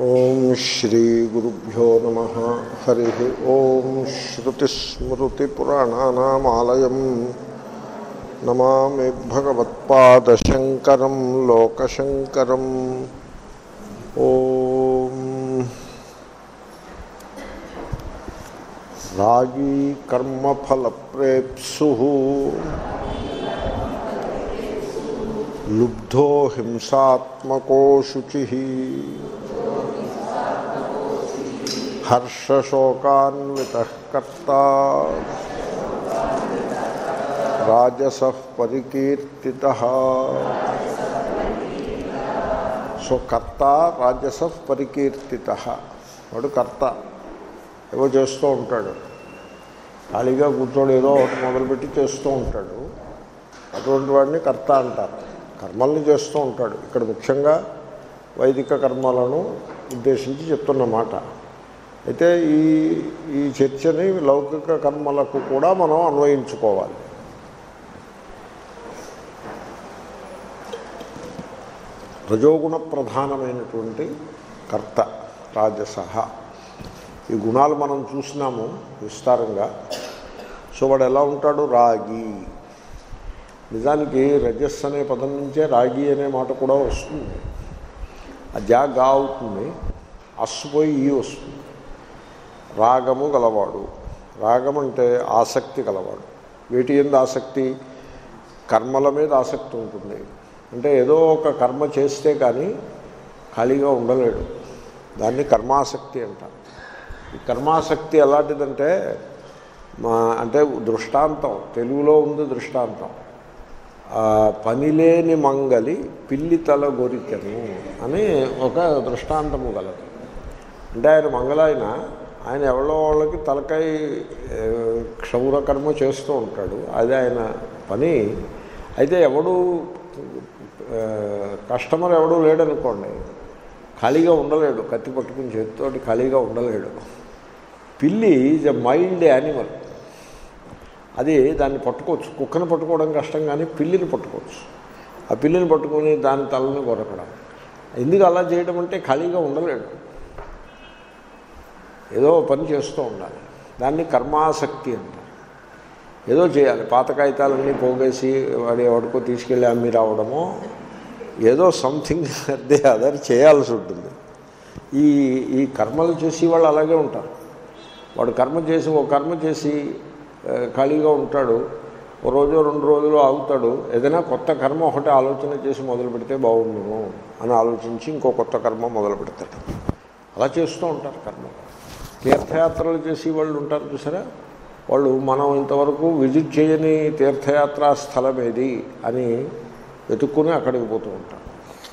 ఓం శ్రీ గురుభ్యో నమ హరి ఓం శ్రుతిస్మృతిపురాణానామాలయం నమామి భగవత్పాదశంకరం లోకశంకరం ఓం రాగీ కర్మఫలప్రేప్సు లుబ్ధో హింసాత్మకో శుచి హర్షశోకాన్విత కర్త రాజస పరికీర్తిత సో కర్త రాజస పరికీర్తిత వాడు కర్త ఏవో చేస్తూ ఉంటాడు ఖాళీగా కూర్చోడు ఏదో ఒకటి మొదలుపెట్టి చేస్తూ ఉంటాడు అటువంటి వాడిని కర్త అంటారు కర్మల్ని చేస్తూ ఉంటాడు ఇక్కడ ముఖ్యంగా వైదిక కర్మలను ఉద్దేశించి చెప్తున్న మాట అయితే ఈ ఈ చర్చని లౌకిక కర్మలకు కూడా మనం అన్వయించుకోవాలి రజోగుణ ప్రధానమైనటువంటి కర్త రాజస ఈ గుణాలు మనం చూసినాము విస్తారంగా సో వాడు ఎలా ఉంటాడు రాగి నిజానికి రజస్ అనే పదం నుంచే రాగి అనే మాట కూడా వస్తుంది ఆ జా గా అవుతుంది అస్సుపోయి ఈ వస్తుంది రాగము గలవాడు రాగం అంటే ఆసక్తి గలవాడు వీటి ఎందు ఆసక్తి కర్మల మీద ఆసక్తి ఉంటుంది అంటే ఏదో ఒక కర్మ చేస్తే కానీ ఖాళీగా ఉండలేడు దాన్ని కర్మాసక్తి అంటారు ఈ కర్మాసక్తి ఎలాంటిదంటే మా అంటే దృష్టాంతం తెలుగులో ఉంది దృష్టాంతం పనిలేని మంగలి పిల్లి తల గొరికెను అని ఒక దృష్టాంతము గలదు అంటే ఆయన మంగళాయన ఆయన ఎవరో వాళ్ళకి తలకాయ క్షౌర కర్మ చేస్తూ ఉంటాడు అది ఆయన పని అయితే ఎవడు కస్టమర్ ఎవడు లేడనుకోండి ఖాళీగా ఉండలేడు కత్తి పట్టుకుని చేతితోటి ఖాళీగా ఉండలేడు పిల్లి ఈజ్ ఎ మైల్డ్ యానిమల్ అది దాన్ని పట్టుకోవచ్చు కుక్కను పట్టుకోవడం కష్టం కానీ పిల్లిని పట్టుకోవచ్చు ఆ పిల్లిని పట్టుకొని దాని తలని కొరకడం ఎందుకు అలా చేయడం అంటే ఖాళీగా ఉండలేడు ఏదో పని చేస్తూ ఉండాలి దాన్ని కర్మాసక్తి అంటారు ఏదో చేయాలి పాత కాగితాలన్నీ పోగేసి వాడి ఎవడికో తీసుకెళ్ళి అమ్మి రావడమో ఏదో సంథింగ్ అదే అదర్ చేయాల్సి ఉంటుంది ఈ ఈ కర్మలు చేసి వాళ్ళు అలాగే ఉంటారు వాడు కర్మ చేసి ఓ కర్మ చేసి ఖాళీగా ఉంటాడు ఓ రోజు రెండు రోజులు ఆగుతాడు ఏదైనా కొత్త కర్మ ఒకటి ఆలోచన చేసి మొదలు పెడితే బాగుండును అని ఆలోచించి ఇంకో కొత్త కర్మ మొదలు పెడతాడు అలా చేస్తూ ఉంటారు కర్మ తీర్థయాత్రలు చేసి వాళ్ళు ఉంటారు చూసారా వాళ్ళు మనం ఇంతవరకు విజిట్ చేయని తీర్థయాత్రా స్థలం ఏది అని వెతుక్కుని అక్కడికి పోతూ ఉంటారు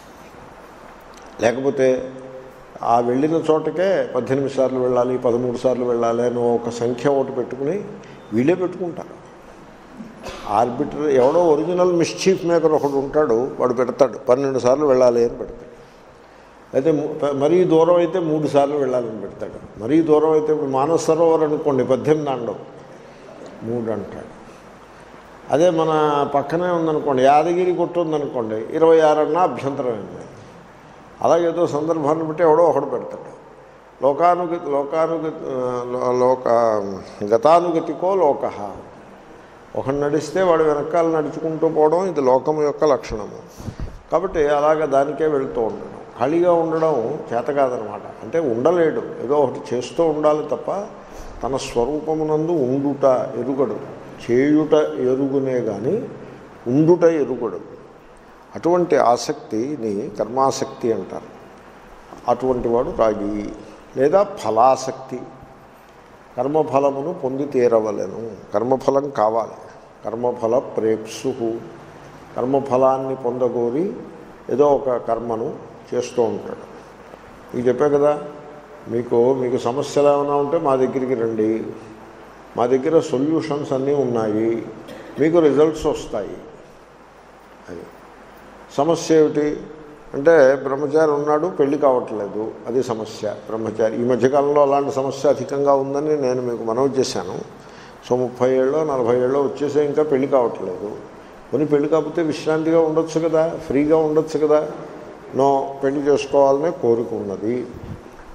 లేకపోతే ఆ వెళ్ళిన చోటకే పద్దెనిమిది సార్లు వెళ్ళాలి పదమూడు సార్లు వెళ్ళాలి అని ఒక సంఖ్య ఒకటి పెట్టుకుని వీళ్ళే పెట్టుకుంటారు ఆర్బిటర్ ఎవడో ఒరిజినల్ మిస్చీఫ్ మేకర్ ఒకడు ఉంటాడు వాడు పెడతాడు పన్నెండు సార్లు వెళ్ళాలి అని పెడతాడు అయితే మరీ దూరం అయితే మూడు సార్లు వెళ్ళాలని పెడతాడు మరీ దూరం అయితే మానస సరోవర్ అనుకోండి పద్దెనిమిది అండవు మూడు అంటాడు అదే మన పక్కనే ఉందనుకోండి యాదగిరి కొట్టు ఉందనుకోండి ఇరవై ఆరు అన్నా అభ్యంతరం అయింది అలాగేదో సందర్భాన్ని బట్టి ఎవడో ఒకడు పెడతాడు లోకానుగతి లోకానుగతి లోక గతానుగతికో లోక ఒకడు నడిస్తే వాడు వెనకాల నడుచుకుంటూ పోవడం ఇది లోకం యొక్క లక్షణము కాబట్టి అలాగ దానికే వెళుతూ ఉండడం ఖాళీగా ఉండడం చేత కాదనమాట అంటే ఉండలేడు ఏదో ఒకటి చేస్తూ ఉండాలి తప్ప తన స్వరూపమునందు ఉండుట ఎరుగడు చేయుట ఎరుగునే కానీ ఉండుట ఎరుగడు అటువంటి ఆసక్తిని కర్మాసక్తి అంటారు అటువంటి వాడు రాగి లేదా ఫలాసక్తి కర్మఫలమును పొంది తీరవలను కర్మఫలం కావాలి కర్మఫల ప్రేప్సు కర్మఫలాన్ని పొందగోరి ఏదో ఒక కర్మను చేస్తూ ఉంటాడు మీకు చెప్పే కదా మీకు మీకు సమస్యలు ఏమైనా ఉంటే మా దగ్గరికి రండి మా దగ్గర సొల్యూషన్స్ అన్నీ ఉన్నాయి మీకు రిజల్ట్స్ వస్తాయి అది సమస్య ఏమిటి అంటే బ్రహ్మచారి ఉన్నాడు పెళ్లి కావట్లేదు అది సమస్య బ్రహ్మచారి ఈ మధ్యకాలంలో అలాంటి సమస్య అధికంగా ఉందని నేను మీకు మనవి చేశాను సో ముప్పై ఏళ్ళు నలభై ఏళ్ళు వచ్చేసే ఇంకా పెళ్లి కావట్లేదు కొని పెళ్లి కాకపోతే విశ్రాంతిగా ఉండొచ్చు కదా ఫ్రీగా ఉండొచ్చు కదా నో పెళ్లి చేసుకోవాలనే కోరిక ఉన్నది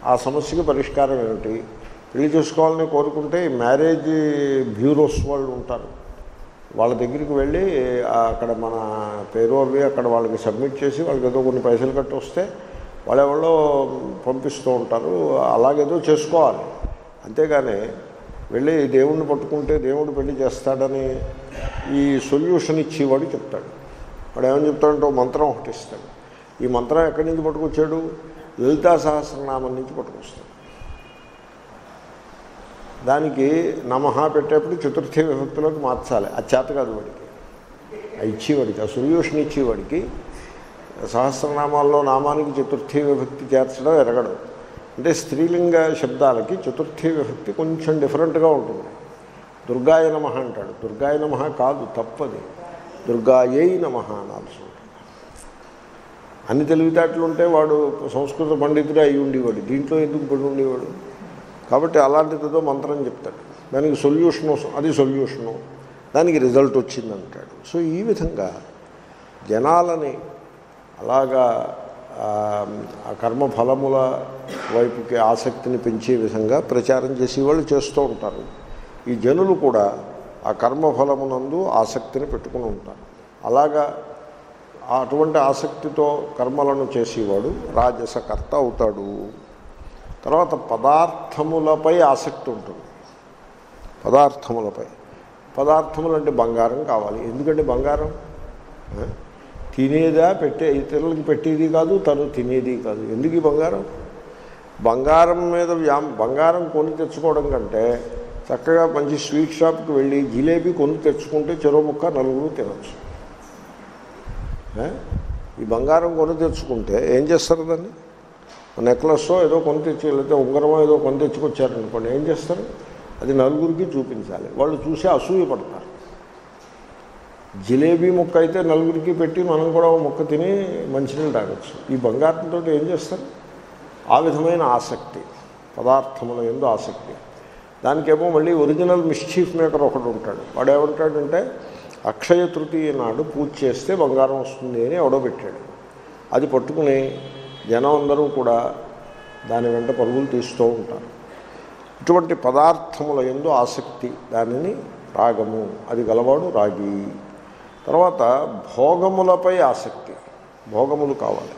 ఆ సమస్యకి పరిష్కారం ఏమిటి పెళ్లి చేసుకోవాలని కోరుకుంటే ఈ మ్యారేజ్ బ్యూరోస్ వాళ్ళు ఉంటారు వాళ్ళ దగ్గరికి వెళ్ళి ఆ, అక్కడ మన పేరు అవి అక్కడ వాళ్ళకి సబ్మిట్ చేసి వాళ్ళకి ఏదో కొన్ని పైసలు కట్టి వస్తే వాళ్ళెవరో పంపిస్తూ ఉంటారు అలాగేదో చేసుకోవాలి అంతేగాని వెళ్ళి దేవుణ్ణి పట్టుకుంటే దేవుడు పెళ్లి చేస్తాడని ఈ సొల్యూషన్ ఇచ్చేవాడు చెప్తాడు వాడు ఏమని చెప్తాడంటే ఓ మంత్రం ఒకటి ఇస్తాడు ఈ మంత్రం ఎక్కడి నుంచి పట్టుకొచ్చాడు లలితా సహస్రనామం నుంచి పట్టుకొస్తాడు దానికి నమహ పెట్టేప్పుడు చతుర్థి విభక్తిలోకి మార్చాలి అది చేత కాదు వాడికి ఆ ఇచ్చేవాడికి ఆ సొల్యూషన్ ఇచ్చేవాడికి సహస్రనామాల్లో నామానికి చతుర్థి విభక్తి చేర్చడం ఎరగడం అంటే స్త్రీలింగ శబ్దాలకి చతుర్థి విభక్తి కొంచెం డిఫరెంట్గా ఉంటుంది దుర్గాయ నమ అంటాడు దుర్గాయ నమ కాదు తప్పది దుర్గాయై నమ అనాల్సి ఉంటుంది అన్ని తెలివితేటలు ఉంటే వాడు సంస్కృత పండితుడే అయి ఉండేవాడు దీంట్లో ఎందుకు పడి ఉండేవాడు కాబట్టి అలాంటిదితో మంత్రం చెప్తాడు దానికి సొల్యూషను అది సొల్యూషను దానికి రిజల్ట్ వచ్చిందంటాడు సో ఈ విధంగా జనాలని అలాగా ఆ, ఆ కర్మఫలముల వైపుకి ఆసక్తిని పెంచే విధంగా ప్రచారం చేసేవాళ్ళు చేస్తూ ఉంటారు ఈ జనులు కూడా ఆ కర్మఫలమునందు ఆసక్తిని పెట్టుకుని ఉంటారు అలాగా అటువంటి ఆసక్తితో కర్మలను చేసేవాడు రాజసకర్త అవుతాడు తర్వాత పదార్థములపై ఆసక్తి ఉంటుంది పదార్థములపై పదార్థములు అంటే బంగారం కావాలి ఎందుకంటే బంగారం ఆ? తినేదా పెట్టే ఇతరులకి పెట్టేది కాదు తను తినేది కాదు ఎందుకు ఈ బంగారం బంగారం మీద వ్యా బంగారం కొని తెచ్చుకోవడం కంటే చక్కగా మంచి స్వీట్ షాప్కి వెళ్ళి జిలేబీ కొని తెచ్చుకుంటే చెరో ముక్క నలుగురు తినచ్చు ఆ? ఈ బంగారం కొని తెచ్చుకుంటే ఏం చేస్తారు దాన్ని నెక్లెస్ ఏదో కొని తెచ్చి లేకపోతే ఉంగరమో ఏదో కొని తెచ్చుకొచ్చారనుకోండి ఏం చేస్తారు అది నలుగురికి చూపించాలి వాళ్ళు చూసి అసూయ పడతారు జిలేబీ ముక్క అయితే నలుగురికి పెట్టి మనం కూడా ఒక ముక్క తిని మంచినీళ్ళు తాగొచ్చు ఈ బంగారంతో ఏం చేస్తారు ఆ విధమైన ఆసక్తి పదార్థముల ఎందు ఆసక్తి దానికేమో మళ్ళీ ఒరిజినల్ మిస్చీఫ్ మేకర్ ఒకడు ఉంటాడు వాడు ఏమంటాడంటే అక్షయ తృతీయ నాడు పూజ చేస్తే బంగారం వస్తుంది అని ఎవడో పెట్టాడు అది పట్టుకుని జనం అందరూ కూడా దాని వెంట పరుగులు తీస్తూ ఉంటారు ఇటువంటి పదార్థముల ఎందు ఆసక్తి దానిని రాగము అది గలవాడు రాగి తర్వాత భోగములపై ఆసక్తి భోగములు కావాలి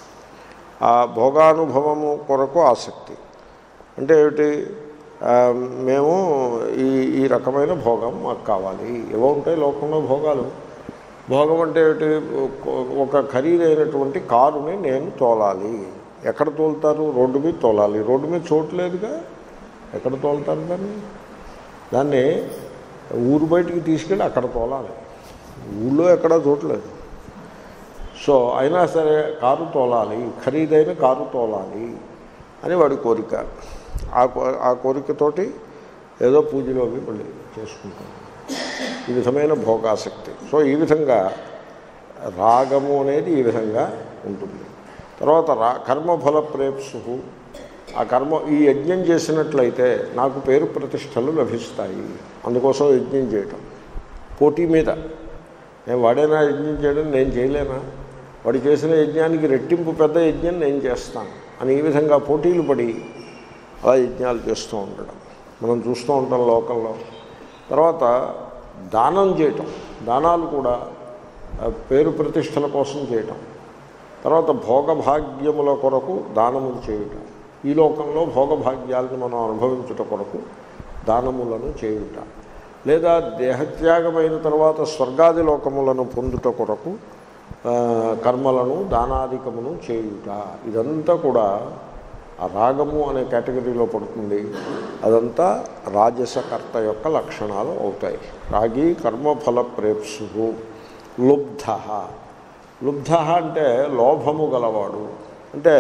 ఆ భోగానుభవము కొరకు ఆసక్తి అంటే ఏమిటి ఆ, మేము ఈ ఈ రకమైన భోగం మాకు కావాలి ఏవో ఉంటాయి లోకంలో భోగాలు భోగం అంటే ఏమిటి ఒక- ఒక ఖరీదైనటువంటి కారుని నేను తోలాలి ఎక్కడ తోలుతారు రోడ్డు మీద తోలాలి రోడ్డు మీద చోట్లేదుగా ఎక్కడ తోలుతారు దాన్ని దాన్ని ఊరు బయటికి తీసుకెళ్ళి అక్కడ తోలాలి ఊళ్ళో ఎక్కడా చోట్లేదు సో అయినా సరే కారు తోలాలి ఖరీదైన కారు తోలాలి అని వాడి కోరిక ఆ కో- ఆ కోరికతోటి ఏదో పూజలో అవి మళ్ళీ చేసుకుంటాం ఈ విధమైన భోగాసక్తి సో ఈ విధంగా రాగము అనేది ఈ విధంగా ఉంటుంది తర్వాత రా కర్మఫల ప్రేప్సు ఆ కర్మ ఈ యజ్ఞం చేసినట్లయితే నాకు పేరు ప్రతిష్టలు లభిస్తాయి అందుకోసం యజ్ఞం చేయటం పోటీ మీద నేను వాడైనా యజ్ఞం చేయడం నేను చేయలేనా వాడు చేసిన యజ్ఞానికి రెట్టింపు పెద్ద యజ్ఞం నేను చేస్తాను అని ఈ విధంగా పోటీలు పడి అలా యజ్ఞాలు చేస్తూ ఉండడం మనం చూస్తూ ఉంటాం లోకంలో తర్వాత దానం చేయటం దానాలు కూడా ఆ, పేరు ప్రతిష్టల కోసం చేయటం తర్వాత భోగభాగ్యముల కొరకు దానములు చేయుట ఈ లోకంలో భోగభాగ్యాలను మనం అనుభవించుట కొరకు దానములను చేయుట లేదా దేహత్యాగమైన తర్వాత స్వర్గాది లోకములను పొందుట కొరకు ఆ, కర్మలను దానాధికమును చేయుట ఇదంతా కూడా ఆ రాగము అనే కేటగిరీలో పడుతుంది అదంతా రాజసకర్త యొక్క లక్షణాలు అవుతాయి రాగి కర్మఫల ప్రేప్సు లుబ్ధ లుబ్ధ అంటే లోభము గలవాడు అంటే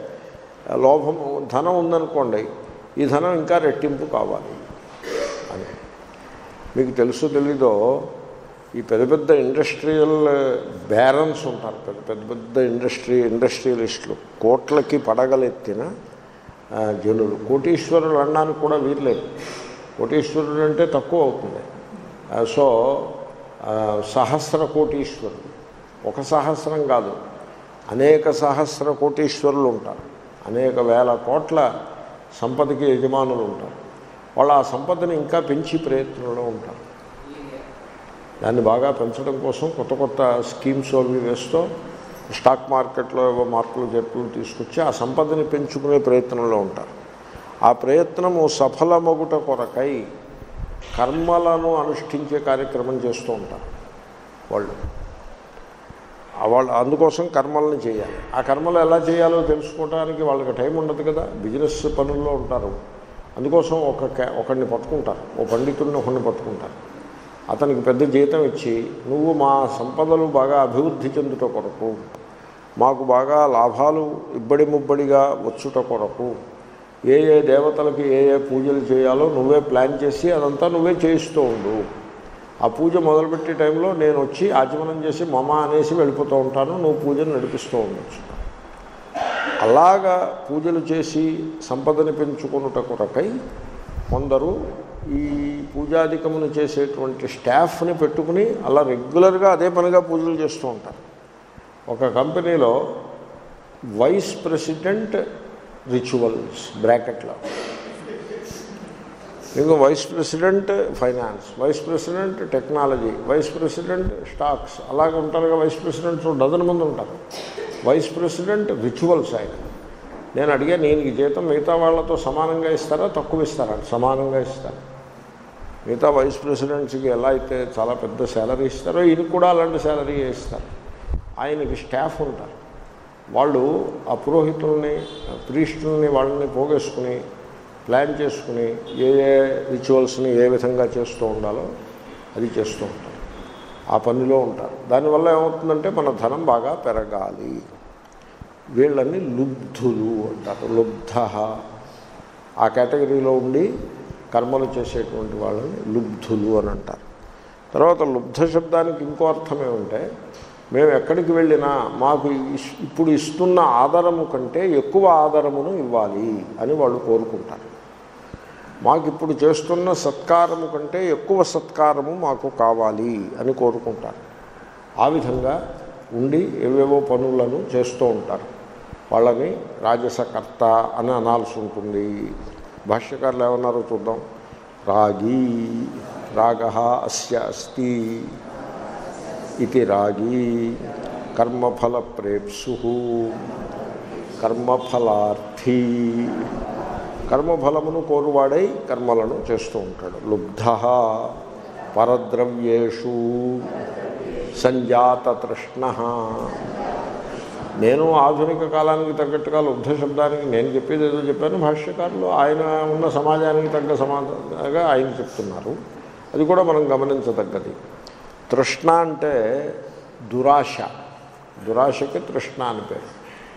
లోభము ధనం ఉందనుకోండి ఈ ధనం ఇంకా రెట్టింపు కావాలి అని మీకు తెలుసు తెలీదో ఈ పెద్ద పెద్ద ఇండస్ట్రియల్ బ్యారన్స్ ఉంటారు పెద్ద పెద్ద పెద్ద ఇండస్ట్రీ ఇండస్ట్రియలిస్టులు కోట్లకి పడగలెత్తిన ఆ, జనులు కోటీశ్వరులు అనడానికి కూడా వీర్లేదు కోటీశ్వరుడు అంటే తక్కువ అవుతుంది ఆ, సో ఆ, సహస్ర కోటీశ్వరులు ఒక సహస్రం కాదు అనేక సహస్ర కోటీశ్వరులు ఉంటారు అనేక వేల కోట్ల సంపదకి యజమానులు ఉంటారు వాళ్ళు ఆ సంపదని ఇంకా పెంచి ప్రయత్నంలో ఉంటారు దాన్ని బాగా పెంచడం కోసం కొత్త కొత్త స్కీమ్స్ అవి వేస్తూ స్టాక్ మార్కెట్లో ఏవో మార్పులు జరుపులు తీసుకొచ్చి ఆ సంపదని పెంచుకునే ప్రయత్నంలో ఉంటారు ఆ ప్రయత్నము సఫలమగుట కొరకై కర్మలను అనుష్ఠించే కార్యక్రమం చేస్తూ ఉంటారు వాళ్ళు ఆ వాళ్ళు అందుకోసం కర్మలను చేయాలి ఆ కర్మలు ఎలా చేయాలో తెలుసుకోవడానికి వాళ్ళకి టైం ఉండదు కదా బిజినెస్ పనుల్లో ఉంటారు అందుకోసం ఒక కే- ఒకడిని పట్టుకుంటారు ఓ పండితుడిని ఒకడిని పట్టుకుంటారు అతనికి పెద్ద జీతం ఇచ్చి నువ్వు మా సంపదలు బాగా అభివృద్ధి చెందుట కొరకు మాకు బాగా లాభాలు ఇబ్బడి ముబ్బడిగా వచ్చుట కొరకు ఏ ఏ దేవతలకి ఏ ఏ పూజలు చేయాలో నువ్వే ప్లాన్ చేసి అదంతా నువ్వే చేయిస్తూ ఉండు ఆ పూజ మొదలుపెట్టే టైంలో నేను వచ్చి ఆచమనం చేసి మమ అనేసి వెళ్ళిపోతూ ఉంటాను నువ్వు పూజను నడిపిస్తూ ఉండొచ్చు అలాగా పూజలు చేసి సంపదని పెంచుకున్నట కొరకై కొందరు ఈ పూజాధికమును చేసేటువంటి స్టాఫ్ని పెట్టుకుని అలా రెగ్యులర్గా అదే పనిగా పూజలు చేస్తూ ఉంటారు ఒక కంపెనీలో వైస్ ప్రెసిడెంట్ రిచువల్స్ బ్రాకెట్లో ఇంకా vice president finance vice president technology vice president stocks అలాగే ఉంటారుగా వైస్ ప్రెసిడెంట్స్ డజన్ మంది ఉంటారు వైస్ ప్రెసిడెంట్ రిచువల్స్ ఆయన నేను అడిగా నేను ఈ జీతం మిగతా వాళ్ళతో సమానంగా ఇస్తారా తక్కువ ఇస్తారా సమానంగా ఇస్తారు మిగతా వైస్ ప్రెసిడెంట్స్కి ఎలా అయితే చాలా పెద్ద శాలరీ ఇస్తారో ఈయనకి కూడా అలాంటి శాలరీ ఇస్తారు ఆయనకి స్టాఫ్ ఉంటారు వాళ్ళు ఆ పురోహితుల్ని ప్రీస్టుల్ని వాళ్ళని పోగేసుకుని ప్లాన్ చేసుకుని ఏ ఏ రిచువల్స్ని ఏ విధంగా చేస్తూ ఉండాలో అది చేస్తూ ఉంటారు ఆ పనిలో ఉంటారు దానివల్ల ఏమవుతుందంటే మన ధనం బాగా పెరగాలి వీళ్ళని లుబ్ధులు అంటారు లుబ్ధ ఆ కేటగిరీలో ఉండి కర్మలు చేసేటువంటి వాళ్ళని లుబ్ధులు అని అంటారు తర్వాత లుబ్ధ శబ్దానికి ఇంకో అర్థం ఏమంటే మేము ఎక్కడికి వెళ్ళినా మాకు ఇస్- ఇప్పుడు ఇస్తున్న ఆధారము కంటే ఎక్కువ ఆధారమును ఇవ్వాలి అని వాళ్ళు కోరుకుంటారు మాకు ఇప్పుడు చేస్తున్న సత్కారము కంటే ఎక్కువ సత్కారము మాకు కావాలి అని కోరుకుంటారు ఆ విధంగా ఉండి ఏవేవో పనులను చేస్తూ ఉంటారు వాళ్ళని రాజసకర్త అని అనాల్సి ఉంటుంది భాష్యకారులు ఏమన్నారో చూద్దాం రాగి రాగ అస్య అస్తి ఇది రాగి కర్మఫల ప్రేప్సు కర్మఫలార్థి కర్మఫలమును కోరువాడై కర్మలను చేస్తూ ఉంటాడు లుబ్ధ పరద్రవ్యేషు సంజాత తృష్ణ నేను ఆధునిక కాలానికి తగ్గట్టుగా లుబ్ధ శబ్దానికి నేను చెప్పేది ఏదో చెప్పాను భాష్యకారులు ఆయన ఉన్న సమాజానికి తగ్గ సమాధానంగా ఆయన చెప్తున్నారు అది కూడా మనం గమనించదగ్గది తృష్ణ అంటే దురాశ దురాశకి తృష్ణ అని పేరు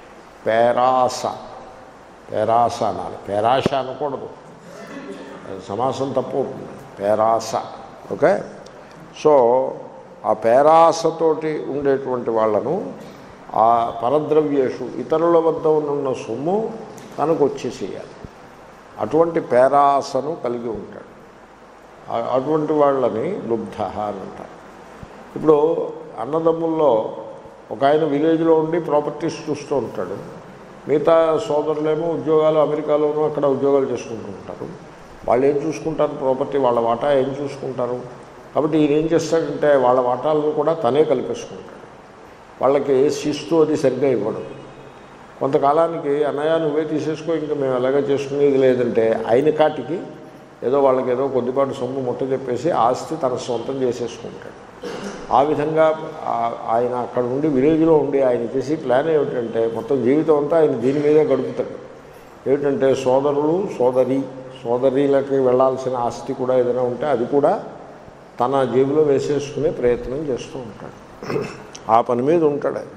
పేరాస పేరాస అనాలి పేరాశ అనకూడదు అది సమాసం తప్పు అవుతుంది పేరాస ఓకే సో ఆ పేరాసతోటి ఉండేటువంటి వాళ్ళను ఆ పరద్రవ్యేషు ఇతరుల వద్ద ఉన్న సొమ్ము తనకు వచ్చేసేయాలి అటువంటి పేరాసను కలిగి ఉంటాడు ఆ- అటువంటి వాళ్ళని లుబ్ధ అని అంటారు ఇప్పుడు అన్నదమ్ముల్లో ఒక ఆయన విలేజ్లో ఉండి ప్రాపర్టీస్ చూస్తూ ఉంటాడు మిగతా సోదరులేమో ఉద్యోగాలు అమెరికాలోనూ అక్కడ ఉద్యోగాలు చేసుకుంటూ ఉంటారు వాళ్ళు ఏం చూసుకుంటారు ప్రాపర్టీ వాళ్ళ వాటా ఏం చూసుకుంటారు కాబట్టి ఈయన ఏం చేస్తాడంటే వాళ్ళ వాటాలను కూడా తనే కలిపేసుకుంటాడు వాళ్ళకి శిస్తు అది సరిగ్గా ఇవ్వడం కొంతకాలానికి అన్నయ్య నువ్వే తీసేసుకో ఇంకా మేము ఎలాగ చేసుకునేది లేదంటే ఆయన కాటికి ఏదో వాళ్ళకి ఏదో కొద్దిపాటు సొమ్ము ముట్ట చెప్పేసి ఆస్తి తన సొంతం చేసేసుకుంటాడు ఆ విధంగా ఆ- ఆయన అక్కడ ఉండి విలేజ్లో ఉండి ఆయన చేసి ప్లాన్ ఏమిటంటే మొత్తం జీవితం అంతా ఆయన దీని మీదే గడుపుతాడు ఏమిటంటే సోదరులు సోదరి సోదరీలకి వెళ్ళాల్సిన ఆస్తి కూడా ఏదైనా ఉంటే అది కూడా తన జేబులో వేసేసుకునే ప్రయత్నం చేస్తూ ఉంటాడు ఆ పని మీద ఉంటాడు ఆయన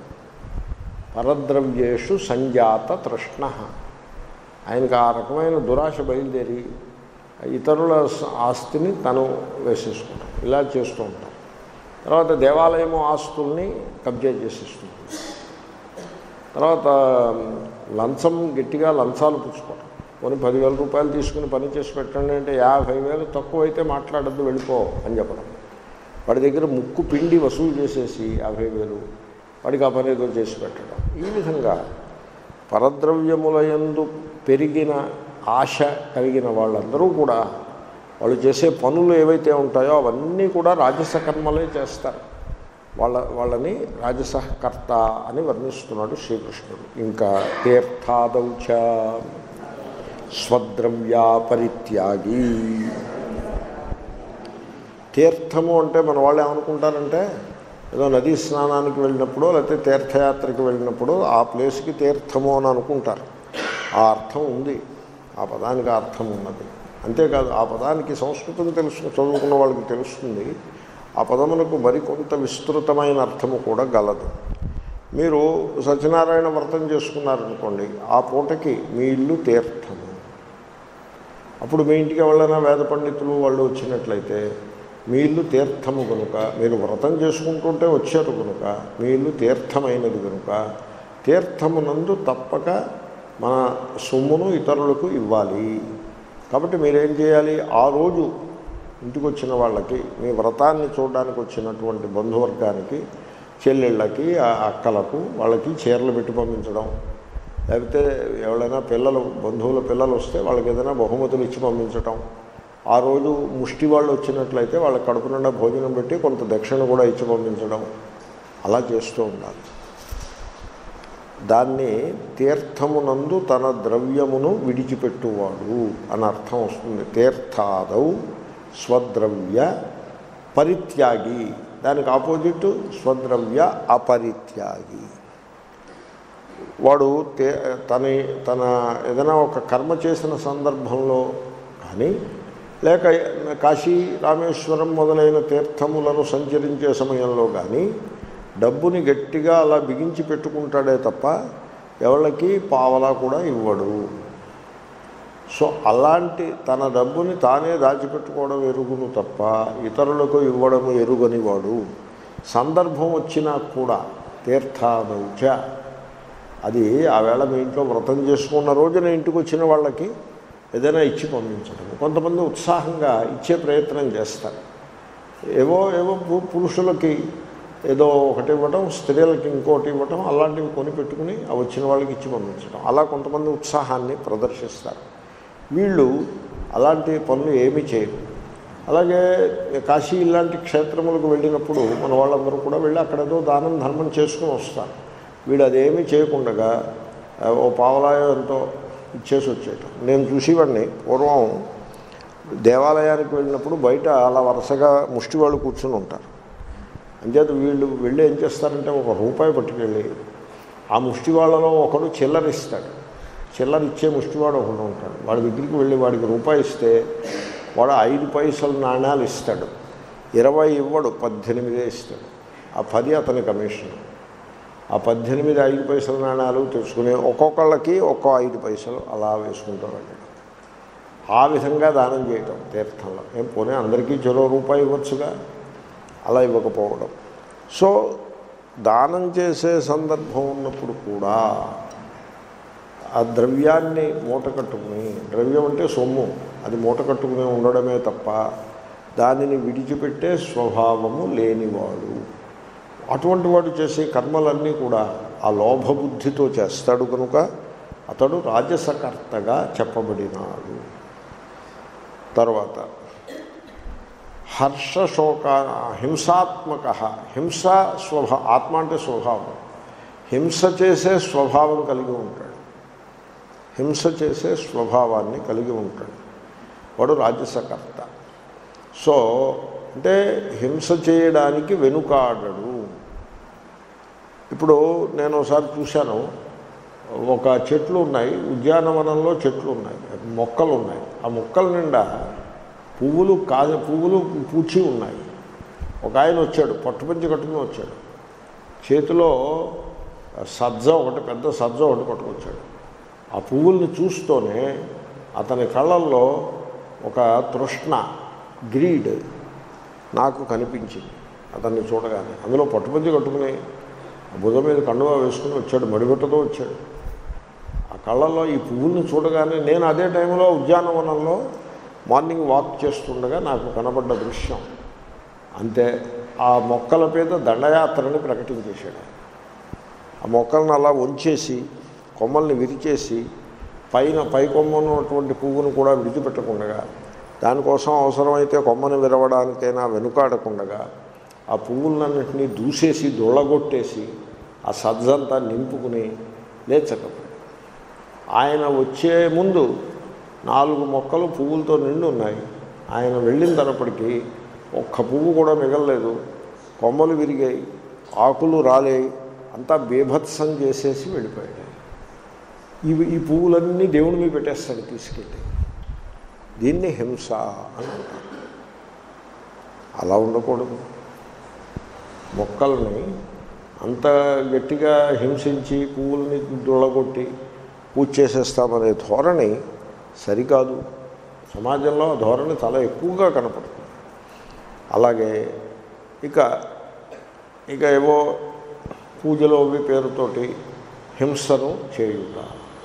పరద్రవ్యేషు సంజాత తృష్ణ ఆయనకు ఆ రకమైన దురాశ బయలుదేరి ఇతరుల స- ఆస్తిని తను వేసేసుకుంటాడు ఇలా చేస్తూ ఉంటాడు తర్వాత దేవాలయము ఆస్తుల్ని కబ్జా చేసేస్తుంది తర్వాత లంచం గట్టిగా లంచాలు పుచ్చుకోవడం కొన్ని పదివేల రూపాయలు తీసుకుని పని చేసి పెట్టండి అంటే యాభై వేలు తక్కువైతే మాట్లాడద్దు వెళ్ళిపో అని చెప్పడం వాడి దగ్గర ముక్కు పిండి వసూలు చేసేసి యాభై వేలు వాడికి ఆ పని ఏదో చేసి పెట్టడం ఈ విధంగా పరద్రవ్యములయందు పెరిగిన ఆశ కలిగిన వాళ్ళందరూ కూడా వాళ్ళు చేసే పనులు ఏవైతే ఉంటాయో అవన్నీ కూడా రాజస కర్మలే చేస్తారు వాళ్ళ వాళ్ళని రాజసకర్త అని వర్ణిస్తున్నాడు శ్రీకృష్ణుడు ఇంకా తీర్థాదౌచ స్వద్రవ్యా పరిత్యాగి తీర్థము అంటే మన వాళ్ళు ఏమనుకుంటారంటే ఏదో నదీ స్నానానికి వెళ్ళినప్పుడు లేకపోతే తీర్థయాత్రకి వెళ్ళినప్పుడు ఆ ప్లేస్కి తీర్థము అని అనుకుంటారు ఆ అర్థం ఉంది ఆ పదానికి ఆ అర్థం ఉన్నది అంతేకాదు ఆ పదానికి సంస్కృతం తెలుసు చదువుకున్న వాళ్ళకి తెలుస్తుంది ఆ పదమునకు మరికొంత విస్తృతమైన అర్థము కూడా గలదు మీరు సత్యనారాయణ వ్రతం చేసుకున్నారనుకోండి ఆ పూటకి మీ ఇల్లు తీర్థము అప్పుడు మీ ఇంటికి ఎవరైనా వేద పండితులు వాళ్ళు వచ్చినట్లయితే మీ ఇల్లు తీర్థము కనుక మీరు వ్రతం చేసుకుంటుంటే వచ్చారు కనుక మీ ఇల్లు తీర్థమైనది కనుక తీర్థమునందు తప్పక మన సొమ్మును ఇతరులకు ఇవ్వాలి కాబట్టి మీరేం చేయాలి ఆ రోజు ఇంటికి వచ్చిన వాళ్ళకి మీ వ్రతాన్ని చూడడానికి వచ్చినటువంటి బంధువర్గానికి చెల్లెళ్ళకి ఆ అక్కలకు వాళ్ళకి చీరలు పెట్టి పంపించడం లేకపోతే ఎవరైనా పిల్లలు బంధువుల పిల్లలు వస్తే వాళ్ళకి ఏదైనా బహుమతులు ఇచ్చి పంపించటం ఆ రోజు ముష్టి వాళ్ళు వచ్చినట్లయితే వాళ్ళ కడుపు నిండా భోజనం పెట్టి కొంత దక్షిణ కూడా ఇచ్చి పంపించడం అలా చేస్తూ ఉండాలి దాన్ని తీర్థమునందు తన ద్రవ్యమును విడిచిపెట్టువాడు అని అర్థం వస్తుంది తీర్థాదౌ స్వద్రవ్య పరిత్యాగి దానికి ఆపోజిట్ స్వద్రవ్య అపరిత్యాగి వాడు తే తన తన ఏదైనా ఒక కర్మ చేసిన సందర్భంలో కానీ లేక కాశీ రామేశ్వరం మొదలైన తీర్థములను సంచరించే సమయంలో కానీ డబ్బుని గట్టిగా అలా బిగించి పెట్టుకుంటాడే తప్ప ఎవరికి పావలా కూడా ఇవ్వడు సో అలాంటి తన డబ్బుని తానే దాచిపెట్టుకోవడం ఎరుగును తప్ప ఇతరులకు ఇవ్వడం ఎరుగని వాడు సందర్భం వచ్చినా కూడా తీర్థాదౌచ అది ఆ వేళ మీ ఇంట్లో వ్రతం చేసుకున్న రోజున ఇంటికి వచ్చిన వాళ్ళకి ఏదైనా ఇచ్చి పంపించడం కొంతమంది ఉత్సాహంగా ఇచ్చే ప్రయత్నం చేస్తారు ఏవో ఏవో పు- పురుషులకి ఏదో ఒకటి ఇవ్వటం స్త్రీలకి ఇంకోటి ఇవ్వటం అలాంటివి కొని పెట్టుకుని ఆ వచ్చిన వాళ్ళకి ఇచ్చి పంపించడం అలా కొంతమంది ఉత్సాహాన్ని ప్రదర్శిస్తారు వీళ్ళు అలాంటి పనులు ఏమీ చేయరు అలాగే కాశీ ఇలాంటి క్షేత్రములకు వెళ్ళినప్పుడు మన వాళ్ళందరూ కూడా వెళ్ళి అక్కడ ఏదో దానం ధర్మం చేసుకుని వస్తారు వీడు అదేమీ చేయకుండా ఆ, ఓ పావలాయో ఎంతో ఇచ్చేసి వచ్చేయటం నేను చూసేవాడిని పూర్వం దేవాలయానికి వెళ్ళినప్పుడు బయట అలా వరుసగా ముష్టి వాళ్ళు కూర్చుని ఉంటారు అంచేత వీళ్ళు వెళ్ళి ఏం చేస్తారంటే ఒక రూపాయి పట్టుకెళ్ళి ఆ ముష్టి వాళ్ళలో ఒకడు చిల్లర ఇస్తాడు చిల్లర ఇచ్చే ముష్టివాడు ఒకడు ఉంటాడు వాడి దగ్గరికి వెళ్ళి వాడికి రూపాయి ఇస్తే వాడు ఐదు పైసలు నాణ్యాలు ఇస్తాడు ఇరవై ఇవ్వడు పద్దెనిమిదే ఇస్తాడు ఆ పది అతని కమిషన్ ఆ పద్దెనిమిది ఐదు పైసల నాణ్యాలు తెచ్చుకుని ఒక్కొక్కళ్ళకి ఒక్కో ఐదు పైసలు అలా వేసుకుంటూ వెళ్ళడం ఆ విధంగా దానం చేయటం తీర్థంలో ఏం పోనీ అందరికీ చెరో రూపాయి ఇవ్వచ్చుగా అలా ఇవ్వకపోవడం సో దానం చేసే సందర్భం ఉన్నప్పుడు కూడా ఆ ద్రవ్యాన్ని మూట కట్టుకుని ద్రవ్యం అంటే సొమ్ము అది మూట కట్టుకుని ఉండడమే తప్ప దానిని విడిచిపెట్టే స్వభావము లేనివాడు అటువంటి వాడు చేసే కర్మలన్నీ కూడా ఆ లోభబుద్ధితో చేస్తాడు కనుక అతడు రాజసకర్తగా చెప్పబడినాడు తర్వాత హర్షశోక హింసాత్మక హింస స్వభా ఆత్మ అంటే స్వభావం హింస చేసే స్వభావం కలిగి ఉంటాడు హింస చేసే స్వభావాన్ని కలిగి ఉంటాడు వాడు రాజసకర్త సో అంటే హింస చేయడానికి వెనుకాడడు ఇప్పుడు నేను ఒకసారి చూశాను ఒక చెట్లు ఉన్నాయి ఉద్యానవనంలో చెట్లు ఉన్నాయి మొక్కలు ఉన్నాయి ఆ మొక్కల నిండా పువ్వులు కాదు పువ్వులు పూచి ఉన్నాయి ఒక ఆయన వచ్చాడు పట్టుపంచి కట్టుకుని వచ్చాడు చేతిలో సజ్జ ఒకటి పెద్ద సజ్జ ఒకటి పట్టుకొచ్చాడు ఆ పువ్వుల్ని చూస్తూనే అతని కళ్ళల్లో ఒక తృష్ణ గ్రీడ్ నాకు కనిపించింది అతన్ని చూడగానే అందులో పట్టుపంచి కట్టుకుని ఆ భుజం మీద కండువా వేసుకుని వచ్చాడు మడిబట్టతో వచ్చాడు ఆ కళ్ళల్లో ఈ పువ్వుల్ని చూడగానే నేను అదే టైంలో ఉద్యానవనంలో మార్నింగ్ వాక్ చేస్తుండగా నాకు కనబడ్డ దృశ్యం అంతే ఆ మొక్కల మీద దండయాత్రని ప్రకటించేశాడు ఆ మొక్కలను అలా వంచేసి కొమ్మల్ని విరిచేసి పైన పై కొమ్మ ఉన్నటువంటి పువ్వును కూడా విడిచిపెట్టకుండా దానికోసం అవసరమైతే కొమ్మను విరవడానికైనా వెనుకాడకుండగా ఆ పువ్వులన్నింటినీ దూసేసి దొళ్ళగొట్టేసి ఆ సజ్జంతా నింపుకుని లేచకపోయాడు ఆయన వచ్చే ముందు నాలుగు మొక్కలు పువ్వులతో నిండి ఉన్నాయి ఆయన వెళ్ళిన తరపటికి ఒక్క పువ్వు కూడా మిగలలేదు కొమ్మలు విరిగాయి ఆకులు రాలేయి అంతా బీభత్సం చేసేసి వెళ్ళిపోయాడు ఇవి ఈ పువ్వులన్నీ దేవుడి మీద పెట్టేస్తాడు తీసుకెళ్ళి దీన్ని హింస అని అంటారు అలా ఉండకూడదు మొక్కల్ని అంత గట్టిగా హింసించి పువ్వుల్ని దుళ్ళగొట్టి పూజ చేసేస్తామనే ధోరణి సరికాదు సమాజంలో ఆ ధోరణి చాలా ఎక్కువగా కనపడుతుంది అలాగే ఇక ఇక ఏవో పూజలో అవి పేరుతోటి హింసను చేయుట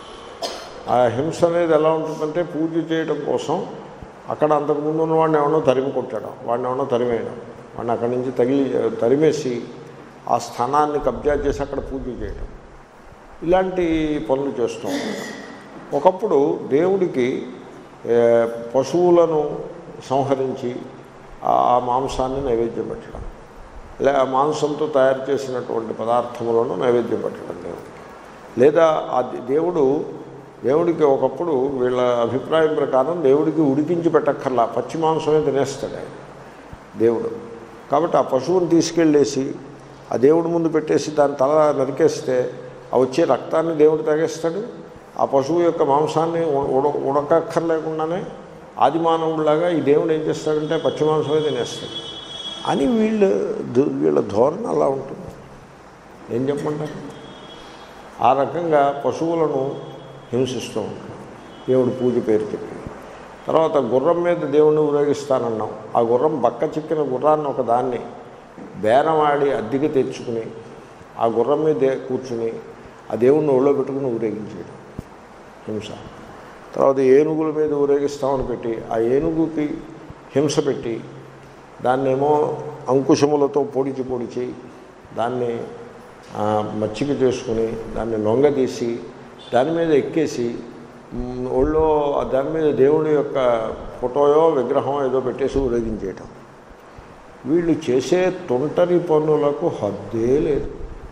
ఆ హింస అనేది ఎలా ఉంటుందంటే పూజ చేయడం కోసం అక్కడ అంతకుముందు ఉన్న వాడిని ఎవడో తరిమి కొట్టడం వాడిని ఎవడో తరిమేయడం వాడిని అక్కడి నుంచి తగిలి తరిమేసి ఆ స్థానాన్ని కబ్జా చేసి అక్కడ పూజ చేయడం ఇలాంటి పనులు చేస్తూ ఉంటాం ఒకప్పుడు దేవుడికి ఏ, పశువులను సంహరించి ఆ మాంసాన్ని నైవేద్యం పెట్టడం లే ఆ మాంసంతో తయారు చేసినటువంటి పదార్థములను నైవేద్యం పెట్టడం దేవుడికి లేదా ఆ దే- దేవుడు దేవుడికి ఒకప్పుడు వీళ్ళ అభిప్రాయం ప్రకారం దేవుడికి ఉడికించి పెట్టక్కర్లా పచ్చి మాంసమే తినేస్తాడు ఆయన దేవుడు కాబట్టి ఆ పశువుని తీసుకెళ్ళేసి ఆ దేవుడి ముందు పెట్టేసి దాని తల నరికేస్తే ఆ వచ్చే రక్తాన్ని దేవుడు తాగేస్తాడు ఆ పశువు యొక్క మాంసాన్ని ఉ- ఉడ ఉడకక్కర్లేకుండానే ఆది మానవుడిలాగా ఈ దేవుడు ఏం చేస్తాడంటే పచ్చి మాంసమే తినేస్తాడు అని వీళ్ళు దు- వీళ్ళ ధోరణి అలా ఉంటుంది ఏం చెప్పమంటారు ఆ రకంగా పశువులను హింసిస్తూ ఉంటాడు దేవుడు పూజ పేరు చెప్పి తర్వాత గుర్రం మీద దేవుణ్ణి ఊరేగిస్తానన్నాం ఆ గుర్రం బక్క చిక్కిన గుర్రాన్ని ఒక దాన్ని బేరమాడి అద్దెకి తెచ్చుకుని ఆ గుర్రం మీద దే- కూర్చుని ఆ దేవుణ్ణి ఒళ్ళో పెట్టుకుని ఊరేగించాడు హింస తర్వాత ఏనుగుల మీద ఊరేగిస్తామని పెట్టి ఆ ఏనుగుకి హింస పెట్టి దాన్నేమో అంకుశములతో పొడిచి పొడిచి దాన్ని ఆ, మచ్చిక చేసుకుని దాన్ని లొంగదీసి దాని మీద ఎక్కేసి మ్, ఒళ్ళో ఆ దాని మీద దేవుడి యొక్క ఫోటోయో విగ్రహం ఏదో పెట్టేసి ఊరేగించేయటం వీళ్ళు చేసే తొంటరి పనులకు హద్దే లేదు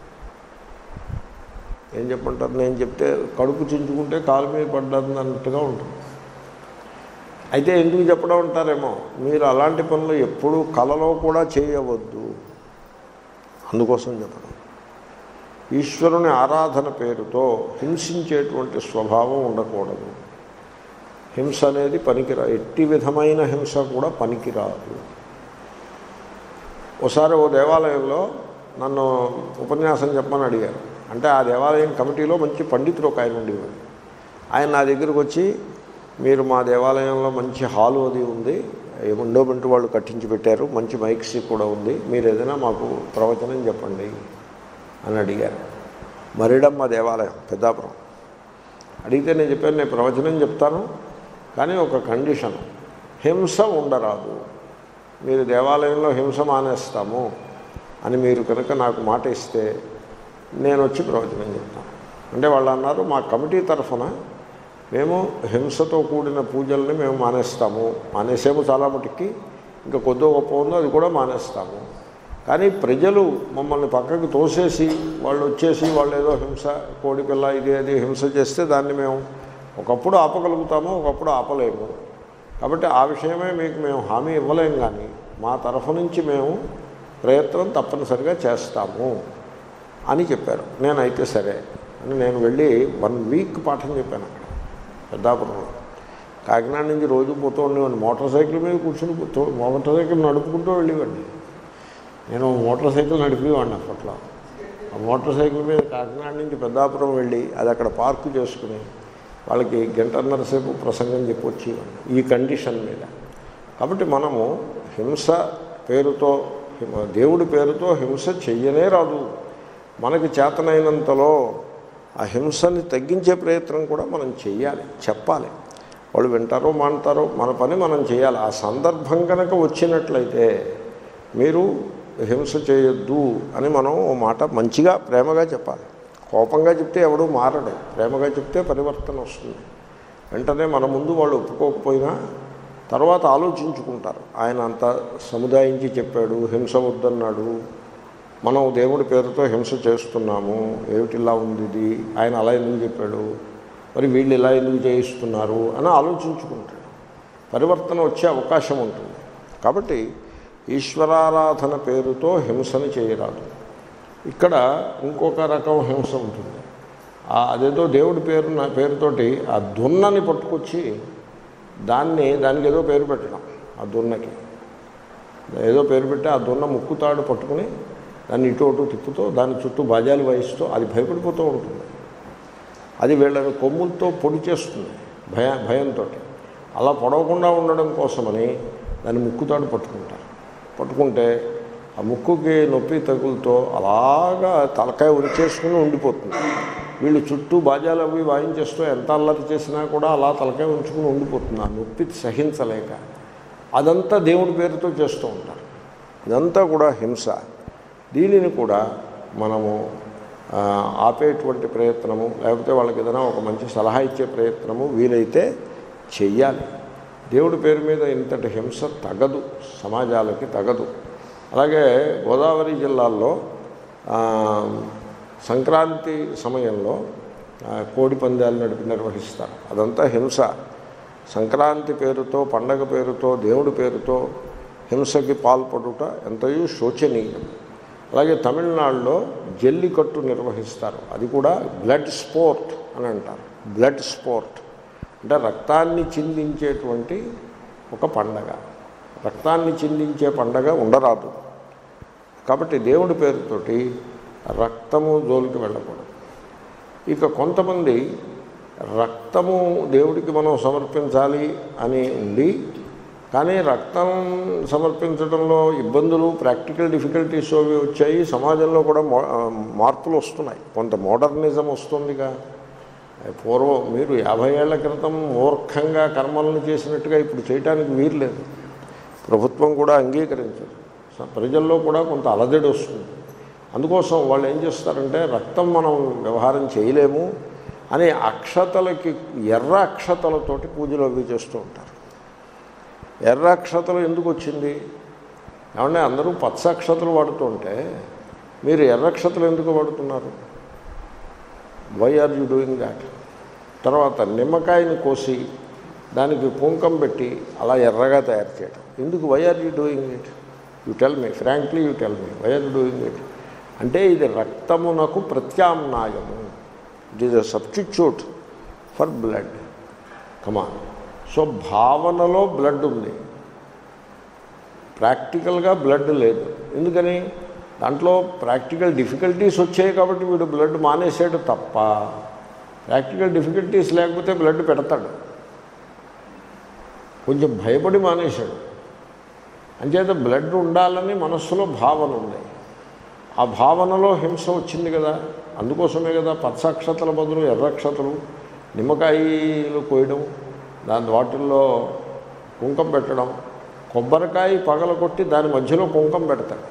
ఏం చెప్పంటారు నేను చెప్తే కడుపు చించుకుంటే కాలు మీద పడ్డది అన్నట్టుగా ఉంటుంది అయితే ఎందుకు చెప్పడం అంటారేమో మీరు అలాంటి పనులు ఎప్పుడూ కలలో కూడా చేయవద్దు అందుకోసం చెప్పడం ఈశ్వరుని ఆరాధన పేరుతో హింసించేటువంటి స్వభావం ఉండకూడదు హింస అనేది పనికిరా ఎట్టి విధమైన హింస కూడా పనికిరాదు ఒకసారి ఓ దేవాలయంలో నన్ను ఉపన్యాసం చెప్పమని అడిగారు అంటే ఆ దేవాలయం కమిటీలో మంచి పండితుడు ఒక ఆయన ఉండేవాడు ఆయన నా దగ్గరికి వచ్చి మీరు మా దేవాలయంలో మంచి హాలు అది ఉంది ఎండోమెంట్ వాళ్ళు కట్టించి పెట్టారు మంచి మైక్స్ కూడా ఉంది మీరు ఏదైనా మాకు ప్రవచనం చెప్పండి అని అడిగారు మరిడమ్మ దేవాలయం పెద్దాపురం అడిగితే నేను చెప్పాను నేను ప్రవచనం చెప్తాను కానీ ఒక కండిషన్ హింస ఉండరాదు మీరు దేవాలయంలో హింస మానేస్తాము అని మీరు కనుక నాకు మాట ఇస్తే నేను వచ్చి ప్రవచనం చెప్తాను అంటే వాళ్ళు అన్నారు మా కమిటీ తరఫున మేము హింసతో కూడిన పూజల్ని మేము మానేస్తాము మానేసాము చాలా మటుకి ఇంకా కొద్దో గొప్ప ఉందో అది కూడా మానేస్తాము కానీ ప్రజలు మమ్మల్ని పక్కకు తోసేసి వాళ్ళు వచ్చేసి వాళ్ళు ఏదో హింస కోడి పిల్ల ఇది అది హింస చేస్తే దాన్ని మేము ఒకప్పుడు ఆపగలుగుతాము ఒకప్పుడు ఆపలేము కాబట్టి ఆ విషయమే మీకు మేము హామీ ఇవ్వలేము కానీ మా తరఫు నుంచి మేము ప్రయత్నం తప్పనిసరిగా చేస్తాము అని చెప్పారు నేనైతే సరే అని నేను వెళ్ళి వన్ వీక్ పాఠం చెప్పాను అక్కడ పెద్దాపురంలో కాకినాడ నుంచి రోజు పోతూ ఉండేవాడిని మోటార్ సైకిల్ మీద కూర్చుని పోతూ మోటార్ సైకిల్ నడుపుకుంటూ వెళ్ళేవాడిని నేను మోటార్ సైకిల్ నడిపేవాడిని అప్పట్లో ఆ మోటార్ సైకిల్ మీద కాకినాడ నుంచి పెద్దాపురం వెళ్ళి అది అక్కడ పార్కు చేసుకుని వాళ్ళకి గంటన్నర సేపు ప్రసంగం చెప్పి వచ్చేవాడిని ఈ కండిషన్ మీద కాబట్టి మనము హింస పేరుతో హిమ- దేవుడి పేరుతో హింస చెయ్యనే రాదు మనకి చేతనైనంతలో ఆ హింసని తగ్గించే ప్రయత్నం కూడా మనం చెయ్యాలి చెప్పాలి వాళ్ళు వింటారో మాంటారో మన పని మనం చేయాలి ఆ సందర్భం కనుక వచ్చినట్లయితే మీరు హింస చేయొద్దు అని మనం ఓ మాట మంచిగా ప్రేమగా చెప్పాలి కోపంగా చెప్తే ఎవడూ మారడు ప్రేమగా చెప్తే పరివర్తన వస్తుంది వెంటనే మన ముందు వాళ్ళు ఒప్పుకోకపోయినా తర్వాత ఆలోచించుకుంటారు ఆయన అంత సముదాయించి చెప్పాడు హింస వద్దన్నాడు మనం దేవుడి పేరుతో హింస చేస్తున్నాము ఏమిటి ఇలా ఉంది ఇది ఆయన అలా ఎందుకు చెప్పాడు మరి వీళ్ళు ఇలా ఎందుకు చేయిస్తున్నారు అని ఆలోచించుకుంటాడు పరివర్తన వచ్చే అవకాశం ఉంటుంది కాబట్టి ఈశ్వరారాధన పేరుతో హింసని చేయరాదు ఇక్కడ ఇంకొక రకం హింస ఉంటుంది ఆ అదేదో దేవుడి పేరు నా పేరుతోటి ఆ దున్నని పట్టుకొచ్చి దాన్ని దానికి ఏదో పేరు పెట్టడం ఆ దున్నకి ఏదో పేరు పెట్టి ఆ దున్న ముక్కుతాడు పట్టుకుని దాన్ని ఇటు అటు తిప్పుతూ దాని చుట్టూ బాజాలు వాయిస్తూ అది భయపడిపోతూ ఉంటుంది అది వీళ్ళని కొమ్ములతో పొడి చేస్తుంది భయ భయంతో అలా పొడవకుండా ఉండడం కోసమని దాన్ని ముక్కుతాడు పట్టుకుంటారు పట్టుకుంటే ఆ ముక్కుకి నొప్పి తగులుతో అలాగా తలకాయ ఉరిచేసుకుని ఉండిపోతుంది వీళ్ళు చుట్టూ బాజాలు అవి వాయించేస్తూ ఎంత అల్లరి చేసినా కూడా అలా తలకాయ ఉంచుకుని ఉండిపోతుంది ఆ నొప్పి సహించలేక అదంతా దేవుడి పేరుతో చేస్తూ ఉంటారు ఇదంతా కూడా హింస దీనిని కూడా మనము ఆ, ఆపేటువంటి ప్రయత్నము లేకపోతే వాళ్ళకి ఏదైనా ఒక మంచి సలహా ఇచ్చే ప్రయత్నము వీలైతే చెయ్యాలి దేవుడి పేరు మీద ఇంతటి హింస తగదు సమాజాలకి తగదు అలాగే గోదావరి జిల్లాల్లో ఆ, సంక్రాంతి సమయంలో ఆ, కోడి పందాలు నడిపి నిర్వహిస్తారు అదంతా హింస సంక్రాంతి పేరుతో పండగ పేరుతో దేవుడి పేరుతో హింసకి పాల్పడుట ఎంతయో శోచనీయం అలాగే తమిళనాడులో జల్లికట్టు నిర్వహిస్తారు అది కూడా బ్లడ్ స్పోర్ట్ అని అంటారు బ్లడ్ స్పోర్ట్ అంటే రక్తాన్ని చిందించేటువంటి ఒక పండగ రక్తాన్ని చిందించే పండగ ఉండరాదు కాబట్టి దేవుడి పేరుతోటి రక్తము జోలికి వెళ్ళకూడదు ఇక కొంతమంది రక్తము దేవుడికి మనం సమర్పించాలి అని ఉండి కానీ రక్తం సమర్పించడంలో ఇబ్బందులు ప్రాక్టికల్ డిఫికల్టీస్ అవి వచ్చాయి సమాజంలో కూడా మో- మార్పులు వస్తున్నాయి కొంత మోడర్నిజం వస్తుందిగా పూర్వం మీరు యాభై ఏళ్ల క్రితం మూర్ఖంగా కర్మలను చేసినట్టుగా ఇప్పుడు చేయటానికి వీలు లేదు ప్రభుత్వం కూడా అంగీకరించదు స- ప్రజల్లో కూడా కొంత అలజడి వస్తుంది అందుకోసం వాళ్ళు ఏం చేస్తారంటే రక్తం మనం వ్యవహారం చేయలేము అని అక్షతలకి ఎర్ర అక్షతలతోటి పూజలు అవి చేస్తూ ఉంటారు ఎర్ర అక్షతలు ఎందుకు వచ్చింది ఏమంటే అందరూ పచ్చ అక్షతలు వాడుతుంటే మీరు ఎర్ర అక్షతలు ఎందుకు వాడుతున్నారు why are you doing that తర్వాత నిమ్మకాయని కోసి దానికి కుంకం పెట్టి అలా ఎర్రగా తయారు చేయడం ఎందుకు why are you doing it you tell me frankly you tell me why are you doing it అంటే ఇది రక్తమునకు ప్రత్యామ్నాయము it is a substitute for blood comma so భావనలో బ్లడ్ ఉంది ప్రాక్టికల్గా బ్లడ్ లేదు ఎందుకని దాంట్లో ప్రాక్టికల్ డిఫికల్టీస్ వచ్చాయి కాబట్టి వీడు బ్లడ్ మానేసాడు తప్ప ప్రాక్టికల్ డిఫికల్టీస్ లేకపోతే బ్లడ్ పెడతాడు కొంచెం భయపడి మానేశాడు అంచేత బ్లడ్ ఉండాలని మనస్సులో భావన ఉంది ఆ భావనలో హింస వచ్చింది కదా అందుకోసమే కదా పచ్చక్షతల బదులు ఎర్రక్షతలు నిమ్మకాయలు కోయడం దాని వాటిల్లో కుంకం పెట్టడం కొబ్బరికాయ పగలగొట్టి దాని మధ్యలో కుంకం పెడతాడు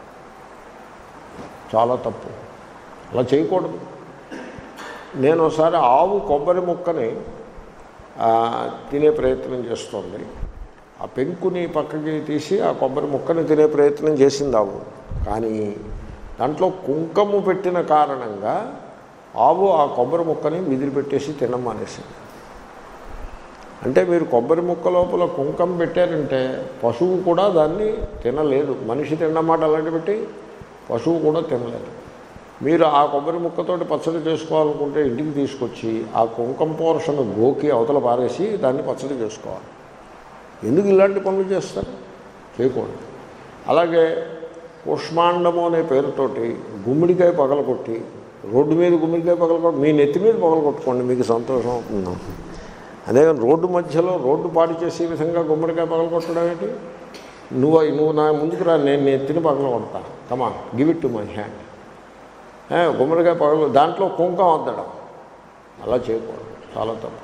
చాలా తప్పు అలా చేయకూడదు నేను ఒకసారి ఆవు కొబ్బరి ముక్కని ఆ, తినే ప్రయత్నం చేస్తోంది ఆ పెంకుని పక్కకి తీసి ఆ కొబ్బరి ముక్కని తినే ప్రయత్నం చేసింది ఆవు కానీ దాంట్లో కుంకము పెట్టిన కారణంగా ఆవు ఆ కొబ్బరి ముక్కని విదిలిపెట్టేసి తినడం మానేసింది అంటే మీరు కొబ్బరి ముక్క లోపల కుంకం పెట్టారంటే పశువు కూడా దాన్ని తినలేదు మనిషి తిన్నమాట అలాంటి పెట్టి పశువు కూడా తినలేదు మీరు ఆ కొబ్బరి ముక్కతోటి పచ్చడి చేసుకోవాలనుకుంటే ఇంటికి తీసుకొచ్చి ఆ కుంకం పోర్షన్ గోకి అవతల పారేసి దాన్ని పచ్చడి చేసుకోవాలి ఎందుకు ఇలాంటి పనులు చేస్తారు చేయకూడదు అలాగే కుష్మాండము అనే పేరుతోటి గుమ్మిడికాయ పగలగొట్టి రోడ్డు మీద గుమ్మిడికాయ పగలగొట్టి మీ నెత్తి మీద పగలగొట్టుకోండి మీకు సంతోషం అవుతుంది అదే రోడ్డు మధ్యలో రోడ్డు పాడు చేసే విధంగా గుమ్మడికాయ పగలగొట్టడం ఏంటి నువ్వు నువ్వు నా ముందుకు రా నేను నెత్తిని పగలగొడతా come on give it to my hand గుమ్మడికాయ పగల దాంట్లో కుంకం వద్దడం అలా చేయకూడదు చాలా తప్పు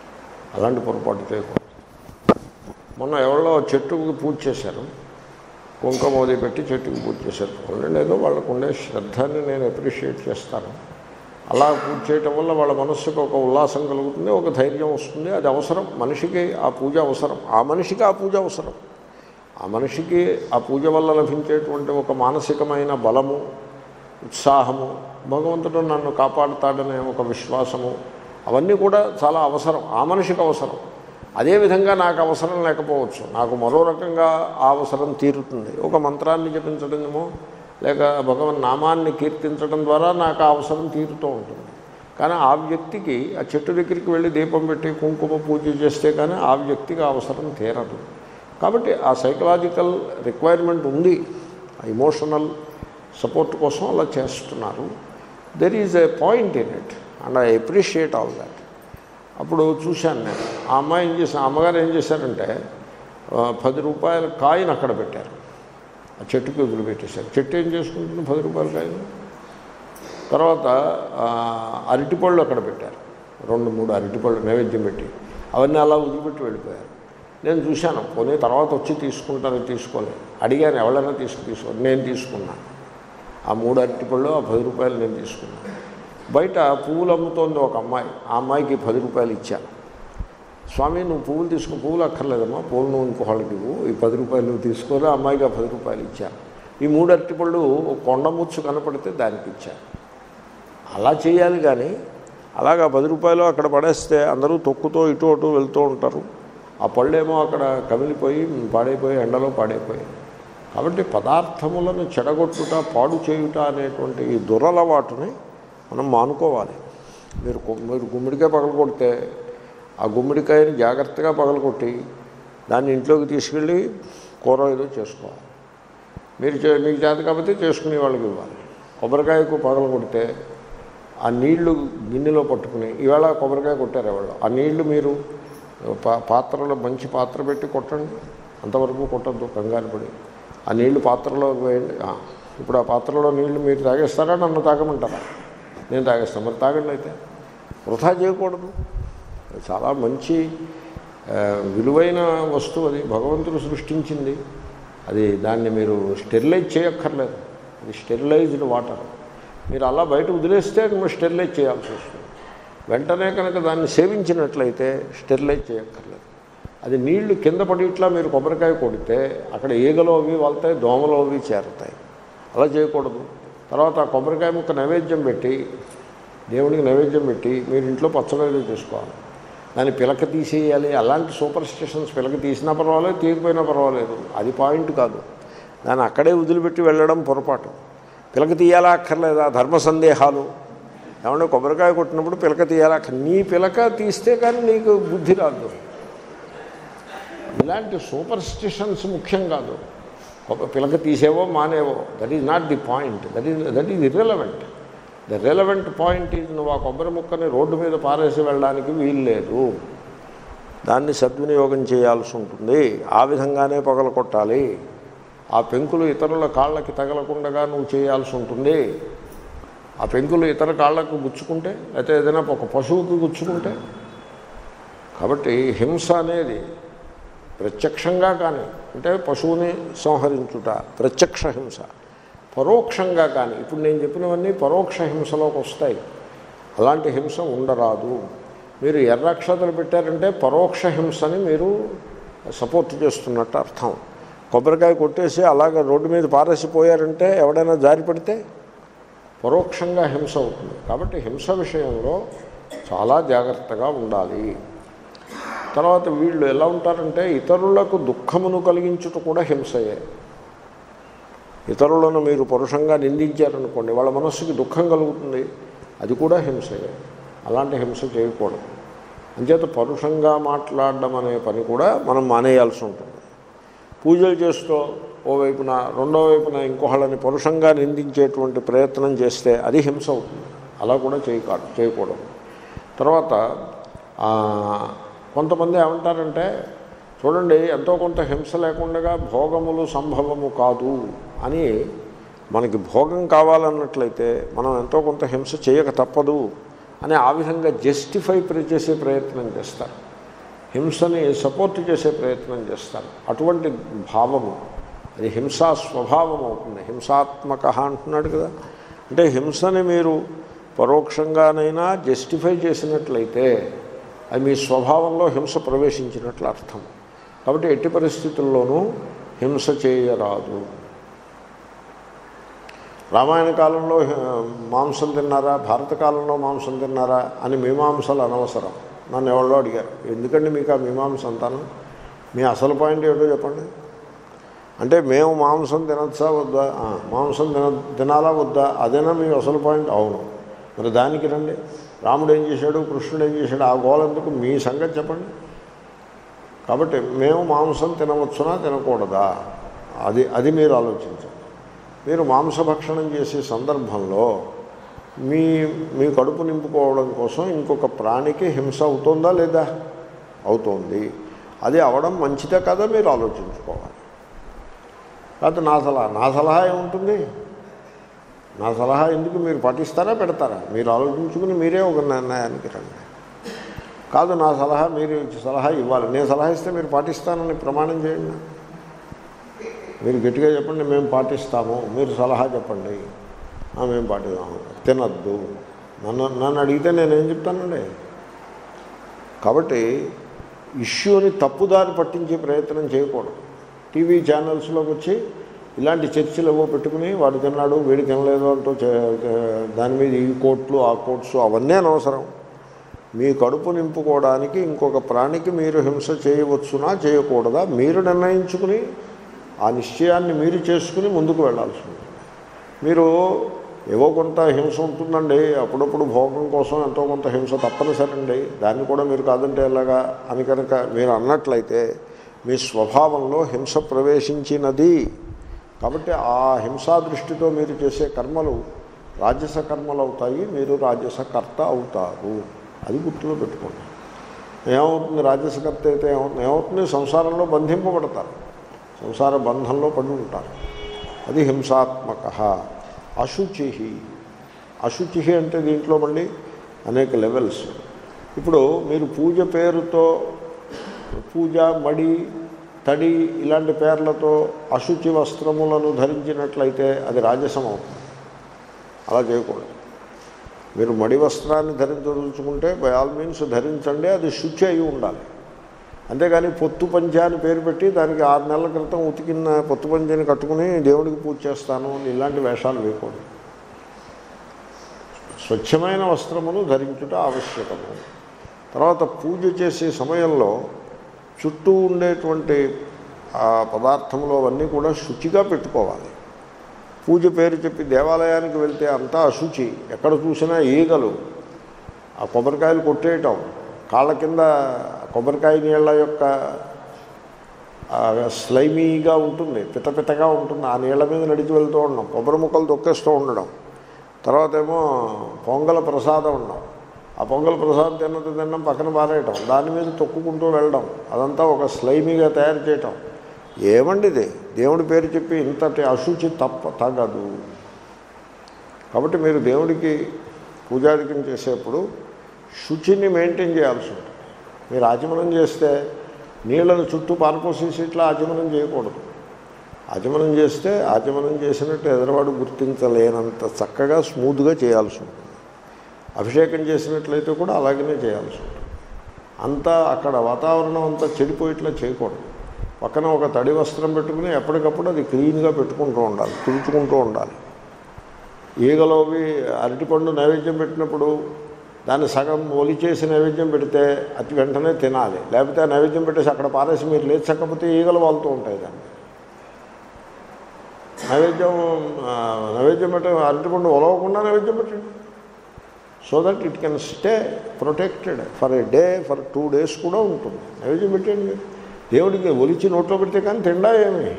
అలాంటి పొరపాటు చేయకూడదు మొన్న ఎవరో చెట్టుకి పూజ చేశారు కుంకుమోది పెట్టి చెట్టుకి పూజ చేశారు ఉండండి ఏదో వాళ్ళకు ఉండే శ్రద్ధని నేను అప్రిషియేట్ చేస్తాను అలా పూజ చేయటం వల్ల వాళ్ళ మనస్సుకు ఒక ఉల్లాసం కలుగుతుంది ఒక ధైర్యం వస్తుంది అది అవసరం మనిషికి ఆ పూజ అవసరం ఆ మనిషికి ఆ పూజ అవసరం ఆ మనిషికి ఆ పూజ వల్ల లభించేటువంటి ఒక మానసికమైన బలము ఉత్సాహము భగవంతుడు నన్ను కాపాడుతాడనే ఒక విశ్వాసము అవన్నీ కూడా చాలా అవసరం ఆ మనిషికి అవసరం అదేవిధంగా నాకు అవసరం లేకపోవచ్చు నాకు మరో రకంగా ఆ అవసరం తీరుతుంది ఒక మంత్రాన్ని జపించడమో లేక భగవన్ నామాన్ని కీర్తించడం ద్వారా నాకు ఆ అవసరం తీరుతూ ఉంటుంది కానీ ఆ వ్యక్తికి ఆ చెట్టు దగ్గరికి వెళ్ళి దీపం పెట్టి కుంకుమ పూజ చేస్తే కానీ ఆ వ్యక్తికి ఆ అవసరం తీరదు కాబట్టి ఆ సైకలాజికల్ రిక్వైర్మెంట్ ఉంది ఆ ఇమోషనల్ సపోర్ట్ కోసం అలా చేస్తున్నారు there is a point in it and I appreciate all that అప్పుడు చూశాను నేను ఆ అమ్మాయి ఏం చేశాను అమ్మగారు ఏం చేశారంటే ఆ, పది రూపాయల కాయిన్ అక్కడ పెట్టారు ఆ చెట్టుకి వదిలిపెట్టేశారు చెట్టు ఏం చేసుకుంటుంది పది రూపాయల కాయిన్ తర్వాత ఆ, అరటిపళ్ళు అక్కడ పెట్టారు రెండు మూడు అరటిపళ్ళు నైవేద్యం పెట్టి అవన్నీ అలా వదిలిపెట్టి వెళ్ళిపోయారు నేను చూశాను పోనీ తర్వాత వచ్చి తీసుకుంటాను తీసుకోలే అడిగాను ఎవరైనా తీసుకు తీసుకో నేను తీసుకున్నాను ఆ మూడు అరటిపళ్ళు ఆ పది రూపాయలు నేను తీసుకున్నాను బయట పువ్వులు అమ్ముతోంది ఒక అమ్మాయి ఆ అమ్మాయికి పది రూపాయలు ఇచ్చాను స్వామి నువ్వు పువ్వులు తీసుకో పువ్వులు అక్కర్లేదమ్మా పువ్వులు నువ్వు ఇంకోళ్ళకి ఇవ్వు ఈ పది రూపాయలు నువ్వు తీసుకొని ఆ అమ్మాయికి ఆ పది రూపాయలు ఇచ్చాను ఈ మూడు అరటిపళ్ళు ఒక కొండ ముచ్చు కనపడితే దానికి ఇచ్చాను అలా చేయాలి కానీ అలాగా పది రూపాయలు అక్కడ పడేస్తే అందరూ తొక్కుతో ఇటు అటు వెళ్తూ ఉంటారు ఆ పళ్ళేమో అక్కడ కమిలిపోయి పాడైపోయి ఎండలో పాడైపోయి కాబట్టి పదార్థములను చెడగొట్టుట పాడు చేయుట అనేటువంటి ఈ దురలవాటుని మనం మానుకోవాలి మీరు గు- మీరు గుమ్మడికాయ పగలగొడితే ఆ గుమ్మడికాయని జాగ్రత్తగా పగలగొట్టి దాన్ని ఇంట్లోకి తీసుకెళ్ళి కూర ఏదో చేసుకోవాలి మీరు చే- మీకు చేత కాబట్టి చేసుకునే వాళ్ళకి ఇవ్వాలి కొబ్బరికాయకు పగలు కొడితే ఆ నీళ్లు గిన్నెలో పట్టుకుని ఈవేళ కొబ్బరికాయ కొట్టారు ఎవరు ఆ నీళ్లు మీరు పా- పాత్రలో మంచి పాత్ర పెట్టి కొట్టండి అంతవరకు కొట్టద్దు కంగారు పడి ఆ నీళ్లు పాత్రలో వేయండి ఆ, ఇప్పుడు ఆ పాత్రలో నీళ్లు మీరు తాగేస్తారా నన్ను తాగమంటారా నేను తాగేస్తాను మరి తాగండి అయితే వృధా చేయకూడదు అది చాలా మంచి ఆ, విలువైన వస్తువు అది భగవంతుడు సృష్టించింది అది దాన్ని మీరు స్టెరిలైజ్ చేయక్కర్లేదు అది స్టెరిలైజ్డ్ వాటర్ మీరు అలా బయట వదిలేస్తే మీరు స్టెరిలైజ్ చేయాల్సి వస్తుంది వెంటనే కనుక దాన్ని సేవించినట్లయితే స్టెరిలైజ్ చేయక్కర్లేదు అది నీళ్లు కింద పడి ఇట్లా మీరు కొబ్బరికాయ కొడితే అక్కడ ఈగలు అవి వాళ్తాయి దోమలు అవి చేరుతాయి అలా చేయకూడదు తర్వాత ఆ కొబ్బరికాయ ముక్క నైవేద్యం పెట్టి దేవుడికి నైవేద్యం పెట్టి మీరు ఇంట్లో పచ్చడి చేసుకోవాలి దాన్ని పిలక తీసేయాలి అలాంటి సూపర్ స్టిషన్స్ పిలక తీసినా పర్వాలేదు తీయకపోయినా పర్వాలేదు అది పాయింట్ కాదు దాన్ని అక్కడే వదిలిపెట్టి వెళ్ళడం పొరపాటు పిలక తీయాలా అక్కర్లేదా ధర్మ సందేహాలు ఏమంటే కొబ్బరికాయ కొట్టినప్పుడు పిలక తీయాలా అక్కర్- నీ పిలక తీస్తే కానీ నీకు బుద్ధి రాదు ఇలాంటి సూపర్ స్టిషన్స్ ముఖ్యం కాదు కొబ్బ- పిలక తీసేవో మానేవో that is not the point that is that is irrelevant the relevant point is నువ్వు ఆ కొబ్బరి ముక్కని రోడ్డు మీద పారేసి వెళ్ళడానికి వీలు లేదు దాన్ని సద్వినియోగం చేయాల్సి ఉంటుంది ఆ విధంగానే పగల కొట్టాలి ఆ పెంకులు ఇతరుల కాళ్ళకి తగలకుండా నువ్వు చేయాల్సి ఉంటుంది ఆ పెంకులు ఇతర కాళ్ళకు గుచ్చుకుంటే లేకపోతే ఏదైనా ఒక పశువుకి గుచ్చుకుంటే కాబట్టి హింస అనేది ప్రత్యక్షంగా కానీ అంటే పశువుని సంహరించుట ప్రత్యక్ష హింస పరోక్షంగా కానీ ఇప్పుడు నేను చెప్పినవన్నీ పరోక్ష హింసలోకి వస్తాయి అలాంటి హింస ఉండరాదు మీరు ఎర్రక్షతలు పెట్టారంటే పరోక్ష హింసని మీరు సపోర్ట్ చేస్తున్నట్టు అర్థం కొబ్బరికాయ కొట్టేసి అలాగ రోడ్డు మీద పారేసిపోయారంటే ఎవడైనా జారి పడితే పరోక్షంగా హింస అవుతుంది కాబట్టి హింస విషయంలో చాలా జాగ్రత్తగా ఉండాలి తర్వాత వీళ్ళు ఎలా ఉంటారంటే ఇతరులకు దుఃఖమును కలిగించుట కూడా హింసయే ఇతరులను మీరు పరుషంగా నిందించారనుకోండి వాళ్ళ మనస్సుకి దుఃఖం కలుగుతుంది అది కూడా హింసయే అలాంటి హింస చేయకూడదు అంచేత పరుషంగా మాట్లాడడం అనే పని కూడా మనం మానేయాల్సి ఉంటుంది పూజలు చేస్తూ ఓవైపున రెండో వైపున ఇంకొకళ్ళని పరుషంగా నిందించేటువంటి ప్రయత్నం చేస్తే అది హింస అవుతుంది అలా కూడా చేయకాడు చేయకూడదు తర్వాత ఆ, కొంతమంది ఏమంటారంటే చూడండి ఎంతో కొంత హింస లేకుండా భోగములు సంభవము కాదు అని మనకి భోగం కావాలన్నట్లయితే మనం ఎంతో కొంత హింస చేయక తప్పదు అని ఆ విధంగా జస్టిఫై చేసే ప్రయత్నం చేస్తారు హింసని సపోర్ట్ చేసే ప్రయత్నం చేస్తారు అటువంటి భావము అది హింసా స్వభావం అవుతుంది హింసాత్మక అంటున్నాడు కదా అంటే హింసని మీరు పరోక్షంగానైనా జస్టిఫై చేసినట్లయితే అది మీ స్వభావంలో హింస ప్రవేశించినట్లు అర్థం కాబట్టి ఎట్టి పరిస్థితుల్లోనూ హింస చేయరాదు రామాయణ కాలంలో హ- మాంసం తిన్నారా భారత కాలంలో మాంసం తిన్నారా అని మీమాంసలు అనవసరం నన్ను ఎవరో అడిగారు ఎందుకండి మీకు ఆ మీమాంస అంతాను మీ అసలు పాయింట్ ఏమిటో చెప్పండి అంటే మేము మాంసం తినచ్చా వద్దా ఆ, మాంసం తిన తినాలా వద్దా అదేనా మీ అసలు పాయింట్ అవును మరి దానికి రండి రాముడు ఏం చేశాడు కృష్ణుడు ఏం చేశాడు ఆ గోలందుకు మీ సంగతి చెప్పండి కాబట్టి మేము మాంసం తినవచ్చునా తినకూడదా అది అది మీరు ఆలోచించండి మీరు మాంసభక్షణం చేసే సందర్భంలో మీ మీ కడుపు నింపుకోవడం కోసం ఇంకొక ప్రాణికి హింస అవుతుందా లేదా అవుతోంది అది అవడం మంచిదే కదా మీరు ఆలోచించుకోవాలి కాదు నా సలహా నా సలహా ఏముంటుంది నా సలహా ఎందుకు మీరు పాటిస్తారా పెడతారా మీరు ఆలోచించుకుని మీరే ఒక నిర్ణయానికి రండి కాదు నా సలహా మీరు సలహా ఇవ్వాలి నేను సలహా ఇస్తే మీరు పాటిస్తానని ప్రమాణం చేయండి మీరు గట్టిగా చెప్పండి మేము పాటిస్తాము మీరు సలహా చెప్పండి "ఆ, మేము పాటిస్తాము తినద్దు నన్ను నన్ను అడిగితే నేనేం చెప్తానండి కాబట్టి ఇష్యూని తప్పుదారి పట్టించే ప్రయత్నం చేయకూడదు టీవీ ఛానల్స్లోకి వచ్చి ఇలాంటి చర్చలు ఏవో పెట్టుకుని వాడు తిన్నాడు వీడు తినలేదు అంటూ చే- దాని మీద ఈ కోట్లు ఆ కోట్స్ అవన్నీ అనవసరం మీ కడుపు నింపుకోవడానికి ఇంకొక ప్రాణికి మీరు హింస చేయవచ్చునా చేయకూడదా మీరు నిర్ణయించుకుని ఆ నిశ్చయాన్ని మీరు చేసుకుని ముందుకు వెళ్ళాల్సి ఉంటుంది మీరు ఏవో కొంత హింస ఉంటుందండి అప్పుడప్పుడు భోగం కోసం ఎంతో కొంత హింస తప్పనిసరండి దాన్ని కూడా మీరు కాదంటే ఎలాగా అని కనుక మీరు అన్నట్లయితే మీ స్వభావంలో హింస ప్రవేశించినది కాబట్టి ఆ హింసా దృష్టితో మీరు చేసే కర్మలు రాజస కర్మలు అవుతాయి మీరు రాజస కర్త అవుతారు అది గుర్తులో పెట్టుకోండి ఏమవుతుంది రాజసకర్త అయితే ఏమవుతుంది ఏమవుతుంది సంసారంలో బంధింపబడతారు సంసార బంధంలో పడి ఉంటారు అది హింసాత్మక అశుచి అశుచి అంటే దీంట్లో మళ్ళీ అనేక లెవెల్స్ ఇప్పుడు మీరు పూజ పేరుతో పూజ మడి తడి ఇలాంటి పేర్లతో అశుచి వస్త్రములను ధరించినట్లయితే అది రాజసం అవుతుంది అలా చేయకూడదు మీరు మడి వస్త్రాన్ని ధరించదలుచుకుంటే బై ఆల్ మీన్స్ ధరించండి అది శుచి అయి ఉండాలి అంతేగాని పొత్తు పంచ అని పేరు పెట్టి దానికి ఆరు నెలల క్రితం ఉతికిన పొత్తు పంచని కట్టుకుని దేవుడికి పూజ చేస్తాను అని ఇలాంటి వేషాలు వేయకూడదు స్వచ్ఛమైన వస్త్రమును ధరించుట ఆవశ్యకము తర్వాత పూజ చేసే సమయంలో చుట్టూ ఉండేటువంటి ఆ పదార్థములు అవన్నీ కూడా శుచిగా పెట్టుకోవాలి పూజ పేరు చెప్పి దేవాలయానికి వెళ్తే అంతా అశుచి ఎక్కడ చూసినా ఈగలు ఆ కొబ్బరికాయలు కొట్టేయటం కాళ్ళ కింద కొబ్బరికాయ నీళ్ళ యొక్క ఆ స్లైమీగా ఉంటుంది పితపితగా ఉంటుంది ఆ నీళ్ళ మీద నడిచి వెళ్తూ ఉండడం కొబ్బరి ముక్కలు తొక్కేస్తూ ఉండడం తర్వాత ఏమో పొంగల ప్రసాదం ఉండడం ఆ పొంగల్ ప్రసాదం తిన్నది తినడం పక్కన పారేయటం దాని మీద తొక్కుకుంటూ వెళ్ళడం అదంతా ఒక స్లైమీగా తయారు చేయటం ఏమండిది దేవుడి పేరు చెప్పి ఇంతటి అశుచి తప్ప తగదు కాబట్టి మీరు దేవుడికి పూజాధికం చేసేప్పుడు శుచిని మెయింటైన్ చేయాల్సి ఉంటుంది మీరు ఆచమనం చేస్తే నీళ్ళను చుట్టూ పారపోసేసి ఇట్లా ఆచమనం చేయకూడదు ఆచమనం చేస్తే ఆచమనం చేసినట్టు ఎదరవాడు గుర్తించలేనంత చక్కగా స్మూత్గా చేయాల్సి ఉంటుంది అభిషేకం చేసినట్లయితే కూడా అలాగనే చేయాల్సి ఉంటుంది అంతా అక్కడ వాతావరణం అంతా చెడిపోయేట్లా చేయకూడదు పక్కన ఒక తడి వస్త్రం పెట్టుకుని ఎప్పటికప్పుడు అది క్లీన్గా పెట్టుకుంటూ ఉండాలి తుడుచుకుంటూ ఉండాలి ఈగలోవి అరటిపండు నైవేద్యం పెట్టినప్పుడు దాన్ని సగం ఒలిచేసి నైవేద్యం పెడితే అది వెంటనే తినాలి లేకపోతే ఆ నైవేద్యం పెట్టేసి అక్కడ పారేసి మీరు లేచకపోతే ఈగలు వాళ్తూ ఉంటాయి దాన్ని నైవేద్యం ఆ, నైవేద్యం పెట్ట అరటిపండు ఒలవకుండా నైవేద్యం పెట్టండి so that it can stay protected for a day for two days కూడా ఉంటుంది నైవేద్యం పెట్టండి మీరు దేవుడికి ఒలిచి నోట్లో పెడితే కానీ తిండా ఏమి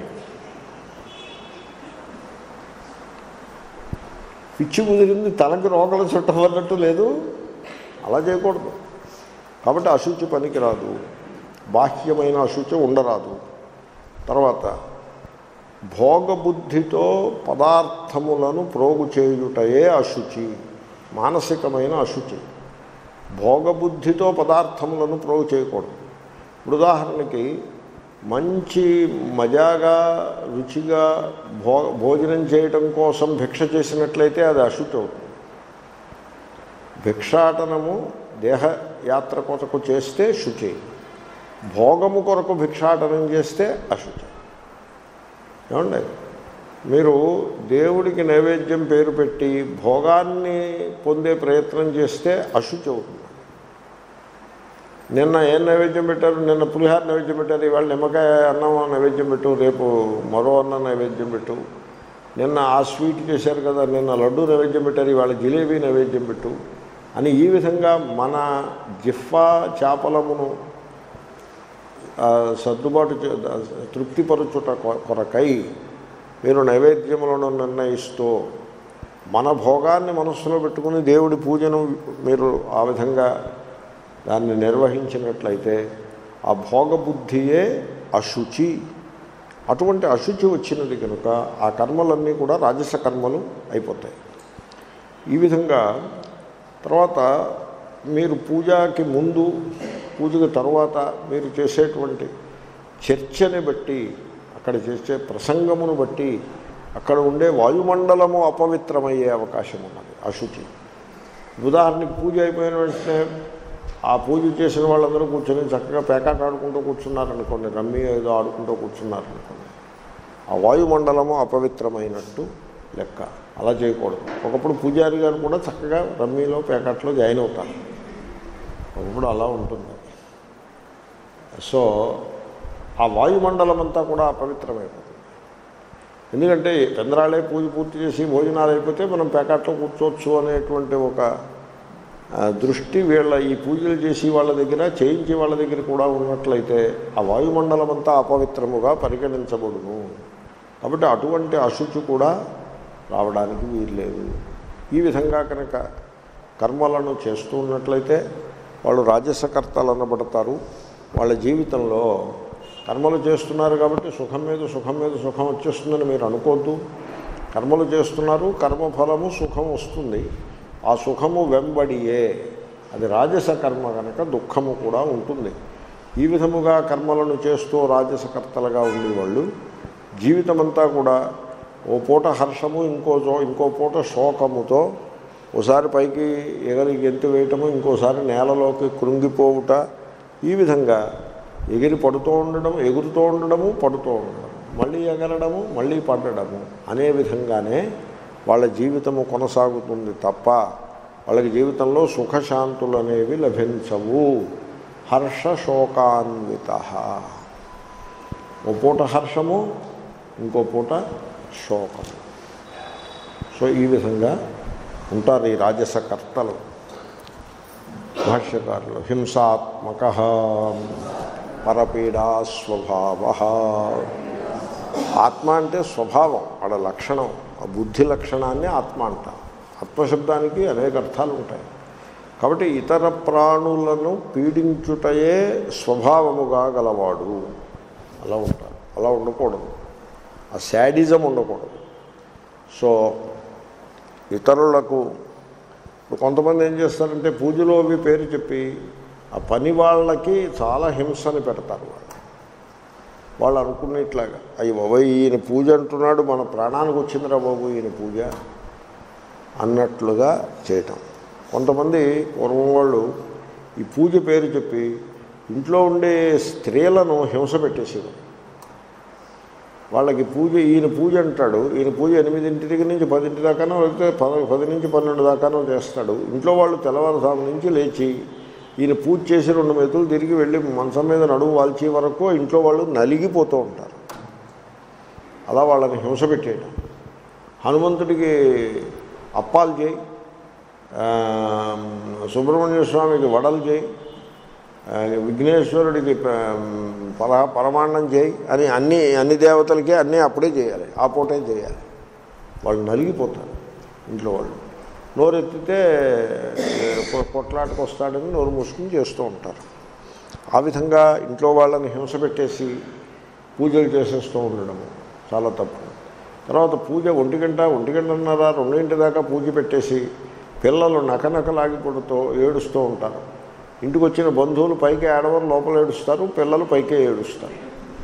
పిచ్చి కుదిరింది తనకి రోగల చుట్టం వన్నట్టు లేదు అలా చేయకూడదు కాబట్టి అశుచి పనికిరాదు బాహ్యమైన అశుచి ఉండరాదు తర్వాత భోగబుద్ధితో పదార్థములను ప్రోగు చేయుటయే అశుచి మానసికమైన అశుచి భోగబుద్ధితో పదార్థములను ప్రోగు చేయకూడదు ఇప్పుడు ఉదాహరణకి మంచి మజాగా రుచిగా భో భోజనం చేయటం కోసం భిక్ష చేసినట్లయితే అది అశుచి అవుతుంది భిక్షాటనము దేహయాత్ర కొరకు చేస్తే శుచి భోగము కొరకు భిక్షాటనం చేస్తే అశుచి ఏమండి మీరు దేవుడికి నైవేద్యం పేరు పెట్టి భోగాన్ని పొందే ప్రయత్నం చేస్తే అశుచి అవుతుంది నిన్న ఏం నైవేద్యం పెట్టారు నిన్న పులిహార నైవేద్యం పెట్టారు ఇవాళ నిమ్మకాయ అన్నం నైవేద్యం పెట్టు రేపు మరో అన్నం నైవేద్యం పెట్టు నిన్న ఆ స్వీట్ చేశారు కదా నిన్న లడ్డు నైవేద్యం పెట్టారు ఇవాళ జిలేబీ నైవేద్యం పెట్టు అని ఈ విధంగా మన జిఫ్ఫా చేపలమును ఆ, సర్దుబాటు చే- తృప్తిపరచుట కొ- కొరకై మీరు నైవేద్యములను నిర్ణయిస్తూ మన భోగాన్ని మనస్సులో పెట్టుకుని దేవుడి పూజను మీరు ఆ విధంగా దాన్ని నిర్వహించినట్లయితే ఆ భోగబుద్ధియే అశుచి అటువంటి అశుచి వచ్చినది కనుక ఆ కర్మలన్నీ కూడా రాజస కర్మలు అయిపోతాయి ఈ విధంగా తర్వాత మీరు పూజకి ముందు పూజకి తర్వాత మీరు చేసేటువంటి చర్చని బట్టి అక్కడ చేసే ప్రసంగమును బట్టి అక్కడ ఉండే వాయుమండలము అపవిత్రమయ్యే అవకాశం ఉన్నది అశుచి ఉదాహరణకి పూజ అయిపోయిన వెంటనే ఆ పూజ చేసిన వాళ్ళందరూ కూర్చొని చక్కగా పేకాట ఆడుకుంటూ కూర్చున్నారనుకోండి రమ్మి ఏదో ఆడుకుంటూ కూర్చున్నారనుకోండి ఆ వాయుమండలము అపవిత్రమైనట్టు లెక్క అలా చేయకూడదు ఒకప్పుడు పూజారి గారు కూడా చక్కగా రమ్మీలో పేకాట్లో జాయిన్ అవుతారు ఒకప్పుడు అలా ఉంటుంది సో ఆ వాయుమండలం అంతా కూడా అపవిత్రమైపోతుంది ఎందుకంటే చంద్రాలే పూజ పూర్తి చేసి భోజనాలు అయిపోతే మనం పేకాట్లో కూర్చోవచ్చు అనేటువంటి ఒక ఆ, దృష్టి వీళ్ళ ఈ పూజలు చేసి వాళ్ళ దగ్గర చేయించి వాళ్ళ దగ్గర కూడా ఉన్నట్లయితే ఆ వాయుమండలం అంతా అపవిత్రముగా పరిగణించబడును కాబట్టి అటువంటి అశుచి కూడా రావడానికి వీల్లేదు ఈ విధంగా కనుక కర్మలను చేస్తూ ఉన్నట్లయితే వాళ్ళు రాజసకర్తలు అనబడతారు వాళ్ళ జీవితంలో కర్మలు చేస్తున్నారు కాబట్టి సుఖం మీద సుఖం మీద సుఖం వచ్చేస్తుందని మీరు అనుకోవద్దు కర్మలు చేస్తున్నారు కర్మఫలము సుఖం వస్తుంది ఆ సుఖము వెంబడియే అది రాజస కర్మ కనుక దుఃఖము కూడా ఉంటుంది ఈ విధముగా కర్మలను చేస్తూ రాజసకర్తలుగా ఉండేవాళ్ళు జీవితమంతా కూడా ఓ పూట హర్షము ఇంకో జో- ఇంకో పూట శోకముతో ఓసారి పైకి ఎగరి గెంతు వేయటము ఇంకోసారి నేలలోకి కృంగిపోవుట ఈ విధంగా ఎగిరి పడుతూ ఉండడం ఎగురుతూ ఉండడము పడుతూ ఉండడం మళ్ళీ ఎగరడము మళ్ళీ పడడము అనే విధంగానే వాళ్ళ జీవితము కొనసాగుతుంది తప్ప వాళ్ళకి జీవితంలో సుఖశాంతులు అనేవి లభించవు హర్ష శోకాన్విత ఓ పూట హర్షము ఇంకో పూట శోకము సో ఈ విధంగా ఉంటారు ఈ రాజసకర్తలు భాష్యకారులు హింసాత్మక పరపీడా స్వభావ ఆత్మ అంటే స్వభావం వాళ్ళ లక్షణం ఆ బుద్ధి లక్షణాన్ని ఆత్మ అంటారు ఆత్మశబ్దానికి అనేక అర్థాలు ఉంటాయి కాబట్టి ఇతర ప్రాణులను పీడించుటయే స్వభావముగా గలవాడు అలా ఉంటారు అలా ఉండకూడదు ఆ శాడిజం ఉండకూడదు సో ఇతరులకు ఇప్పుడు కొంతమంది ఏం చేస్తారంటే పూజలో అవి పేరు చెప్పి ఆ పని వాళ్ళకి చాలా హింసని పెడతారు వాళ్ళు వాళ్ళు అనుకునేట్లాగా అయ్యి బాబాయ్ ఈయన పూజ అంటున్నాడు మన ప్రాణానికి వచ్చిందిరా బాబు ఈయన పూజ అన్నట్లుగా చేయటం కొంతమంది పూర్వం వాళ్ళు ఈ పూజ పేరు చెప్పి ఇంట్లో ఉండే స్త్రీలను హింస పెట్టేసేవారు వాళ్ళకి పూజ ఈయన పూజ అంటాడు ఈయన పూజ ఎనిమిదింటి దగ్గర నుంచి పదింటి దాకానో లేకపోతే పద పది నుంచి పన్నెండు దాకానో చేస్తాడు ఇంట్లో వాళ్ళు తెల్లవారుజాము నుంచి లేచి ఈయన పూజ చేసి రెండు మెతులు తిరిగి వెళ్ళి మంచం మీద నడుము వాల్చే వరకు ఇంట్లో వాళ్ళు నలిగిపోతూ ఉంటారు అలా వాళ్ళని హింస పెట్టేయడం హనుమంతుడికి అప్పాలు చేయి ఆ, సుబ్రహ్మణ్య స్వామికి వడలు చేయి ఆ, విఘ్నేశ్వరుడికి ప- పర పరమాన్నం చేయి అని అన్ని అన్ని దేవతలకి అన్నీ అప్పుడే చేయాలి ఆ పూటే చేయాలి వాళ్ళు నలిగిపోతారు ఇంట్లో వాళ్ళు నోరెత్తితే కొ- కొట్లాటకు వస్తాడని నోరు మూసుకుని చేస్తూ ఉంటారు ఆ విధంగా ఇంట్లో వాళ్ళని హింస పెట్టేసి పూజలు చేసేస్తూ ఉండడము చాలా తప్పు తర్వాత పూజ ఒంటి గంట ఒంటి గంటన్నర రెండింటి దాకా పూజ పెట్టేసి పిల్లలు నకనకలాగి పడుతూ ఏడుస్తూ ఉంటారు ఇంటికి వచ్చిన బంధువులు పైకి ఏడవరు లోపల ఏడుస్తారు పిల్లలు పైకే ఏడుస్తారు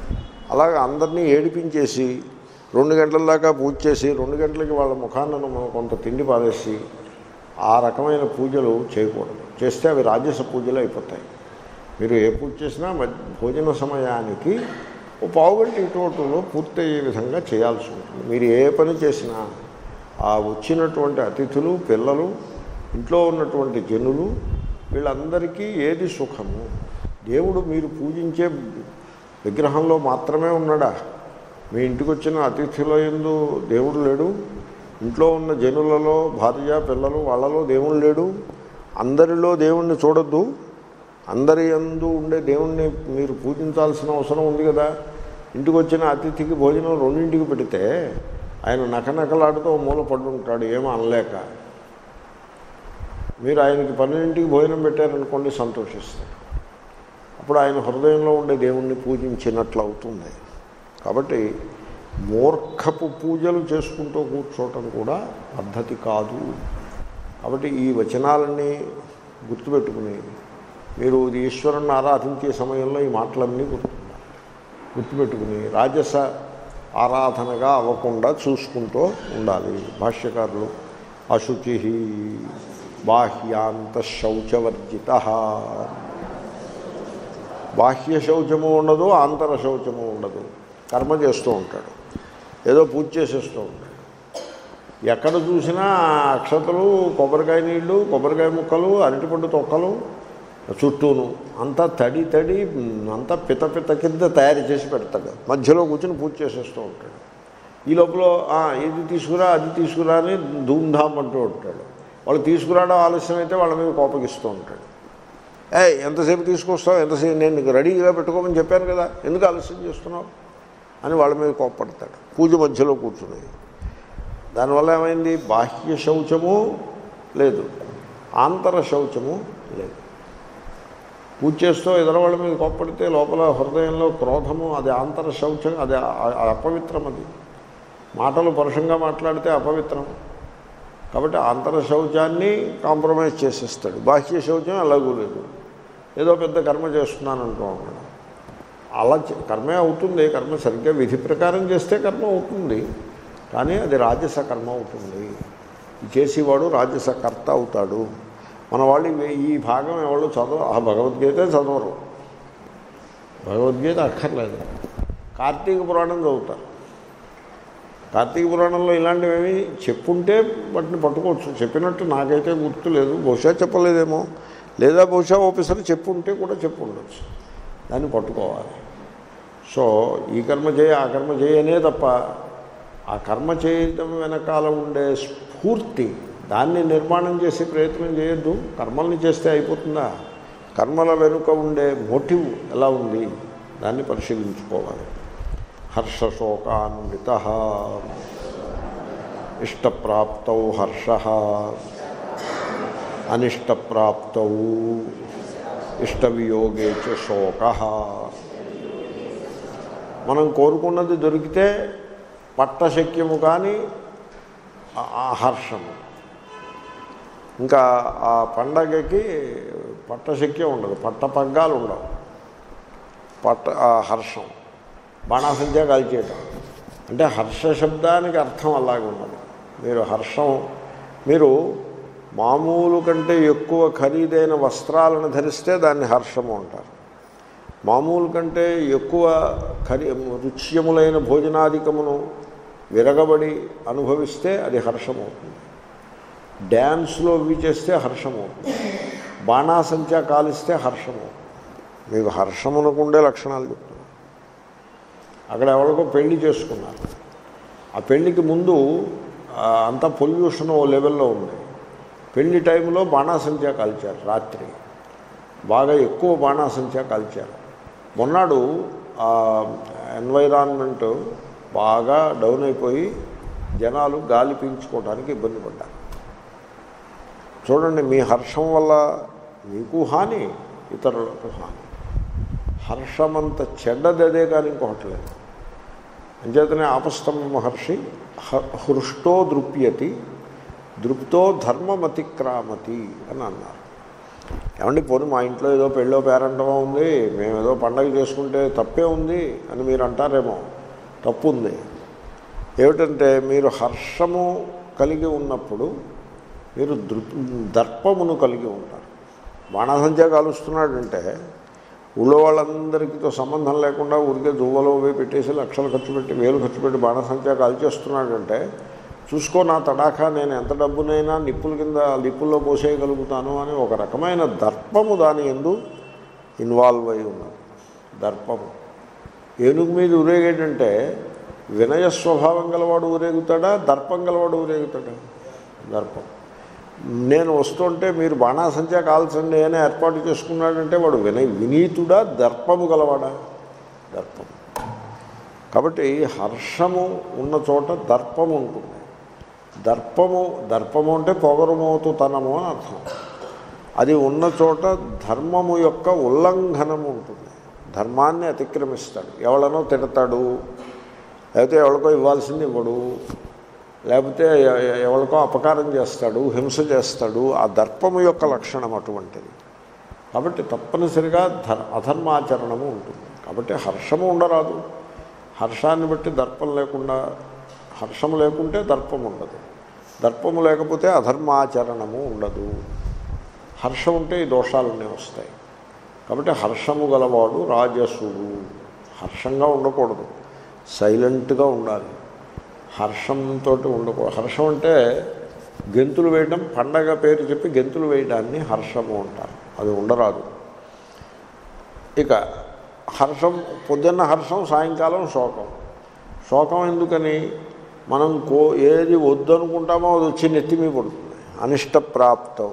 అలాగే అందరినీ ఏడిపించేసి రెండు గంటల దాకా పూజ చేసి రెండు గంటలకి వాళ్ళ ముఖాన్ని మనం కొంత తిండి పారేసి ఆ రకమైన పూజలు చేయకూడదు చేస్తే అవి రాజస పూజలు అయిపోతాయి మీరు ఏ పూజ చేసినా మధ్య భోజన సమయానికి ఓ పావు గంట ఇటువటులో పూర్తయ్యే విధంగా చేయాల్సి ఉంటుంది మీరు ఏ పని చేసినా ఆ వచ్చినటువంటి అతిథులు పిల్లలు ఇంట్లో ఉన్నటువంటి జనులు వీళ్ళందరికీ ఏది సుఖము దేవుడు మీరు పూజించే విగ్రహంలో మాత్రమే ఉన్నాడా మీ ఇంటికి వచ్చిన అతిథుల ఎందు దేవుడు లేడు ఇంట్లో ఉన్న జనులలో భార్య పిల్లలు వాళ్ళలో దేవుడు లేడు అందరిలో దేవుణ్ణి చూడొద్దు అందరి యందు ఉండే దేవుణ్ణి మీరు పూజించాల్సిన అవసరం ఉంది కదా ఇంటికి వచ్చిన అతిథికి భోజనం రెండింటికి పెడితే ఆయన నకనకలాడుతూ మూల పడి ఉంటాడు ఏమీ అనలేక మీరు ఆయనకి పన్నెండింటికి భోజనం పెట్టారనుకోండి సంతోషిస్తారు అప్పుడు ఆయన హృదయంలో ఉండే దేవుణ్ణి పూజించినట్లు అవుతుంది కాబట్టి మూర్ఖపు పూజలు చేసుకుంటూ కూర్చోవటం కూడా పద్ధతి కాదు కాబట్టి ఈ వచనాలన్నీ గుర్తుపెట్టుకుని మీరు ఇది ఈశ్వరుణ్ణి ఆరాధించే సమయంలో ఈ మాటలన్నీ గుర్తుండాలి గుర్తుపెట్టుకుని రాజస ఆరాధనగా అవ్వకుండా చూసుకుంటూ ఉండాలి భాష్యకారులు అశుచి బాహ్యాంత శౌచవర్జిత బాహ్య శౌచము ఉండదు ఆంతర శౌచము ఉండదు కర్మ చేస్తూ ఉంటాడు ఏదో పూజ చేసేస్తూ ఉంటాడు ఎక్కడ చూసినా అక్షతలు కొబ్బరికాయ నీళ్ళు కొబ్బరికాయ ముక్కలు అరటిపండు తొక్కలు చుట్టూను అంతా తడి తడి అంతా పిత పిత కింద తయారు చేసి పెడతాడు మధ్యలో కూర్చొని పూజ చేసేస్తూ ఉంటాడు ఈ లోపల "ఆ, ఇది తీసుకురా అది తీసుకురా అని ధూమ్ధామ్ అంటూ ఉంటాడు వాళ్ళు తీసుకురావడం ఆలస్యం అయితే వాళ్ళ మీద కోపగిస్తూ ఉంటాడు ఏ ఎంతసేపు తీసుకొస్తావు ఎంతసేపు నేను నీకు రెడీగా పెట్టుకోమని చెప్పాను కదా ఎందుకు ఆలస్యం చేస్తున్నావు అని వాళ్ళ మీద కోపడతాడు పూజ మధ్యలో కూర్చుని దానివల్ల ఏమైంది బాహ్య శౌచము లేదు ఆంతర శౌచము లేదు పూజ చేస్తూ ఎదురు వాళ్ళ మీద కోప్పడితే లోపల హృదయంలో క్రోధము అది ఆంతర శౌచం అది అ- అ- అపవిత్రం అది మాటలు పరుషంగా మాట్లాడితే అపవిత్రం కాబట్టి ఆంతర శౌచాన్ని కాంప్రమైజ్ చేసేస్తాడు బాహ్య శౌచం ఎలాగూ లేదు ఏదో పెద్ద కర్మ చేస్తున్నానంటూ ఉన్నాడు అలా చే- కర్మే అవుతుంది కర్మ సరిగ్గా విధి ప్రకారం చేస్తే కర్మ అవుతుంది కానీ అది రాజస కర్మ అవుతుంది ఈ చేసేవాడు రాజస కర్త అవుతాడు మన వాళ్ళు ఇవి- ఈ భాగం ఎవరు చదవ ఆ భగవద్గీత చదవరు భగవద్గీత అక్కర్లేదు కార్తీక పురాణం చదువుతారు కార్తీక పురాణంలో ఇలాంటివి చెప్పుంటే వాటిని పట్టుకోవచ్చు చెప్పినట్టు నాకైతే గుర్తు లేదు బహుశా చెప్పలేదేమో లేదా బహుశా ఓపెసర్ చెప్పుంటే కూడా చెప్పు ఉండొచ్చు దాన్ని పట్టుకోవాలి సో ఈ కర్మ చేయ ఆ కర్మ చేయనే తప్ప ఆ కర్మ చేయటం వెనకాల ఉండే స్ఫూర్తి దాన్ని నిర్మాణం చేసే ప్రయత్నం చేయొద్దు కర్మల్ని చేస్తే అయిపోతుందా కర్మల వెనుక ఉండే మోటివ్ ఎలా ఉంది దాన్ని పరిశీలించుకోవాలి హర్షశోకాన్విత ఇష్టప్రాప్తౌ హర్ష అనిష్టప్రాప్తౌ ఇష్టవియోగే చ శోక మనం కోరుకున్నది దొరికితే పట్టశక్యము కానీ ఆ- ఆ హర్షము ఇంకా ఆ పండగకి పట్టశక్యం ఉండదు పట్ట పగ్గాలు ఉండవు పట్ట ఆ హర్షం బాణాసంఖ్య కాల్చేయటం అంటే హర్ష శబ్దానికి అర్థం అలాగే ఉన్నది మీరు హర్షం మీరు మామూలు కంటే ఎక్కువ ఖరీదైన వస్త్రాలను ధరిస్తే దాన్ని హర్షము అంటారు మామూలు కంటే ఎక్కువ ఖరీ రుచ్యములైన భోజనాధికమును విరగబడి అనుభవిస్తే అది హర్షమవుతుంది డ్యాన్స్లో ఇవి చేస్తే హర్షమవుతుంది బాణాసంచా కాలిస్తే హర్షమవుతుంది మీకు హర్షమునకు ఉండే లక్షణాలు చెప్తున్నాను అక్కడ ఎవరికో పెళ్లి చేసుకున్నారు ఆ పెళ్లికి ముందు ఆ, అంతా పొల్యూషన్ ఓ లెవెల్లో ఉంది పెళ్లి టైంలో బాణాసంచా కాల్చారు రాత్రి బాగా ఎక్కువ బాణాసంచా కాల్చారు మొన్నాడు ఆ ఎన్వైరాన్మెంట్ బాగా డౌన్ అయిపోయి జనాలు గాలి పీల్చుకోవడానికి ఇబ్బంది పడ్డారు చూడండి మీ హర్షం వల్ల మీకు హాని ఇతరులకు హాని హర్షమంత చెడ్డది అదే కానీ ఇంకొకటి లేదు అంచేతనే ఆపస్తమ మహర్షి హ- హృష్టో దృప్యతి దృప్తో ధర్మమతిక్రామతి అని అన్నారు ఏమండి పోనీ మా ఇంట్లో ఏదో పెళ్ళో పేరంటమో ఉంది మేము ఏదో పండగ చేసుకుంటే తప్పే ఉంది అని మీరు అంటారేమో తప్పు ఉంది ఏమిటంటే మీరు హర్షము కలిగి ఉన్నప్పుడు మీరు దృ దర్పమును కలిగి ఉంటారు బాణాసంచా కాలుస్తున్నాడంటే ఊళ్ళో వాళ్ళందరికీతో సంబంధం లేకుండా ఊరికే దువ్వలో పోయి పెట్టేసి లక్షలు ఖర్చు పెట్టి వేలు ఖర్చు పెట్టి బాణాసంచా కాల్చేస్తున్నాడంటే చూసుకో నా తడాఖా నేను ఎంత డబ్బునైనా నిప్పుల కింద నిప్పుల్లో పోసేయగలుగుతాను అని ఒక రకమైన దర్పము దాని ఎందు ఇన్వాల్వ్ అయి ఉన్నది దర్పము ఏనుగు మీద ఊరేగేటంటే వినయ స్వభావం గలవాడు ఊరేగుతాడా దర్పం గలవాడు ఊరేగుతాడా దర్పం నేను వస్తుంటే మీరు బాణాసంచా కాల్చండి అని ఏర్పాటు చేసుకున్నాడంటే వాడు వినయ వినీతుడా దర్పము గలవాడా దర్పం కాబట్టి హర్షము ఉన్న చోట దర్పము ఉంటుంది దర్పము దర్పము అంటే పొగరుమోతుతనము అని అర్థం అది ఉన్న చోట ధర్మము యొక్క ఉల్లంఘనము ఉంటుంది ధర్మాన్ని అతిక్రమిస్తాడు ఎవడనో తిడతాడు లేకపోతే ఎవరికో ఇవ్వాల్సింది ఇవ్వడు లేకపోతే ఎ- ఎ- ఎవరికో అపకారం చేస్తాడు హింస చేస్తాడు ఆ దర్పము యొక్క లక్షణం అటువంటిది కాబట్టి తప్పనిసరిగా ధర్ అధర్మాచరణము ఉంటుంది కాబట్టి హర్షము ఉండరాదు హర్షాన్ని బట్టి దర్పం లేకుండా హర్షము లేకుంటే దర్పం ఉండదు దర్పము లేకపోతే అధర్మాచరణము ఉండదు హర్షం ఉంటే ఈ దోషాలన్నీ వస్తాయి కాబట్టి హర్షము గలవాడు రాజసుడు హర్షంగా ఉండకూడదు సైలెంట్గా ఉండాలి హర్షంతో ఉండకూడదు హర్షం అంటే గెంతులు వేయడం పండగ పేరు చెప్పి గెంతులు వేయడాన్ని హర్షము అంటారు అది ఉండరాదు ఇక హర్షం పొద్దున్న హర్షం సాయంకాలం శోకం శోకం ఎందుకని మనం కో ఏది వద్దనుకుంటామో అది వచ్చి నెత్తి మీద పడుతుంది అనిష్ట ప్రాప్తం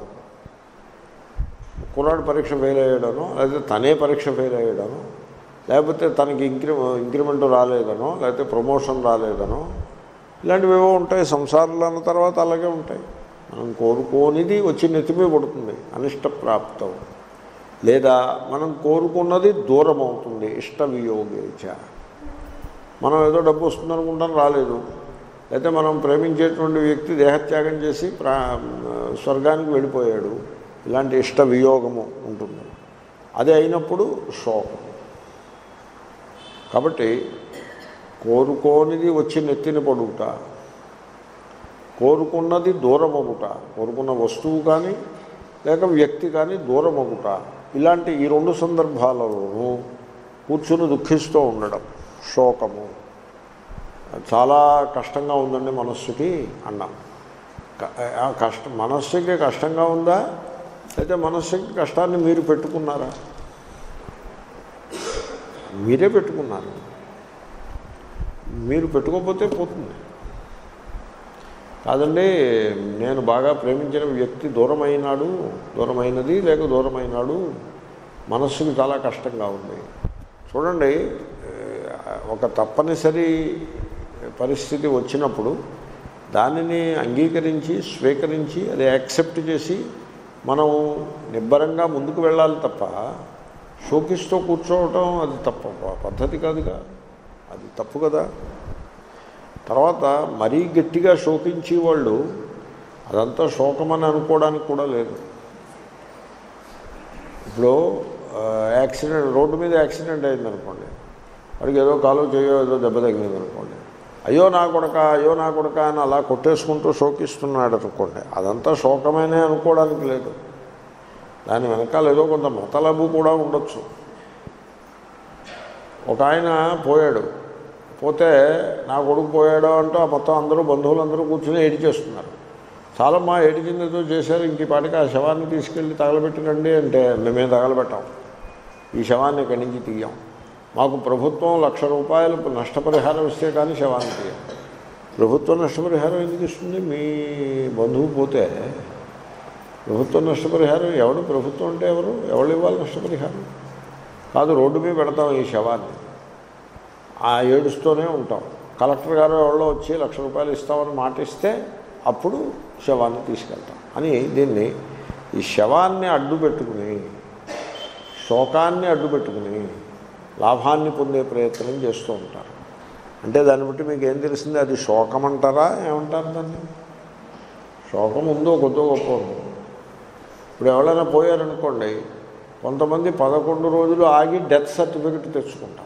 కుర్రాడు పరీక్ష ఫెయిల్ అయ్యాడనో లేకపోతే తనే పరీక్ష ఫెయిల్ అయ్యాడనో లేకపోతే తనకి ఇంక్రి ఇంక్రిమెంట్ రాలేదనో లేకపోతే ప్రమోషన్ రాలేదనో ఇలాంటివి ఏవో ఉంటాయి సంసారంలో అన్న తర్వాత అలాగే ఉంటాయి మనం కోరుకోనిది వచ్చి నెత్తిమీ పడుతుంది అనిష్ట ప్రాప్తం లేదా మనం కోరుకున్నది దూరం అవుతుంది ఇష్ట వియోగేచ మనం ఏదో డబ్బు వస్తుంది అనుకుంటాం రాలేదు అయితే మనం ప్రేమించేటువంటి వ్యక్తి దేహత్యాగం చేసి ప్రా స్వర్గానికి వెళ్ళిపోయాడు ఇలాంటి ఇష్ట వియోగము ఉంటుంది అది అయినప్పుడు శోకం కాబట్టి కోరుకోనిది వచ్చి నెత్తిన పడుట కోరుకున్నది దూరమగుట కోరుకున్న వస్తువు కానీ లేక వ్యక్తి కానీ దూరమగుట ఇలాంటి ఈ రెండు సందర్భాలలోనూ కూర్చుని దుఃఖిస్తూ ఉండడం శోకము చాలా కష్టంగా ఉందండి మనస్సుకి అన్నాం క- ఆ కష్టం మనస్సుకి కష్టంగా ఉందా అయితే మనస్సుకి కష్టాన్ని మీరు పెట్టుకున్నారా మీరే పెట్టుకున్నారు మీరు పెట్టుకోకపోతే పోతుంది కాదండి నేను బాగా ప్రేమించిన వ్యక్తి దూరమైనాడు దూరమైనది లేక దూరమైనాడు మనస్సుకి చాలా కష్టంగా ఉంది చూడండి ఆ, ఒక తప్పనిసరి పరిస్థితి వచ్చినప్పుడు దానిని అంగీకరించి స్వీకరించి అది యాక్సెప్ట్ చేసి మనం నిబ్బరంగా ముందుకు వెళ్ళాలి తప్ప శోకిస్తూ కూర్చోవటం అది తప్ప పద్ధతి కాదుగా అది తప్పు కదా తర్వాత మరీ గట్టిగా శోకించి వాళ్ళు అదంతా శోకమని అనుకోవడానికి కూడా లేదు ఇప్పుడు ఆ, యాక్సిడెంట్ రోడ్డు మీద యాక్సిడెంట్ అయింది అనుకోండి వాడికి ఏదో కాలు చేయో ఏదో దెబ్బ తగిలింది అనుకోండి అయ్యో నా కొడక అయ్యో నా కొడక అని అలా కొట్టేసుకుంటూ శోకిస్తున్నాడు అనుకోండి అదంతా శోకమేనే అనుకోవడానికి లేదు దాని వెనకాల ఏదో కొంత మతలబు కూడా ఉండొచ్చు ఒక ఆయన పోయాడు పోతే నా కొడుకు పోయాడు అంటూ ఆ మొత్తం అందరూ బంధువులందరూ కూర్చొని ఏడి చేస్తున్నారు చాలమ్మా ఏడిచింది ఏదో చేశారు ఇంక ఈ పాటికి ఆ శవాన్ని తీసుకెళ్ళి తగలబెట్టకండి అంటే మేమే తగలబెట్టాం ఈ శవాన్ని ఇక్కడి నుంచి తీయం మాకు ప్రభుత్వం లక్ష రూపాయలు నష్టపరిహారం ఇస్తే కానీ శవాన్ని తీయం ప్రభుత్వం నష్టపరిహారం ఎందుకు ఇస్తుంది మీ బంధువు పోతే ప్రభుత్వం నష్టపరిహారం ఎవడు ప్రభుత్వం అంటే ఎవరు ఎవరు ఇవ్వాలి నష్టపరిహారం కాదు రోడ్డు మీద పెడతాం ఈ శవాన్ని ఆ ఏడుస్తూనే ఉంటాం కలెక్టర్ గారు ఎవరో వచ్చి లక్ష రూపాయలు ఇస్తామని మాట ఇస్తే అప్పుడు శవాన్ని తీసుకెళ్తాం అని దీన్ని ఈ శవాన్ని అడ్డు పెట్టుకుని శోకాన్ని అడ్డు పెట్టుకుని లాభాన్ని పొందే ప్రయత్నం చేస్తూ ఉంటారు అంటే దాన్ని బట్టి మీకు ఏం తెలిసింది అది శోకం అంటారా ఏమంటారు దాన్ని శోకం ఉందో కొద్దో గొప్ప ఉంది ఇప్పుడు ఎవరైనా పోయారనుకోండి కొంతమంది పదకొండు రోజులు ఆగి డెత్ సర్టిఫికెట్ తెచ్చుకుంటారు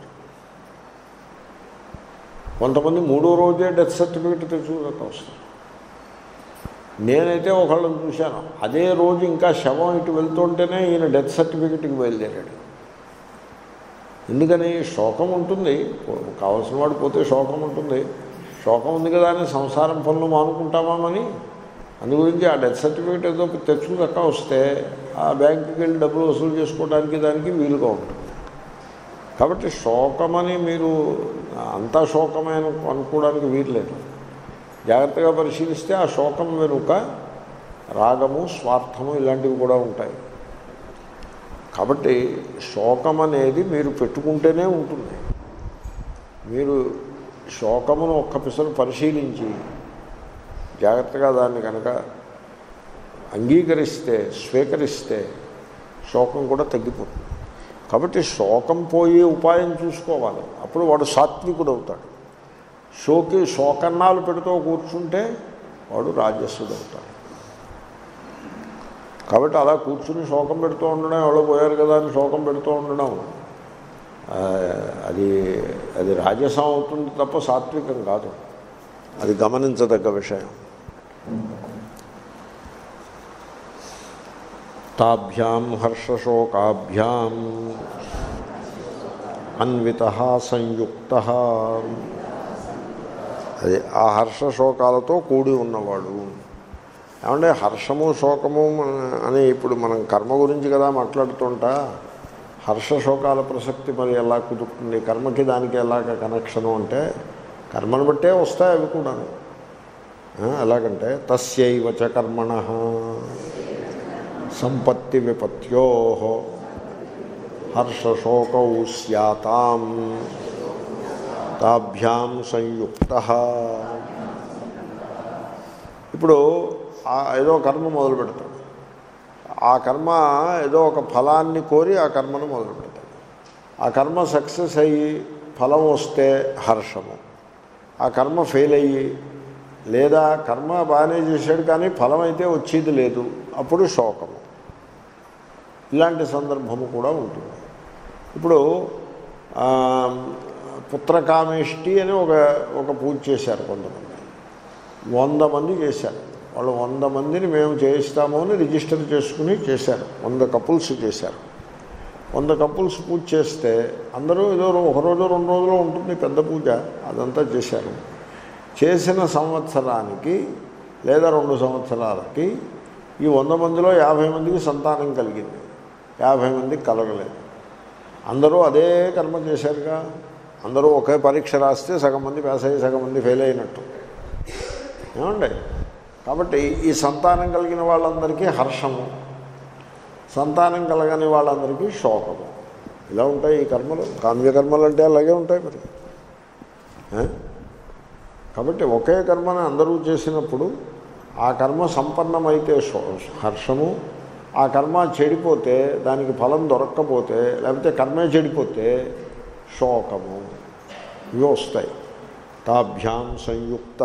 కొంతమంది మూడో రోజే డెత్ సర్టిఫికెట్ తెచ్చుకుంటూ వస్తారు నేనైతే ఒకళ్ళని చూశాను అదే రోజు ఇంకా శవం ఇటు వెళ్తుంటేనే ఈయన డెత్ సర్టిఫికెట్కి బయలుదేరాడు ఎందుకని శోకం ఉంటుంది కావాల్సిన వాడు పోతే శోకం ఉంటుంది శోకం ఉంది కదా అని సంసారం పనులు మానుకుంటామని అందు గురించి ఆ డెత్ సర్టిఫికేట్ ఏదో తెచ్చుకుని అక్క వస్తే ఆ బ్యాంకుకి వెళ్ళి డబ్బులు వసూలు చేసుకోవడానికి దానికి వీలుగా ఉంటుంది కాబట్టి శోకమని మీరు అంతా శోకమే అని అనుకోవడానికి వీల్లేదు జాగ్రత్తగా పరిశీలిస్తే ఆ శోకం వెనుక రాగము స్వార్థము ఇలాంటివి కూడా ఉంటాయి కాబట్టి శోకం అనేది మీరు పెట్టుకుంటేనే ఉంటుంది మీరు శోకమును ఒక్క పిసరు పరిశీలించి జాగ్రత్తగా దాన్ని కనుక అంగీకరిస్తే స్వీకరిస్తే శోకం కూడా తగ్గిపోతుంది కాబట్టి శోకం పోయే ఉపాయం చూసుకోవాలి అప్పుడు వాడు సాత్వికుడు అవుతాడు శోకి శోకన్నాలు పెడుతూ కూర్చుంటే వాడు రాజస్సుడు అవుతాడు కాబట్టి అలా కూర్చుని శోకం పెడుతూ ఉండడం ఎవరో పోయారు కదా అని శోకం పెడుతూ ఉండడం ఆ, అది అది రాజసం అవుతుంది తప్ప సాత్వికం కాదు అది గమనించదగ్గ విషయం తాభ్యాం హర్షశోకాభ్యాం అన్విత సంయుక్త అది ఆ హర్షశోకాలతో కూడి ఉన్నవాడు ఏమంటే హర్షము శోకము మన- అని ఇప్పుడు మనం కర్మ గురించి కదా మాట్లాడుతుంటా హర్ష శోకాల ప్రసక్తి మరి ఎలా కుదురుతుంది కర్మకి దానికి ఎలాగ కనెక్షను అంటే కర్మను బట్టే వస్తాయి అవి కూడాను ఆ, ఎలాగంటే తస్యైవ చ కర్మణ సంపత్తి విపత్యో హర్షశోకౌ స్యాతాం తాభ్యాం సంయుక్త ఇప్పుడు ఆ ఏదో కర్మ మొదలు పెడతాడు ఆ కర్మ ఏదో ఒక ఫలాన్ని కోరి ఆ కర్మను మొదలు పెడతాడు ఆ కర్మ సక్సెస్ అయ్యి ఫలం వస్తే హర్షము ఆ కర్మ ఫెయిల్ అయ్యి లేదా కర్మ బాగానే చేశాడు కానీ ఫలం అయితే వచ్చేది లేదు అప్పుడు శోకము ఇలాంటి సందర్భము కూడా ఉంటుంది ఇప్పుడు ఆ, పుత్రకామేష్టి అని ఒక ఒక పూజ చేశారు కొంతమంది వంద మంది చేశారు వాళ్ళు వంద మందిని మేము చేయిస్తాము అని రిజిస్టర్ చేసుకుని చేశారు వంద కపుల్స్ చేశారు వంద కపుల్స్ పూజ చేస్తే అందరూ ఏదో ఒక రోజు రెండు రోజులు ఉంటుంది పెద్ద పూజ అదంతా చేశారు చేసిన సంవత్సరానికి లేదా రెండు సంవత్సరాలకి ఈ వంద మందిలో యాభై మందికి సంతానం కలిగింది యాభై మందికి కలగలేదు అందరూ అదే కర్మ చేశారుగా అందరూ ఒకే పరీక్ష రాస్తే సగం మంది పాస్ అయ్యి సగం మంది ఫెయిల్ అయినట్టు ఏమండి కాబట్టి ఈ సంతానం కలిగిన వాళ్ళందరికీ హర్షము సంతానం కలగని వాళ్ళందరికీ శోకము ఇలా ఉంటాయి ఈ కర్మలు కామ్యకర్మలు అంటే అలాగే ఉంటాయి మరి ఆ? కాబట్టి ఒకే కర్మని అందరూ చేసినప్పుడు ఆ కర్మ సంపన్నమైతే శో హర్షము ఆ కర్మ చెడిపోతే దానికి ఫలం దొరక్కపోతే లేకపోతే కర్మే చెడిపోతే శోకము ఇవి వస్తాయి తాభ్యాం సంయుక్త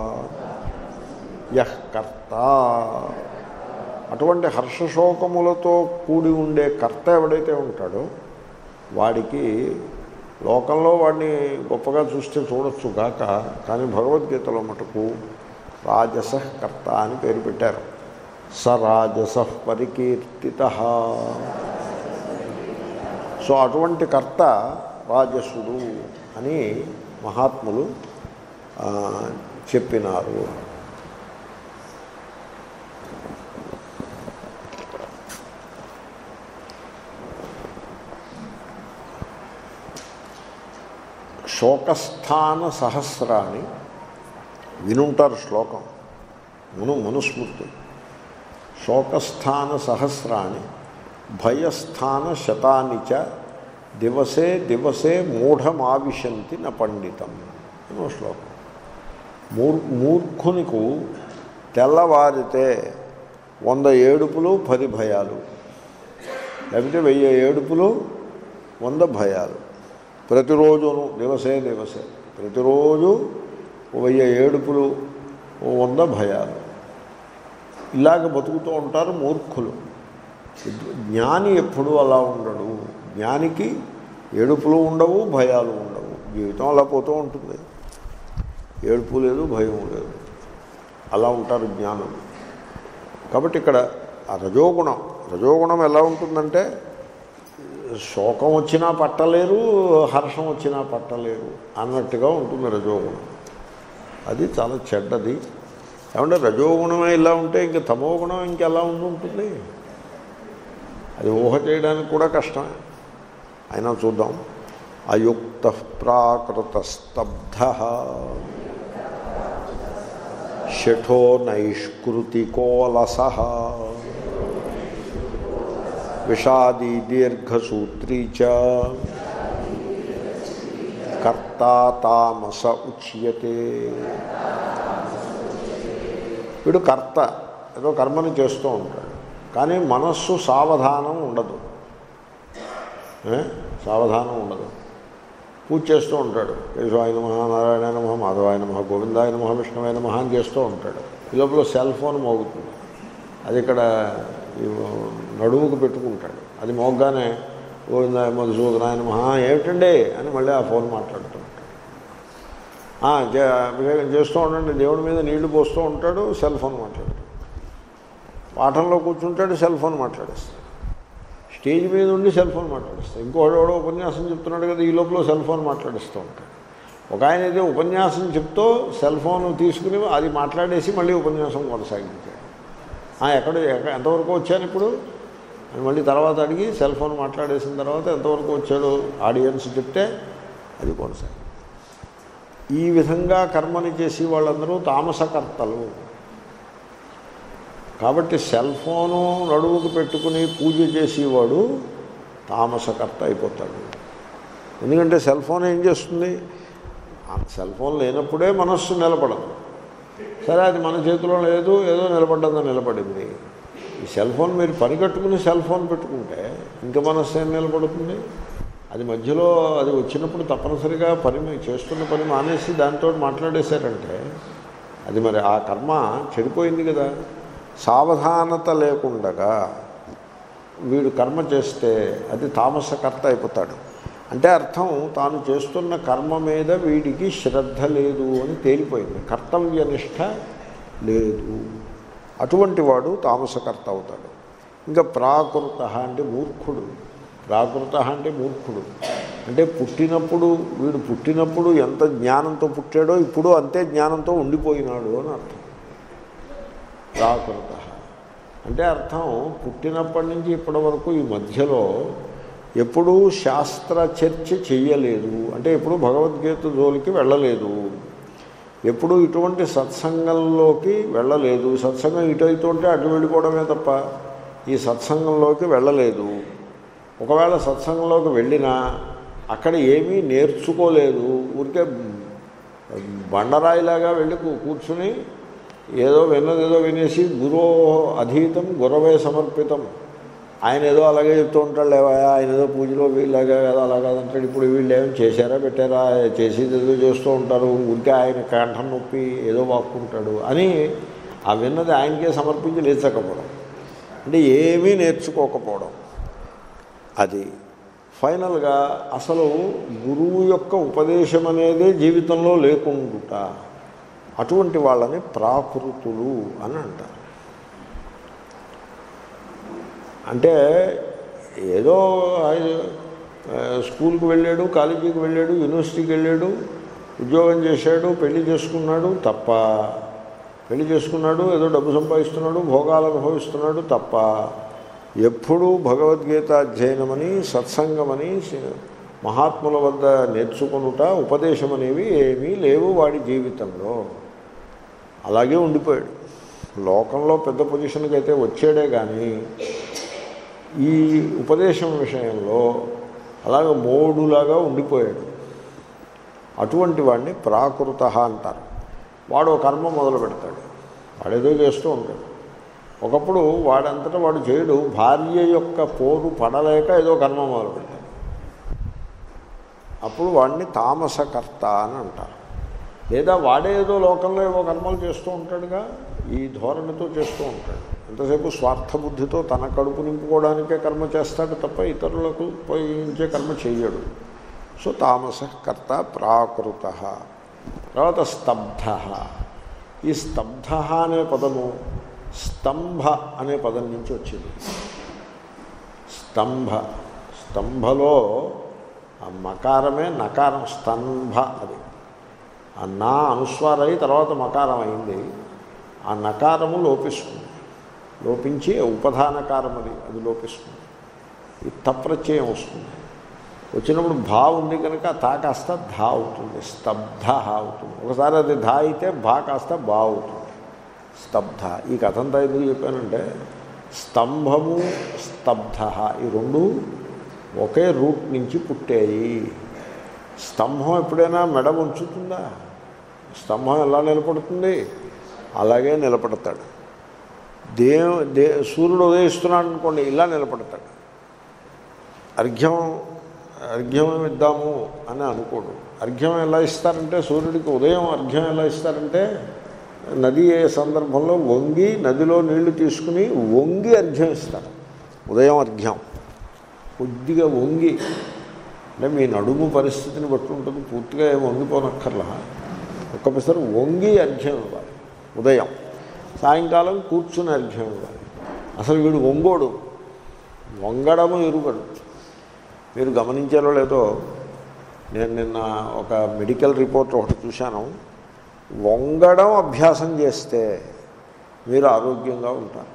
యహ్ కర్త అటువంటి హర్షశోకములతో కూడి ఉండే కర్త ఎవడైతే ఉంటాడో వాడికి లోకంలో వాడిని గొప్పగా చూస్తే చూడొచ్చు గాక కానీ భగవద్గీతలో మటుకు రాజస కర్త అని పేరు పెట్టారు స రాజస పరికీర్తిత సో అటువంటి కర్త రాజసుడు అని మహాత్ములు ఆ, చెప్పినారు శోకస్థాన సహస్రాన్ని వినుంటారు శ్లోకం మును మనుస్మృతి శోకస్థాన సహస్రాన్ని భయస్థాన శతాని చ దివసే దివసే మూఢమావిశంతి న పండితం అనో శ్లోకం మూర్ మూర్ఖునికు తెల్లవారితే వంద ఏడుపులు పది భయాలు లేకపోతే వెయ్యి ఏడుపులు వంద భయాలు ప్రతిరోజును దివసే దివసే ప్రతిరోజు ఓ వెయ్యి ఏడుపులు ఓ వంద భయాలు ఇలాగ బతుకుతూ ఉంటారు మూర్ఖులు జ్ఞాని ఎప్పుడూ అలా ఉండడు జ్ఞానికి ఏడుపులు ఉండవు భయాలు ఉండవు జీవితం అలా పోతూ ఉంటుంది ఏడుపు లేదు భయం లేదు అలా ఉంటారు జ్ఞానులు కాబట్టి ఇక్కడ ఆ రజోగుణం రజోగుణం ఎలా ఉంటుందంటే శోకం వచ్చినా పట్టలేరు హర్షం వచ్చినా పట్టలేరు అన్నట్టుగా ఉంటుంది రజోగుణం అది చాలా చెడ్డది ఏమంటే రజోగుణమే ఇలా ఉంటే ఇంక తమో గుణం ఇంకెలా ఉండి ఉంటుంది అది ఊహ చేయడానికి కూడా కష్టమే అయినా చూద్దాం అయుక్త ప్రాకృత స్తబ్ధ షఠో నైష్కృతికోలస విషాదీ దీర్ఘసూత్రీ చ కర్తా తామస ఉచ్యతే వీడు కర్త ఏదో కర్మని చేస్తూ ఉంటాడు కానీ మనస్సు సావధానం ఉండదు ఏ? సావధానం ఉండదు పూజ చేస్తూ ఉంటాడు కేశవాయ నమ నారాయణ నమ మాధవాయ నమ గోవిందాయ నమ విష్ణువాయ నమ అని చేస్తూ ఉంటాడు ఈ లోపల సెల్ ఫోన్ మోగుతుంది అది ఇక్కడ ఈ నడుముకు పెట్టుకుంటాడు అది మోగ్గానే గోవిందాయ మధుసూదనాయ నమ ఏమిటండి అని మళ్ళీ ఆ ఫోన్ మాట్లాడుతూ ఉంటాడు ఆ, చే- అభిషేకం చేస్తూ ఉండండి దేవుడి మీద నీళ్లు పోస్తూ ఉంటాడు సెల్ ఫోన్ మాట్లాడతాడు పాఠంలో కూర్చుంటాడు సెల్ ఫోన్ మాట్లాడేస్తాడు స్టేజ్ మీద ఉండి సెల్ ఫోన్ మాట్లాడిస్తాడు ఇంకోటి ఎవడో ఉపన్యాసం చెప్తున్నాడు కదా ఈ లోపల సెల్ ఫోన్ మాట్లాడిస్తూ ఉంటాడు ఒక ఆయన అయితే ఉపన్యాసం చెప్తూ సెల్ ఫోన్ తీసుకుని అది మాట్లాడేసి మళ్ళీ ఉపన్యాసం కొనసాగించాడు "ఆ, ఎక్కడ ఎక్క- ఎంతవరకు వచ్చాను ఇప్పుడు అని మళ్ళీ తర్వాత అడిగి సెల్ ఫోన్ మాట్లాడేసిన తర్వాత ఎంతవరకు వచ్చాడు ఆడియన్స్ చెప్తే అది కొనసాగి ఈ విధంగా కర్మని చేసి వాళ్ళందరూ తామసకర్తలు కాబట్టి సెల్ ఫోను నడువుకు పెట్టుకుని పూజ చేసేవాడు తామసకర్త అయిపోతాడు ఎందుకంటే సెల్ ఫోన్ ఏం చేస్తుంది ఆ సెల్ ఫోన్ లేనప్పుడే మనస్సు నిలబడదు సరే అది మన చేతిలో లేదు ఏదో నిలబడ్డందో నిలబడింది ఈ సెల్ ఫోన్ మీరు పని కట్టుకుని సెల్ ఫోన్ పెట్టుకుంటే ఇంకా మనస్సు ఏం నిలబడుతుంది అది మధ్యలో అది వచ్చినప్పుడు తప్పనిసరిగా పని మీరు చేస్తున్న పని మానేసి దాంతో మాట్లాడేశారంటే అది మరి ఆ కర్మ చెడిపోయింది కదా సావధానత లేకుండగా వీడు కర్మ చేస్తే అది తామసకర్త అయిపోతాడు అంటే అర్థం తాను చేస్తున్న కర్మ మీద వీడికి శ్రద్ధ లేదు అని తేలిపోయింది కర్తవ్యనిష్ట లేదు అటువంటి వాడు తామసకర్త అవుతాడు ఇంకా ప్రాకృత అంటే మూర్ఖుడు ప్రాకృత అంటే మూర్ఖుడు అంటే పుట్టినప్పుడు వీడు పుట్టినప్పుడు ఎంత జ్ఞానంతో పుట్టాడో ఇప్పుడు అంతే జ్ఞానంతో ఉండిపోయినాడు అని అర్థం ప్రాకృత అంటే అర్థం పుట్టినప్పటి నుంచి ఇప్పటి వరకు ఈ మధ్యలో ఎప్పుడూ శాస్త్ర చర్చ చెయ్యలేదు అంటే ఎప్పుడు భగవద్గీత జోలికి వెళ్ళలేదు ఎప్పుడు ఇటువంటి సత్సంగంలోకి వెళ్ళలేదు సత్సంగం ఇటు అవుతుంటే అటు వెళ్ళిపోవడమే తప్ప ఈ సత్సంగంలోకి వెళ్ళలేదు ఒకవేళ సత్సంగంలోకి వెళ్ళినా అక్కడ ఏమీ నేర్చుకోలేదు ఊరికే బండరాయిలాగా వెళ్ళి కూ- కూర్చుని ఏదో విన్నది ఏదో వినేసి గురో అధీతం గురవే సమర్పితం ఆయన ఏదో అలాగే చెప్తూ ఉంటాడు లేవా ఆయన ఏదో పూజలో వీళ్ళగా కదా అలా కాదంటాడు ఇప్పుడు వీళ్ళు ఏమైనా చేశారా పెట్టారా చేసేది ఏదో చేస్తూ ఉంటారు ఊరికే ఆయన కంఠం నొప్పి ఏదో వాక్కుంటాడు అని ఆ విన్నది ఆయనకే సమర్పించి లేచకపోవడం అంటే ఏమీ నేర్చుకోకపోవడం అది ఫైనల్గా అసలు గురువు యొక్క ఉపదేశం అనేదే జీవితంలో లేకుండుట అటువంటి వాళ్ళని ప్రాకృతులు అని అంటారు అంటే ఏదో ఆయన, ఆ, స్కూల్కి వెళ్ళాడు కాలేజీకి వెళ్ళాడు యూనివర్సిటీకి వెళ్ళాడు ఉద్యోగం చేశాడు పెళ్లి చేసుకున్నాడు తప్ప పెళ్లి చేసుకున్నాడు ఏదో డబ్బు సంపాదిస్తున్నాడు భోగాలు అనుభవిస్తున్నాడు తప్ప ఎప్పుడూ భగవద్గీత అధ్యయనమని సత్సంగమని శ- మహాత్ముల వద్ద నేర్చుకునుట ఉపదేశం అనేవి ఏమీ లేవు వాడి జీవితంలో అలాగే ఉండిపోయాడు లోకంలో పెద్ద పొజిషన్కి అయితే వచ్చాడే కానీ ఈ ఉపదేశం విషయంలో అలాగ మోడులాగా ఉండిపోయాడు అటువంటి వాడిని ప్రాకృత అంటారు వాడు ఒక కర్మ మొదలు పెడతాడు వాడేదో చేస్తూ ఉంటాడు ఒకప్పుడు వాడంతటా వాడు చేయడు భార్య యొక్క పోరు పడలేక ఏదో కర్మ మొదలు పెడతాడు అప్పుడు వాడిని తామసకర్త అని అంటారు లేదా వాడే ఏదో లోకంలో ఏవో కర్మలు చేస్తూ ఉంటాడుగా ఈ ధోరణితో చేస్తూ ఉంటాడు ఎంతసేపు స్వార్థ బుద్ధితో తన కడుపు నింపుకోవడానికే కర్మ చేస్తాడు తప్ప ఇతరులకు ఉపయోగించే కర్మ చేయడు సో తామస కర్త ప్రాకృత తర్వాత స్తబ్ధ ఈ స్తబ్ధ అనే పదము స్తంభ అనే పదం నుంచి వచ్చింది స్తంభ స్తంభలో ఆ మకారమే నకారం స్తంభ అది ఆ నా అనుస్వార అయి తర్వాత మకారం అయింది ఆ నకారము లోపిస్తుంది లోపించి ఉపధానకారం అది అది లోపిస్తుంది ఈ తప్రత్యయం వస్తుంది వచ్చినప్పుడు భా ఉంది కనుక తా కాస్త ధా అవుతుంది స్తబ్ధ అవుతుంది ఒకసారి అది ధా అయితే భా కాస్త బా అవుతుంది స్తబ్ధ ఈ కథ అంతా ఎందుకు చెప్పానంటే స్తంభము స్తబ్ధ ఈ రెండు ఒకే రూట్ నుంచి పుట్టాయి స్తంభం ఎప్పుడైనా మెడ ఉంచుతుందా స్తంభం ఎలా నిలబడుతుంది అలాగే నిలబడతాడు దే దే సూర్యుడు ఉదయిస్తున్నాడు అనుకోండి ఇలా నిలబడతాడు అర్ఘ్యం అర్ఘ్యం ఇద్దాము అని అనుకోడు అర్ఘ్యం ఎలా ఇస్తారంటే సూర్యుడికి ఉదయం అర్ఘ్యం ఎలా ఇస్తారంటే నది ఏ సందర్భంలో వంగి నదిలో నీళ్లు తీసుకుని వంగి అర్ఘ్యం ఇస్తారు ఉదయం అర్ఘ్యం కొద్దిగా వంగి అంటే మీ నడుము పరిస్థితిని బట్టి ఉంటుంది పూర్తిగా ఏమి వంగిపోనక్కర్లా ఒక్కసారి వంగి అర్ఘ్యం ఇవ్వాలి ఉదయం సాయంకాలం కూర్చుని అర్ఘ్యం ఇవ్వాలి అసలు వీడు వంగోడు వంగడము ఎరుగడు మీరు గమనించారో లేదో నేను నిన్న ఒక మెడికల్ రిపోర్ట్ ఒకటి చూశాను వంగడం అభ్యాసం చేస్తే మీరు ఆరోగ్యంగా ఉంటారు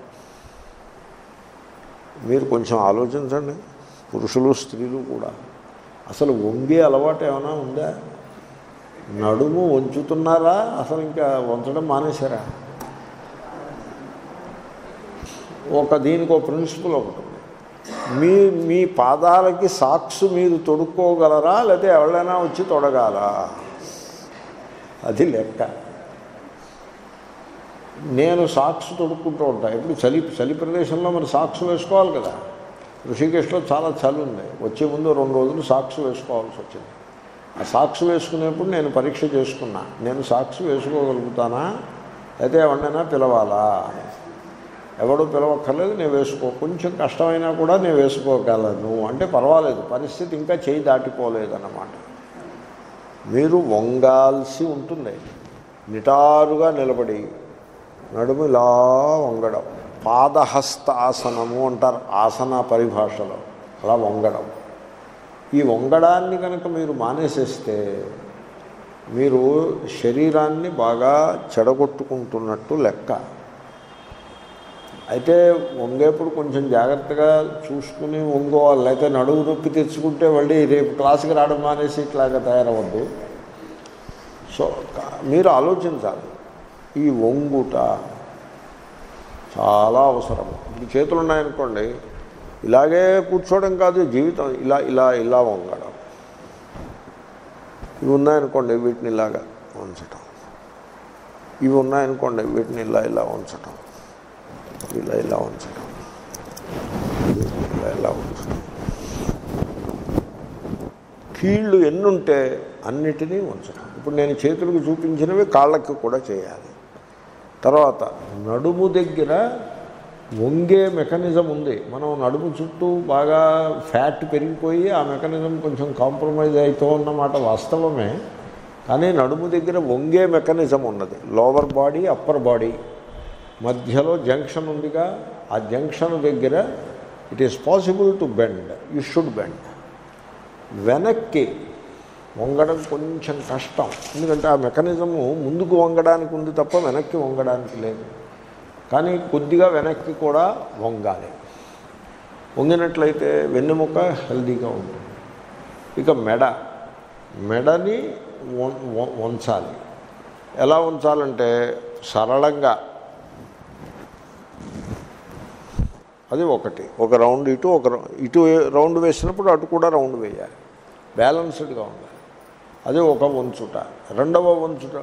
మీరు కొంచెం ఆలోచించండి పురుషులు స్త్రీలు కూడా అసలు వంగే అలవాటు ఏమైనా ఉందా నడుము వంచుతున్నారా అసలు ఇంకా వంచడం మానేశారా ఒక దీనికి ఒక ప్రిన్సిపల్ ఒకటి ఉంది మీ మీ పాదాలకి సాక్స్ మీరు తొడుక్కోగలరా లేకపోతే ఎవరైనా వచ్చి తొడగాలా అది లెక్క నేను సాక్స్ తొడుక్కుంటూ ఉంటాను ఇప్పుడు చలి చలి ప్రదేశంలో మరి సాక్స్ వేసుకోవాలి కదా ఋషికేశ్లో చాలా చలి ఉంది వచ్చే ముందు రెండు రోజులు సాక్స్ వేసుకోవాల్సి వచ్చింది ఆ సాక్స్ వేసుకునేప్పుడు నేను పరీక్ష చేసుకున్నా నేను సాక్స్ వేసుకోగలుగుతానా అయితే ఎవరినైనా పిలవాలా అని ఎవడు పిలవక్కర్లేదు నేను వేసుకో కొంచెం కష్టమైనా కూడా నేను వేసుకోగలను అంటే పర్వాలేదు పరిస్థితి ఇంకా చేయి దాటిపోలేదన్నమాట మీరు వంగాల్సి ఉంటుంది నిటారుగా నిలబడి నడుము ఇలా వంగడం పాదహస్త ఆసనము అంటారు ఆసన పరిభాషలో అలా వంగడం ఈ వంగడాన్ని కనుక మీరు మానేసేస్తే మీరు శరీరాన్ని బాగా చెడగొట్టుకుంటున్నట్టు లెక్క అయితే వంగేప్పుడు కొంచెం జాగ్రత్తగా చూసుకుని వంగోవాలి లేకపోతే నడువు నొప్పి తెచ్చుకుంటే మళ్ళీ రేపు క్లాసుకి రావడం మానేసి ఇట్లాగా తయారవద్దు సో క- మీరు ఆలోచించాలి ఈ వంగుట చాలా అవసరం ఇప్పుడు చేతులు ఉన్నాయనుకోండి ఇలాగే కూర్చోవడం కాదు జీవితం ఇలా ఇలా ఇలా వంగడం ఇవి ఉన్నాయనుకోండి వీటిని ఇలాగా ఉంచటం ఇవి ఉన్నాయనుకోండి వీటిని ఇలా ఇలా ఉంచటం ఇలా ఇలా ఉంచటం ఇలా ఇలా ఉంచటం కీళ్ళు ఎన్నుంటే అన్నిటినీ ఉంచడం ఇప్పుడు నేను చేతులకు చూపించినవి కాళ్ళకి కూడా చేయాలి తర్వాత నడుము దగ్గర వంగే మెకానిజం ఉంది మనం నడుము చుట్టూ బాగా ఫ్యాట్ పెరిగిపోయి ఆ మెకానిజం కొంచెం కాంప్రమైజ్ అవుతూ ఉన్నమాట వాస్తవమే కానీ నడుము దగ్గర వంగే మెకానిజం ఉన్నది లోవర్ బాడీ అప్పర్ బాడీ మధ్యలో జంక్షన్ ఉందిగా ఆ జంక్షన్ దగ్గర it is possible to bend you should bend వెనక్కి వంగడం కొంచెం కష్టం ఎందుకంటే ఆ మెకానిజము ముందుకు వంగడానికి ఉంది తప్ప వెనక్కి వంగడానికి లేదు కానీ కొద్దిగా వెనక్కి కూడా వంగాలి వంగినట్లయితే వెన్నెముక హెల్దీగా ఉంటుంది ఇక మెడ మెడని వం- వం- వంచాలి ఎలా ఉంచాలంటే సరళంగా అది ఒకటి ఒక రౌండ్ ఇటు ఒక రౌ- ఇటు రౌండ్ వేసినప్పుడు అటు కూడా రౌండ్ వేయాలి బ్యాలన్స్డ్గా ఉండాలి అదే ఒక వంచుట రెండవ వంచుట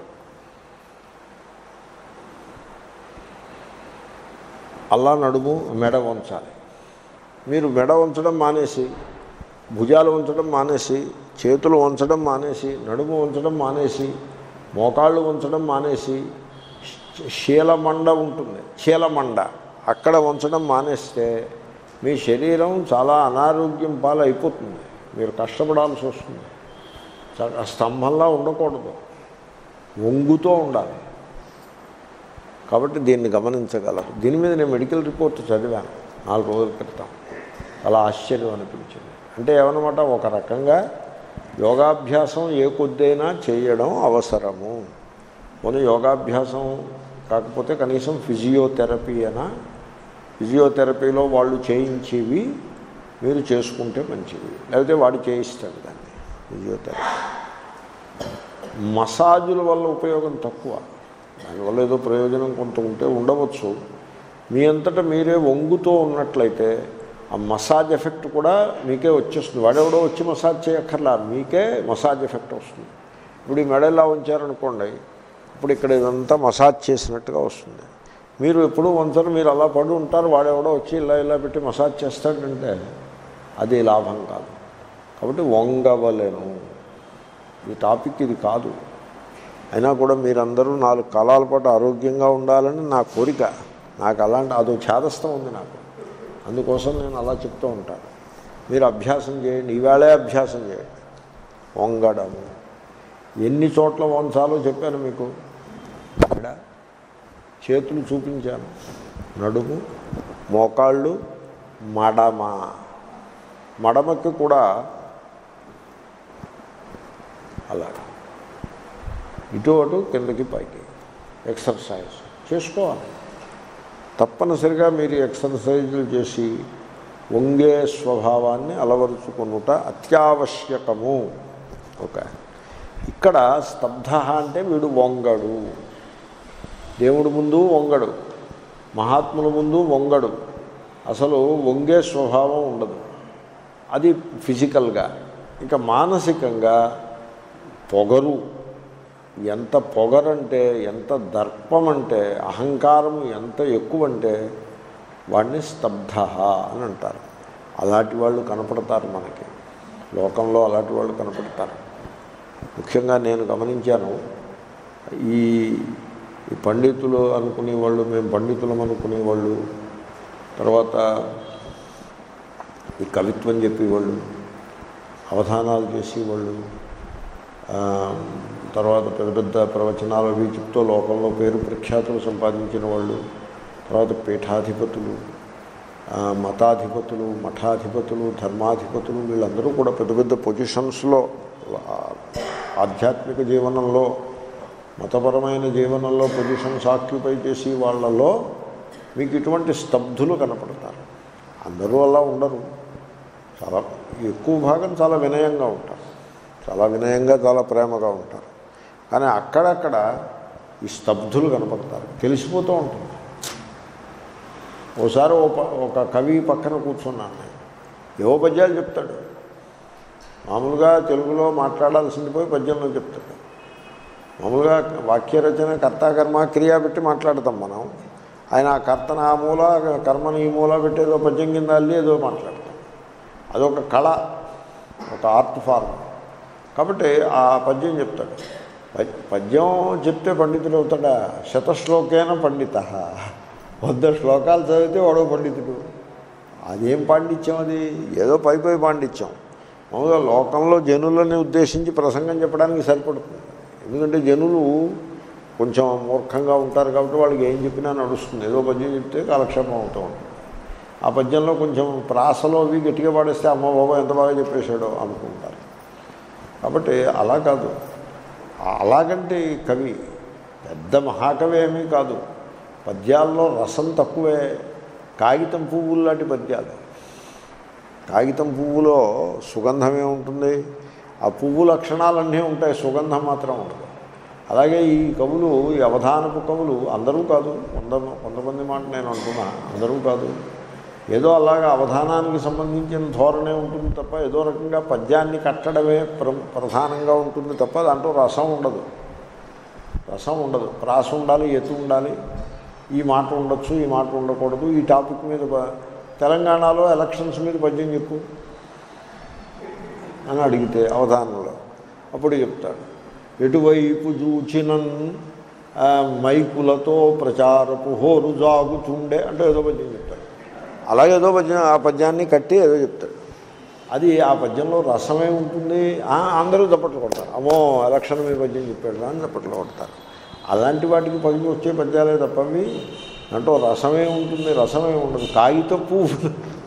అల్లా నడుము మెడ వంచాలి మీరు మెడ వంచడం మానేసి భుజాలు వంచడం మానేసి చేతులు వంచడం మానేసి నడుము వంచడం మానేసి మోకాళ్ళు వంచడం మానేసి శ- శీలమండ ఉంటుంది శీలమండ అక్కడ ఉంచడం మానేస్తే మీ శరీరం చాలా అనారోగ్యం పాలు అయిపోతుంది మీరు కష్టపడాల్సి వస్తుంది చ- స్తంభంలా ఉండకూడదు వంగుతో ఉండాలి కాబట్టి దీన్ని గమనించగలరు దీని మీద నేను మెడికల్ రిపోర్ట్ చదివాను నాలుగు రోజుల క్రితం చాలా ఆశ్చర్యం అనిపించింది అంటే ఏమన్నమాట ఒక రకంగా యోగాభ్యాసం ఏ కొద్దైనా చేయడం అవసరము మన యోగాభ్యాసం కాకపోతే కనీసం ఫిజియోథెరపీ అయినా ఫిజియోథెరపీలో వాళ్ళు చేయించేవి మీరు చేసుకుంటే మంచిది లేకపోతే వాడు చేయిస్తాడు దాన్ని ఫిజియోథెరపీ మసాజుల వల్ల ఉపయోగం తక్కువ దానివల్ల ఏదో ప్రయోజనం కొంత ఉంటే ఉండవచ్చు మీ అంతటా మీరే వంగుతో ఉన్నట్లయితే ఆ మసాజ్ ఎఫెక్ట్ కూడా మీకే వచ్చేస్తుంది వాడెవడో వచ్చి మసాజ్ చేయక్కర్లా మీకే మసాజ్ ఎఫెక్ట్ వస్తుంది ఇప్పుడు ఈ మెడ ఇలా ఉంచారనుకోండి ఇప్పుడు ఇక్కడ ఇదంతా మసాజ్ చేసినట్టుగా వస్తుంది మీరు ఎప్పుడూ వంచరు మీరు అలా పడి ఉంటారు వాడెవడో వచ్చి ఇలా ఇలా పెట్టి మసాజ్ చేస్తాడంటే అది లాభం కాదు కాబట్టి వంగవలేను ఈ టాపిక్ ఇది కాదు అయినా కూడా మీరందరూ నాలుగు కాలాల పాటు ఆరోగ్యంగా ఉండాలని నా కోరిక నాకు అలాంటి అదో ఛాదస్థం ఉంది నాకు అందుకోసం నేను అలా చెప్తూ ఉంటాను మీరు అభ్యాసం చేయండి ఈవేళే అభ్యాసం చేయండి వంగడము ఎన్ని చోట్ల వంచాలో చెప్పాను మీకు ఇక్కడ చేతులు చూపించాను నడుము మోకాళ్ళు మడమ మడమకి కూడా అలాగా ఇటు అటు కిందకి పైకి ఎక్సర్సైజ్ చేసుకోవాలి తప్పనిసరిగా మీరు ఎక్సర్సైజులు చేసి వంగే స్వభావాన్ని అలవరుచుకునుట అత్యావశ్యకము ఓకే ఇక్కడ స్తబ్ధ అంటే వీడు వంగడు దేవుడి ముందు వంగడు మహాత్ముల ముందు వంగడు అసలు వంగే స్వభావం ఉండదు అది ఫిజికల్గా ఇక మానసికంగా పొగరు ఎంత పొగరంటే ఎంత దర్పం అంటే అహంకారం ఎంత ఎక్కువ అంటే వాడిని స్తబ్ధ అని అంటారు అలాంటి వాళ్ళు కనపడతారు మనకి లోకంలో అలాంటి వాళ్ళు కనపడతారు ముఖ్యంగా నేను గమనించాను ఈ ఈ పండితులు అనుకునే వాళ్ళు మేము పండితులం అనుకునే వాళ్ళు తర్వాత ఈ కవిత్వం చెప్పేవాళ్ళు అవధానాలు చేసేవాళ్ళు ఆ, తర్వాత పెద్ద పెద్ద ప్రవచనాలు అవి చెప్తూ లోకంలో పేరు ప్రఖ్యాతులు సంపాదించిన వాళ్ళు తర్వాత పీఠాధిపతులు ఆ, మతాధిపతులు మఠాధిపతులు ధర్మాధిపతులు వీళ్ళందరూ కూడా పెద్ద పెద్ద పొజిషన్స్లో ఆ, ఆధ్యాత్మిక జీవనంలో మతపరమైన జీవనంలో పొజిషన్స్ ఆక్యుపై చేసి వాళ్ళలో మీకు ఇటువంటి స్తబ్దులు కనపడతారు అందరూ అలా ఉండరు చాలా ఎక్కువ భాగం చాలా వినయంగా ఉంటారు చాలా వినయంగా చాలా ప్రేమగా ఉంటారు కానీ అక్కడక్కడ ఈ స్తబ్దులు కనపడతారు తెలిసిపోతూ ఉంటుంది ఓసారి ఓ ప- ఒక కవి పక్కన కూర్చున్నాను నేను ఏవో పద్యాలు చెప్తాడు మామూలుగా తెలుగులో మాట్లాడాల్సింది పోయి పద్యంలో చెప్తాడు మామూలుగా వాక్య రచన కర్త కర్మ క్రియ పెట్టి మాట్లాడతాం మనం ఆయన ఆ కర్తను ఆ మూల కర్మని ఈ మూల పెట్టి ఏదో పద్యం కింద అల్లి ఏదో మాట్లాడతాం అదొక కళ ఒక ఆర్ట్ ఫార్మ్ కాబట్టి ఆ పద్యం చెప్తాడు పద్- పద్యం చెప్తే పండితుడు అవుతాడా శతశ్లోకేన పండిత వంద శ్లోకాలు చదివితే వాడో పండితుడు అదేం పాండిత్యం అది ఏదో పై పై పాండిత్యం మామూలుగా లోకంలో జనులని ఉద్దేశించి ప్రసంగం చెప్పడానికి సరిపడుతుంది ఎందుకంటే జనులు కొంచెం మూర్ఖంగా ఉంటారు కాబట్టి వాళ్ళకి ఏం చెప్పినా నడుస్తుంది ఏదో పద్యం చెప్తే కాలక్షేపం అవుతూ ఉంటుంది ఆ పద్యంలో కొంచెం ప్రాసలో అవి గట్టిగా పాడేస్తే అమ్మ బాబా ఎంత బాగా చెప్పేశాడో అనుకుంటారు కాబట్టి అలా కాదు అలాగంటే ఈ కవి పెద్ద మహాకవి ఏమీ కాదు పద్యాల్లో రసం తక్కువే కాగితం పువ్వులు లాంటి పద్యాలు కాగితం పువ్వులో సుగంధం ఏముంటుంది ఆ పువ్వు లక్షణాలన్నీ ఉంటాయి సుగంధం మాత్రం ఉండదు అలాగే ఈ కవులు ఈ అవధానపు కవులు అందరూ కాదు కొంత కొంతమంది మాట నేను అంటున్నా అందరూ కాదు ఏదో అలాగా అవధానానికి సంబంధించిన ధోరణే ఉంటుంది తప్ప ఏదో రకంగా పద్యాన్ని కట్టడమే ప్ర ప్రధానంగా ఉంటుంది తప్ప దాంట్లో రసం ఉండదు రసం ఉండదు ప్రాస ఉండాలి ఎత్తు ఉండాలి ఈ మాట ఉండొచ్చు ఈ మాట ఉండకూడదు ఈ టాపిక్ మీద ప- తెలంగాణలో ఎలక్షన్స్ మీద పద్యం చెప్పు అని అడిగితే అవధానంలో అప్పుడు చెప్తాడు ఎటువైపు చూచినన్ ఆ, మైకులతో ప్రచారపు హోరు జాగుచుండే అంటే ఏదో పద్యం చెప్తాడు అలాగే ఏదో పద్యం ఆ పద్యాన్ని కట్టి ఏదో చెప్తాడు అది ఆ పద్యంలో రసమే ఉంటుంది ఆ, అందరూ చప్పట్లు కొడతారు అమ్మో ఎలక్షన్ మీ పద్యం చెప్పాడు అని చప్పట్లు కొడతారు అలాంటి వాటికి పద్యం వచ్చే పద్యాలే తప్పవి దాంట్లో రసమే ఉంటుంది రసమే ఉండదు కాగిత పువ్వులు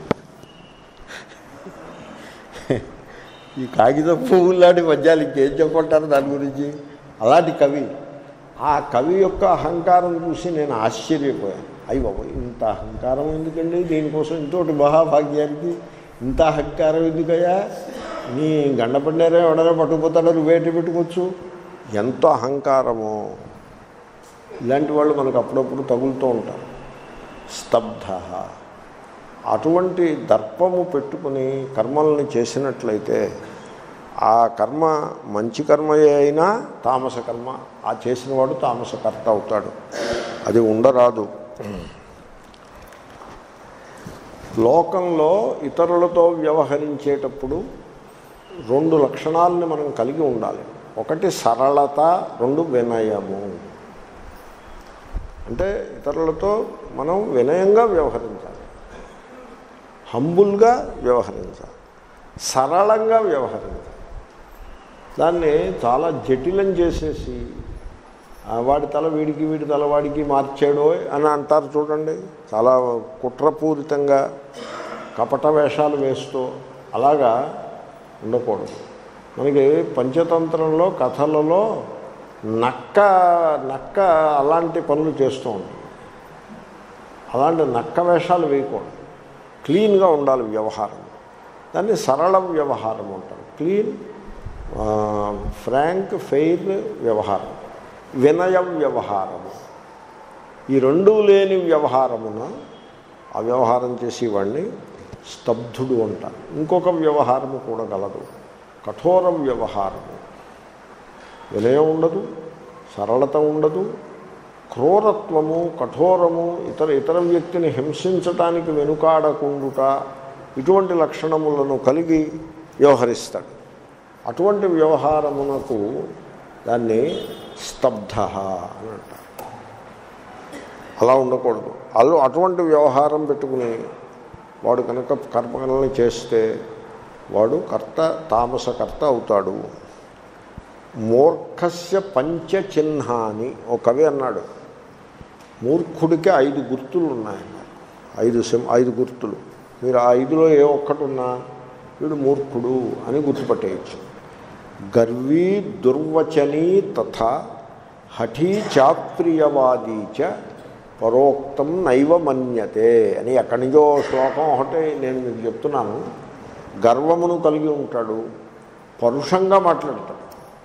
ఈ కాగిత పువ్వులు లాంటి పద్యాలు ఇంకేం చెప్పంటారు దాని గురించి అలాంటి కవి ఆ కవి యొక్క అహంకారం చూసి నేను ఆశ్చర్యపోయాను అయ్యి బాబు ఇంత అహంకారం ఎందుకండి దీనికోసం ఇంతోటి మహాభాగ్యానికి ఇంత అహంకారం ఎందుకయ్యా నీ గండపండారే ఎవడైనా పట్టుకుపోతాడో నువ్వేటి పెట్టుకోవచ్చు ఎంతో అహంకారమో ఇలాంటి వాళ్ళు మనకు అప్పుడప్పుడు తగులుతూ ఉంటారు స్తబ్ధ అటువంటి దర్పము పెట్టుకుని కర్మల్ని చేసినట్లయితే ఆ కర్మ మంచి కర్మయే అయినా తామస కర్మ ఆ చేసినవాడు తామసకర్త అవుతాడు అది ఉండరాదు లోకంలో ఇతరులతో వ్యవహరించేటప్పుడు రెండు లక్షణాలని మనం కలిగి ఉండాలి ఒకటి సరళత రెండు వినయము అంటే ఇతరులతో మనం వినయంగా వ్యవహరించాలి హంబుల్గా వ్యవహరించాలి సరళంగా వ్యవహరించాలి దాన్ని చాలా జటిలం చేసేసి ఆ, వాడి తల వీడికి వీడి తల వాడికి మార్చాడో అని అంటారు చూడండి చాలా కుట్రపూరితంగా కపట వేషాలు వేస్తూ అలాగా ఉండకూడదు మనకి పంచతంత్రంలో కథలలో నక్క నక్క అలాంటి పనులు చేస్తూ ఉంటుంది అలాంటి నక్క వేషాలు వేయకూడదు క్లీన్గా ఉండాలి వ్యవహారం దాన్ని సరళ వ్యవహారం అంటారు క్లీన్ ఫ్రాంక్ ఫెయిర్ వ్యవహారం వినయ వ్యవహారము ఈ రెండూ లేని వ్యవహారమున ఆ వ్యవహారం చేసేవాడిని స్తబ్ధుడు అంటారు ఇంకొక వ్యవహారము కూడా గలదు కఠోర వ్యవహారము వినయం ఉండదు సరళత ఉండదు క్రూరత్వము కఠోరము ఇతర ఇతర వ్యక్తిని హింసించటానికి వెనుకాడకుండుట ఇటువంటి లక్షణములను కలిగి వ్యవహరిస్తాడు అటువంటి వ్యవహారమునకు దాన్ని స్తబ్ధ అని అంటారు అలా ఉండకూడదు అల్లు అటువంటి వ్యవహారం పెట్టుకుని వాడు కనుక కర్మకలని చేస్తే వాడు కర్త తామసకర్త అవుతాడు మూర్ఖస్య పంచచిహ్నాని ఓ కవి అన్నాడు మూర్ఖుడికి ఐదు గుర్తులు ఉన్నాయన్నారు ఐదు సింహ ఐదు గుర్తులు మీరు ఆ ఐదులో ఏ ఒక్కటి ఉన్నా వీడు మూర్ఖుడు అని గుర్తుపట్టేయచ్చు గర్వీ దుర్వచనీ తథా హఠీ చాప్రియవాదీ చ పరోక్తం నైవ మన్యతే అని ఎక్కడి నుంచో శ్లోకం ఒకటి నేను మీకు చెప్తున్నాను గర్వమును కలిగి ఉంటాడు పరుషంగా మాట్లాడతాడు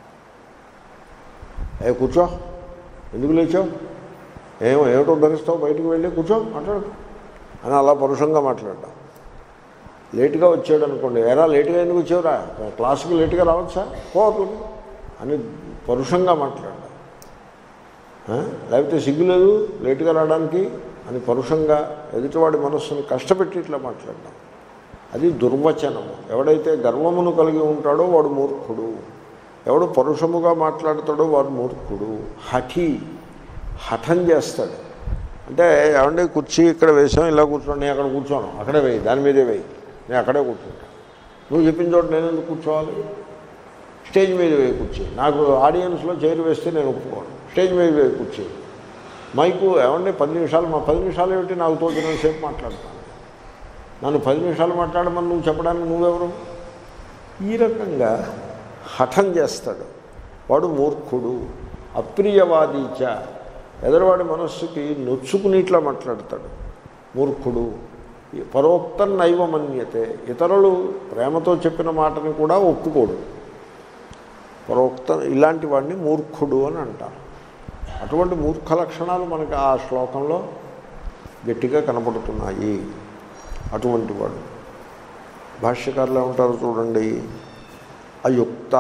ఏ కూర్చో ఎందుకు లేచావు ఏమో ఏమిటో ధరిస్తావు బయటికి వెళ్ళి కూర్చో మాట్లాడు అని అలా పరుషంగా మాట్లాడటం లేటుగా వచ్చాడు అనుకోండి ఎరా లేటుగా ఎందుకు వచ్చావురా క్లాసుకి లేటుగా రావచ్చా పోతుంది అని పరుషంగా మాట్లాడడం ఆ? లేకపోతే సిగ్గు లేదు లేటుగా రావడానికి అని పరుషంగా ఎదుటివాడి మనస్సుని కష్టపెట్టి ఇట్లా మాట్లాడడం అది దుర్వచనము ఎవడైతే గర్వమును కలిగి ఉంటాడో వాడు మూర్ఖుడు ఎవడు పరుషముగా మాట్లాడతాడో వాడు మూర్ఖుడు హఠి హఠం చేస్తాడు అంటే ఏమంటే కుర్చీ ఇక్కడ వేసాం ఇలా కూర్చోండి నేను అక్కడ కూర్చోను అక్కడే వేయి దాని మీదే వేయి నేను అక్కడే కూర్చుంటాను నువ్వు చెప్పిన చోట నేను ఎందుకు కూర్చోవాలి స్టేజ్ మీద వేయి కూర్చో నాకు ఆడియన్స్లో చైర్ వేస్తే నేను ఒప్పుకోను స్టేజ్ మీద వేయి కూర్చో మైకు ఏమండి పది నిమిషాలు మా పది నిమిషాలు ఏమిటి నాకు తోచినంతసేపు మాట్లాడతాను నన్ను పది నిమిషాలు మాట్లాడమని నువ్వు చెప్పడానికి నువ్వెవరు ఈ రకంగా హఠం చేస్తాడు వాడు మూర్ఖుడు అప్రియవాదీచ ఎదరవాడి మనస్సుకి నొచ్చుకుని ఇట్లా మాట్లాడతాడు మూర్ఖుడు ఈ పరోక్తం నైవ మన్యతే ఇతరులు ప్రేమతో చెప్పిన మాటని కూడా ఒప్పుకోడు పరోక్తం ఇలాంటి వాడిని మూర్ఖుడు అని అంటారు అటువంటి మూర్ఖ లక్షణాలు మనకి ఆ శ్లోకంలో గట్టిగా కనపడుతున్నాయి అటువంటి వాడు భాష్యకారులు ఏమంటారు చూడండి అయుక్త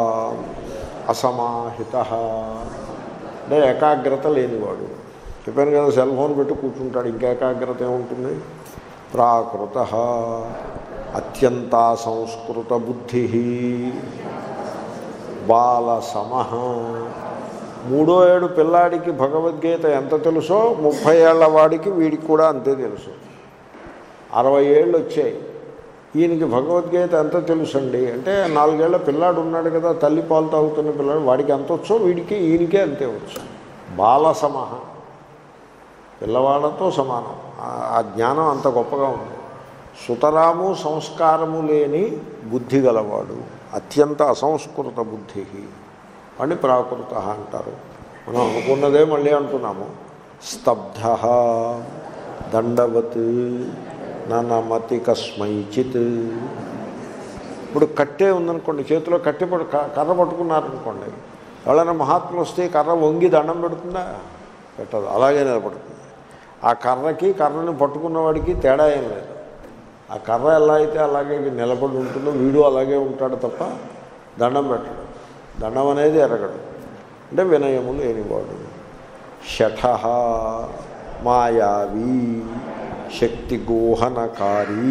అసమాహిత అంటే ఏకాగ్రత లేనివాడు చెప్పాను కదా సెల్ ఫోన్ పెట్టి కూర్చుంటాడు ఇంకా ఏకాగ్రత ఏముంటుంది ప్రాకృత అత్యంత సంస్కృత బుద్ధి బాలసమ మూడో ఏడు పిల్లాడికి భగవద్గీత ఎంత తెలుసో ముప్పై ఏళ్ల వాడికి వీడికి కూడా అంతే తెలుసు అరవై ఏళ్ళు వచ్చాయి ఈయనకి భగవద్గీత ఎంత తెలుసండి అంటే నాలుగేళ్ల పిల్లాడు ఉన్నాడు కదా తల్లి పాలు తాగుతున్న పిల్లాడు వాడికి ఎంత వచ్చో వీడికి ఈయనకే అంతే వచ్చు బాల సమహ పిల్లవాళ్ళతో సమానం ఆ- ఆ జ్ఞానం అంత గొప్పగా ఉంది సుతరాము సంస్కారము లేని బుద్ధి గలవాడు అత్యంత అసంస్కృత బుద్ధి అని ప్రాకృత అంటారు మనం అనుకున్నదే మళ్ళీ అంటున్నాము స్తబ్ధ దండవత్ నమతి కస్మైచిత్ ఇప్పుడు కట్టే ఉందనుకోండి చేతిలో కట్టె పడు క- కర్ర పట్టుకున్నారనుకోండి ఎవరైనా మహాత్ములు వస్తే కర్ర వంగి దండం పెడుతుందా పెట్టదు అలాగే నిలబడుతుంది ఆ కర్రకి కర్రని పట్టుకున్నవాడికి తేడా ఏం లేదు ఆ కర్ర ఎలా అయితే అలాగే నిలబడి ఉంటుందో వీడు అలాగే ఉంటాడు తప్ప దండం పెట్టడు దండం అనేది ఎరగడు అంటే వినయము లేనివాడు షఠ మాయావి శక్తి గోహనకారి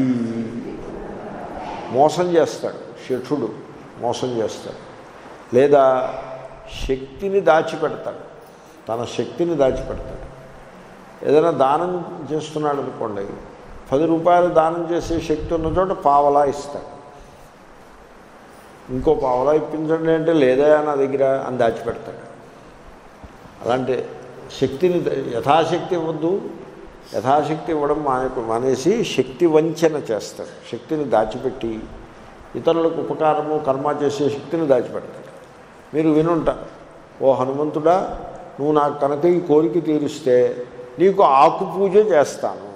మోసం చేస్తాడు శఠుడు మోసం చేస్తాడు లేదా శక్తిని దాచిపెడతాడు తన శక్తిని దాచిపెడతాడు ఏదైనా దానం చేస్తున్నాడు అనుకోండి పది రూపాయలు దానం చేసే శక్తి ఉన్న చోట పావలా ఇస్తాడు ఇంకో పావలా ఇప్పించండి అంటే లేదా నా దగ్గర అని దాచిపెడతాడు అలాంటి శక్తిని ద- యథాశక్తి ఇవ్వద్దు యథాశక్తి ఇవ్వడం మానేకు మానేసి శక్తి వంచన చేస్తాడు శక్తిని దాచిపెట్టి ఇతరులకు ఉపకారము కర్మ చేసే శక్తిని దాచిపెడతాడు మీరు వినుంటారు ఓ హనుమంతుడా నువ్వు నాకు కనుక ఈ కోరిక తీరిస్తే నీకు ఆకు పూజ చేస్తాను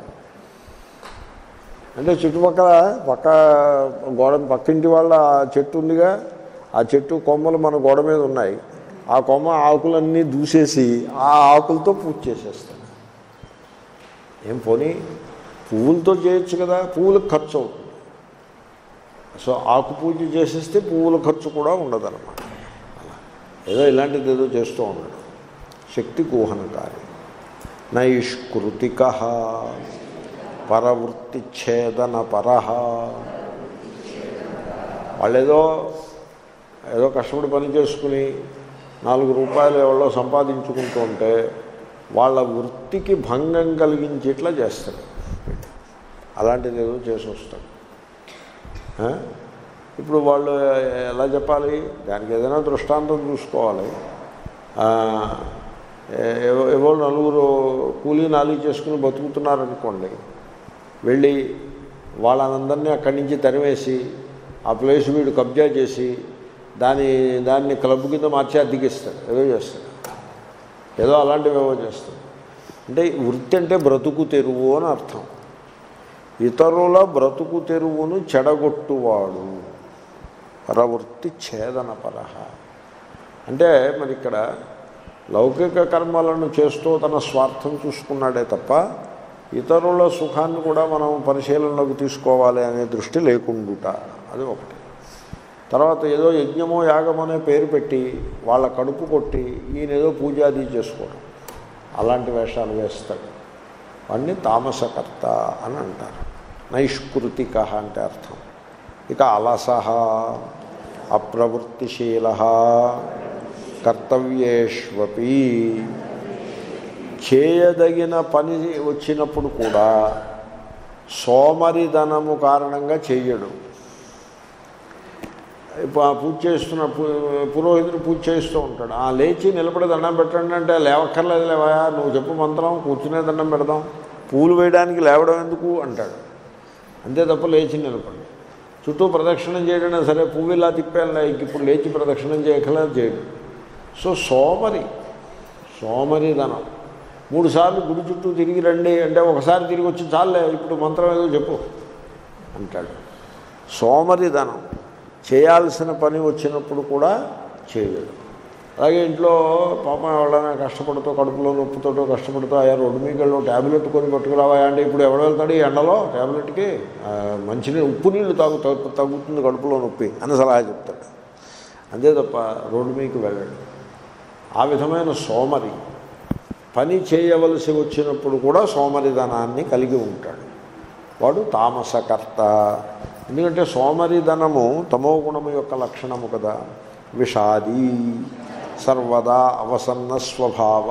అంటే చుట్టుపక్కల పక్క గోడ పక్కింటి వాళ్ళ ఆ చెట్టు ఉందిగా ఆ చెట్టు కొమ్మలు మన గోడ మీద ఉన్నాయి ఆ కొమ్మ ఆకులన్నీ దూసేసి ఆ ఆకులతో పూజ చేసేస్తాను ఏం పోనీ పువ్వులతో చేయొచ్చు కదా పువ్వులకు ఖర్చు అవుతుంది సో ఆకు పూజ చేసేస్తే పువ్వుల ఖర్చు కూడా ఉండదన్నమాట అలా ఏదో ఇలాంటిది ఏదో చేస్తూ ఉండడం శక్తి కూహనకారి నైష్కృతిక పరవృత్తి ఛేదన పరహ వాళ్ళేదో ఏదో కష్టపడి పని చేసుకుని నాలుగు రూపాయలు ఎవరో సంపాదించుకుంటూ ఉంటే వాళ్ళ వృత్తికి భంగం కలిగించేట్లా చేస్తాడు అలాంటిది ఏదో చేసి వస్తాడు ఆ? ఇప్పుడు వాళ్ళు ఎలా చెప్పాలి దానికి ఏదైనా దృష్టాంతం చూసుకోవాలి ఆ, ఏ- ఏవో ఏవో నలుగురు కూలీ నాలి చేసుకుని బతుకుతున్నారనుకోండి వెళ్ళి వాళ్ళందరినీ అక్కడి నుంచి తరివేసి ఆ ప్లేస్ వీడు కబ్జా చేసి దాని దాన్ని క్లబ్ కింద మార్చి అద్దెకిస్తాడు ఏదో చేస్తాడు ఏదో అలాంటివి ఏవో చేస్తాడు అంటే వృత్తి అంటే బ్రతుకు తెరువు అని అర్థం ఇతరుల బ్రతుకు తెరువును చెడగొట్టువాడు పరవృత్తి ఛేదన పరహ అంటే మరి ఇక్కడ లౌకిక కర్మలను చేస్తూ తన స్వార్థం చూసుకున్నాడే తప్ప ఇతరుల సుఖాన్ని కూడా మనం పరిశీలనలోకి తీసుకోవాలి అనే దృష్టి లేకుండుట అది ఒకటి తర్వాత ఏదో యజ్ఞమో యాగమో అనే పేరు పెట్టి వాళ్ళ కడుపు కొట్టి ఈయన ఏదో పూజాది చేసుకోవడం అలాంటి వేషాలు వేస్తాడు వాడిని తామసకర్త అని అంటారు నైష్కృతిక అంటే అర్థం ఇక అలసహ అప్రవృత్తిశీల కర్తవ్యేష్వపి చేయదగిన పని వచ్చినప్పుడు కూడా సోమరిధనము కారణంగా చెయ్యడు ఇప్పుడు ఆ పూజ చేస్తున్న పు- పురోహితుడు పూజ చేస్తూ ఉంటాడు ఆ లేచి నిలబడి దండం పెట్టండి అంటే లేవక్కర్లేదు లేవా నువ్వు చెప్పు మంత్రం కూర్చునే దండం పెడదాం పూలు వేయడానికి లేవడం ఎందుకు అంటాడు అంతే తప్ప లేచి నిలబడి చుట్టూ ప్రదక్షిణం చేయడం సరే పువ్వు ఇలా తిప్పాను ఇంక ఇప్పుడు లేచి ప్రదక్షిణం చేయకలేదు చేయడు సో సోమరి సోమరిధనం మూడు సార్లు గుడి చుట్టూ తిరిగి రండి అంటే ఒకసారి తిరిగి వచ్చి చాలే ఇప్పుడు మంత్రం ఏదో చెప్పు అంటాడు సోమరిధనం చేయాల్సిన పని వచ్చినప్పుడు కూడా చేయడు అలాగే ఇంట్లో పాపం ఎవరైనా కష్టపడుతూ కడుపులో నొప్పితోటో కష్టపడుతూ అయ్యా రోడ్డు మీకు వెళ్ళి ట్యాబ్లెట్ కొని పట్టుకురావా అంటే ఇప్పుడు ఎవడు వెళ్తాడు ఈ ఎండలో ట్యాబ్లెట్కి ఆ, మంచినీళ్ళు ఉప్పు నీళ్ళు తాగు తగ్గు- తగ్గుతుంది కడుపులో నొప్పి అని సలహా చెప్తాడు అంతే తప్ప రోడ్డు మీకు వెళ్ళాడు ఆ విధమైన సోమరి పని చేయవలసి వచ్చినప్పుడు కూడా సోమరిధనాన్ని కలిగి ఉంటాడు వాడు తామసకర్త ఎందుకంటే సోమరిధనము తమో గుణము యొక్క లక్షణము కదా విషాది సర్వదా అవసన్న స్వభావ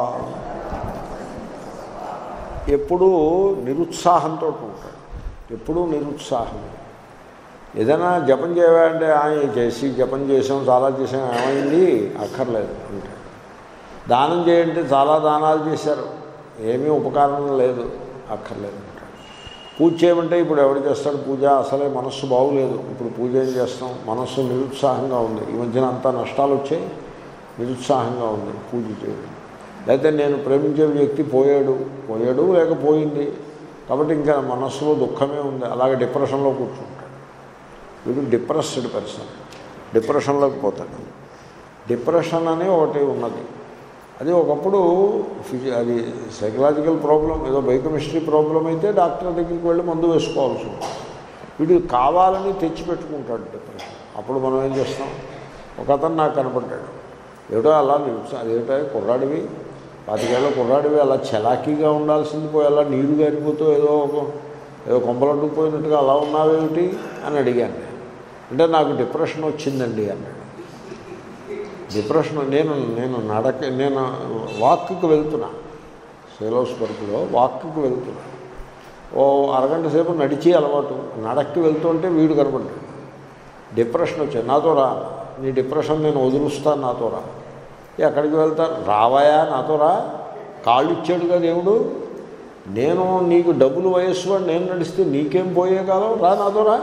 ఎప్పుడూ నిరుత్సాహంతో ఉంటాడు ఎప్పుడూ నిరుత్సాహం ఏదైనా జపం చేయమంటే ఆయన చేసి జపం చేసాం చాలా చేసాం ఏమైంది అక్కర్లేదు అంటే దానం చేయంటే చాలా దానాలు చేశారు ఏమీ ఉపకారం లేదు అక్కర్లేదు అంటాడు పూజ చేయమంటే ఇప్పుడు ఎవరు చేస్తాడు పూజ అసలే మనస్సు బాగులేదు ఇప్పుడు పూజ ఏం చేస్తాం మనస్సు నిరుత్సాహంగా ఉంది ఈ మధ్యన అంతా నష్టాలు వచ్చాయి నిరుత్సాహంగా ఉంది పూజ చేయడం లేకపోతే నేను ప్రేమించే వ్యక్తి పోయాడు పోయాడు లేక పోయింది కాబట్టి ఇంకా మనస్సులో దుఃఖమే ఉంది అలాగే డిప్రెషన్లో కూర్చుంటాడు వీడు డిప్రెస్డ్ పర్సన్ డిప్రెషన్లోకి పోతాడు డిప్రెషన్ అని ఒకటి ఉన్నది అది ఒకప్పుడు ఫిజి అది సైకలాజికల్ ప్రాబ్లం ఏదో బయోకెమిస్ట్రీ ప్రాబ్లం అయితే డాక్టర్ దగ్గరికి వెళ్ళి మందు వేసుకోవాల్సి ఉంటుంది వీడు కావాలని తెచ్చిపెట్టుకుంటాడు డిప్రెషన్ అప్పుడు మనం ఏం చేస్తాం ఒక అతను నాకు కనపడ్డాడు ఏమిటో అలా నిలుచా అదేమిటో కుర్రాడివి పాతికేళ్ళ కుర్రాడివి అలా చలాకీగా ఉండాల్సింది పోయి అలా నీరు గారిపోతూ ఏదో ఒక ఏదో కొంపలడ్డుకుపోయినట్టుగా అలా ఉన్నావేమిటి అని అడిగాను నేను. అంటే నాకు డిప్రెషన్ వచ్చిందండి అన్నాడు డిప్రెషన్ నేను నేను నడక నేను వాక్కి వెళ్తున్నా సేలోస్వర్గ్లో వాక్కి వెళ్తున్నా ఓ అరగంట సేపు నడిచి అలవాటు నడక్కి వెళ్తుంటే వీడు కనపడ్డాడు డిప్రెషన్ వచ్చాయి నాతో రా నీ డిప్రెషన్ నేను వదులుస్తాను నాతో రా ఎక్కడికి వెళ్తాను రావాయా నాతో రా కాళ్ళు ఇచ్చాడుగా దేవుడు నేను నీకు డబ్బులు వయస్సు వాడు నేను నడిస్తే నీకేం పోయే కాలం రా నాతో రా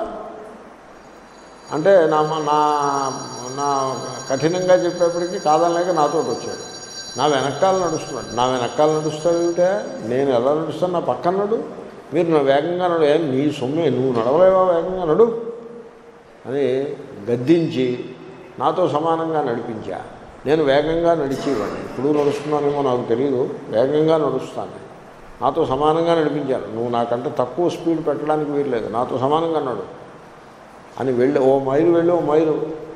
అంటే నా నా నా కఠినంగా చెప్పేప్పటికీ కాదనలేక నాతో వచ్చాడు నా వెనకాల నడుస్తున్నాడు నా వెనకాల నడుస్తాడు ఏమిటే నేను ఎలా నడుస్తాను నా పక్కన నడు మీరు నా వేగంగా నడు ఏం నీ సొమ్మే నువ్వు నడవలేవా వేగంగా నడు అని గద్దించి నాతో సమానంగా నడిపించా నేను వేగంగా నడిచేవాడిని ఇప్పుడు నడుస్తున్నానేమో నాకు తెలియదు వేగంగా నడుస్తాను నాతో సమానంగా నడిపించాను నువ్వు నాకంటే తక్కువ స్పీడ్ పెట్టడానికి వీల్లేదు నాతో సమానంగా నడు అని వెళ్ళి ఓ మైలు వెళ్ళి ఓ మైలు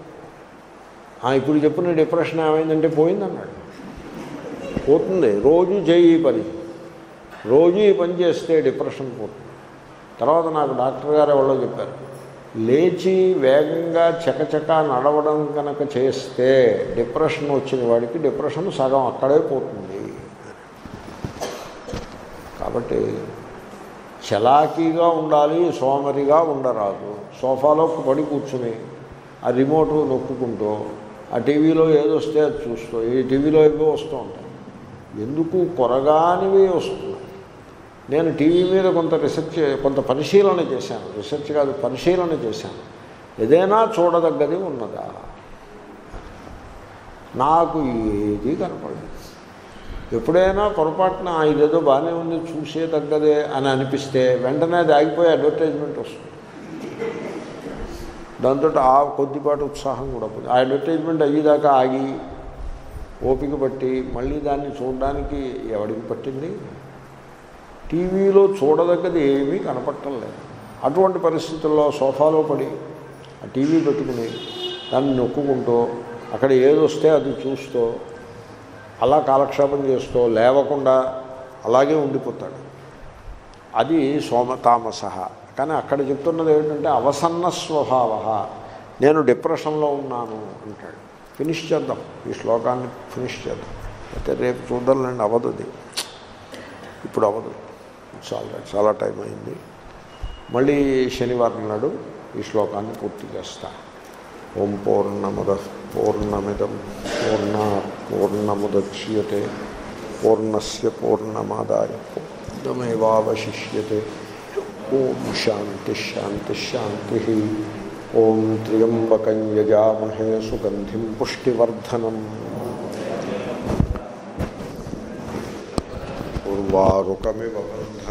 "ఆ, ఇప్పుడు చెప్పు నీ డిప్రెషన్ ఏమైందంటే పోయిందన్నాడు పోతుంది రోజు చేయి ఈ పని రోజు ఈ పని చేస్తే డిప్రెషన్ పోతుంది తర్వాత నాకు డాక్టర్ గారు ఎవరో చెప్పారు లేచి వేగంగా చకచక నడవడం కనుక చేస్తే డిప్రెషన్ వచ్చిన వాడికి డిప్రెషన్ సగం అక్కడే పోతుంది కాబట్టి చలాకీగా ఉండాలి సోమరిగా ఉండరాదు సోఫాలో పడి కూర్చుని ఆ రిమోట్ నొక్కుకుంటూ ఆ టీవీలో ఏదొస్తే అది చూస్తూ ఈ టీవీలో ఏవో వస్తూ ఉంటాయి ఎందుకు కొరగానివి వస్తున్నాయి నేను టీవీ మీద కొంత రీసెర్చ్ కొంత పరిశీలన చేశాను రీసెర్చ్ కాదు పరిశీలన చేశాను ఏదైనా చూడదగ్గది ఉన్నదా నాకు ఏది కనపడలేదు ఎప్పుడైనా పొరపాటున "ఆ, ఇదేదో బాగానే ఉంది చూసే తగ్గదే అని అనిపిస్తే వెంటనే అది ఆగిపోయి అడ్వర్టైజ్మెంట్ వస్తుంది దాంతో ఆ కొద్దిపాటి ఉత్సాహం కూడా పోతుంది ఆ అడ్వర్టైజ్మెంట్ అయ్యేదాకా ఆగి ఓపిక పట్టి మళ్ళీ దాన్ని చూడడానికి ఎవడికి పట్టింది టీవీలో చూడదగ్గది ఏమీ కనపడటం లేదు అటువంటి పరిస్థితుల్లో సోఫాలో పడి ఆ టీవీ పెట్టుకుని దాన్ని నొక్కుకుంటూ అక్కడ ఏదొస్తే అది చూస్తూ అలా కాలక్షేపం చేస్తూ లేవకుండా అలాగే ఉండిపోతాడు అది సోమ తామస కానీ అక్కడ చెప్తున్నది ఏమిటంటే అవసన్న స్వభావ నేను డిప్రెషన్లో ఉన్నాను అంటాడు ఫినిష్ చేద్దాం ఈ శ్లోకాన్ని ఫినిష్ చేద్దాం అయితే రేపు చూద్దాంలేండి అవ్వదు అది ఇప్పుడు అవ్వదు చాలా చాలా టైం అయింది మళ్ళీ శనివారం నాడు ఈ శ్లోకాన్ని పూర్తి చేస్తా ఓం పూర్ణముద పూర్ణమిదం పూర్ణ పూర్ణముద్యతే పూర్ణస్ పూర్ణమాదాయ పూర్ణమేవాశిష్యతే ఓం శాంతి శాంతి శాంతి ఓం త్ర్యంబకం యజామహే సుగంధిం పుష్టివర్ధనం ఉర్వారుకమివ బంధ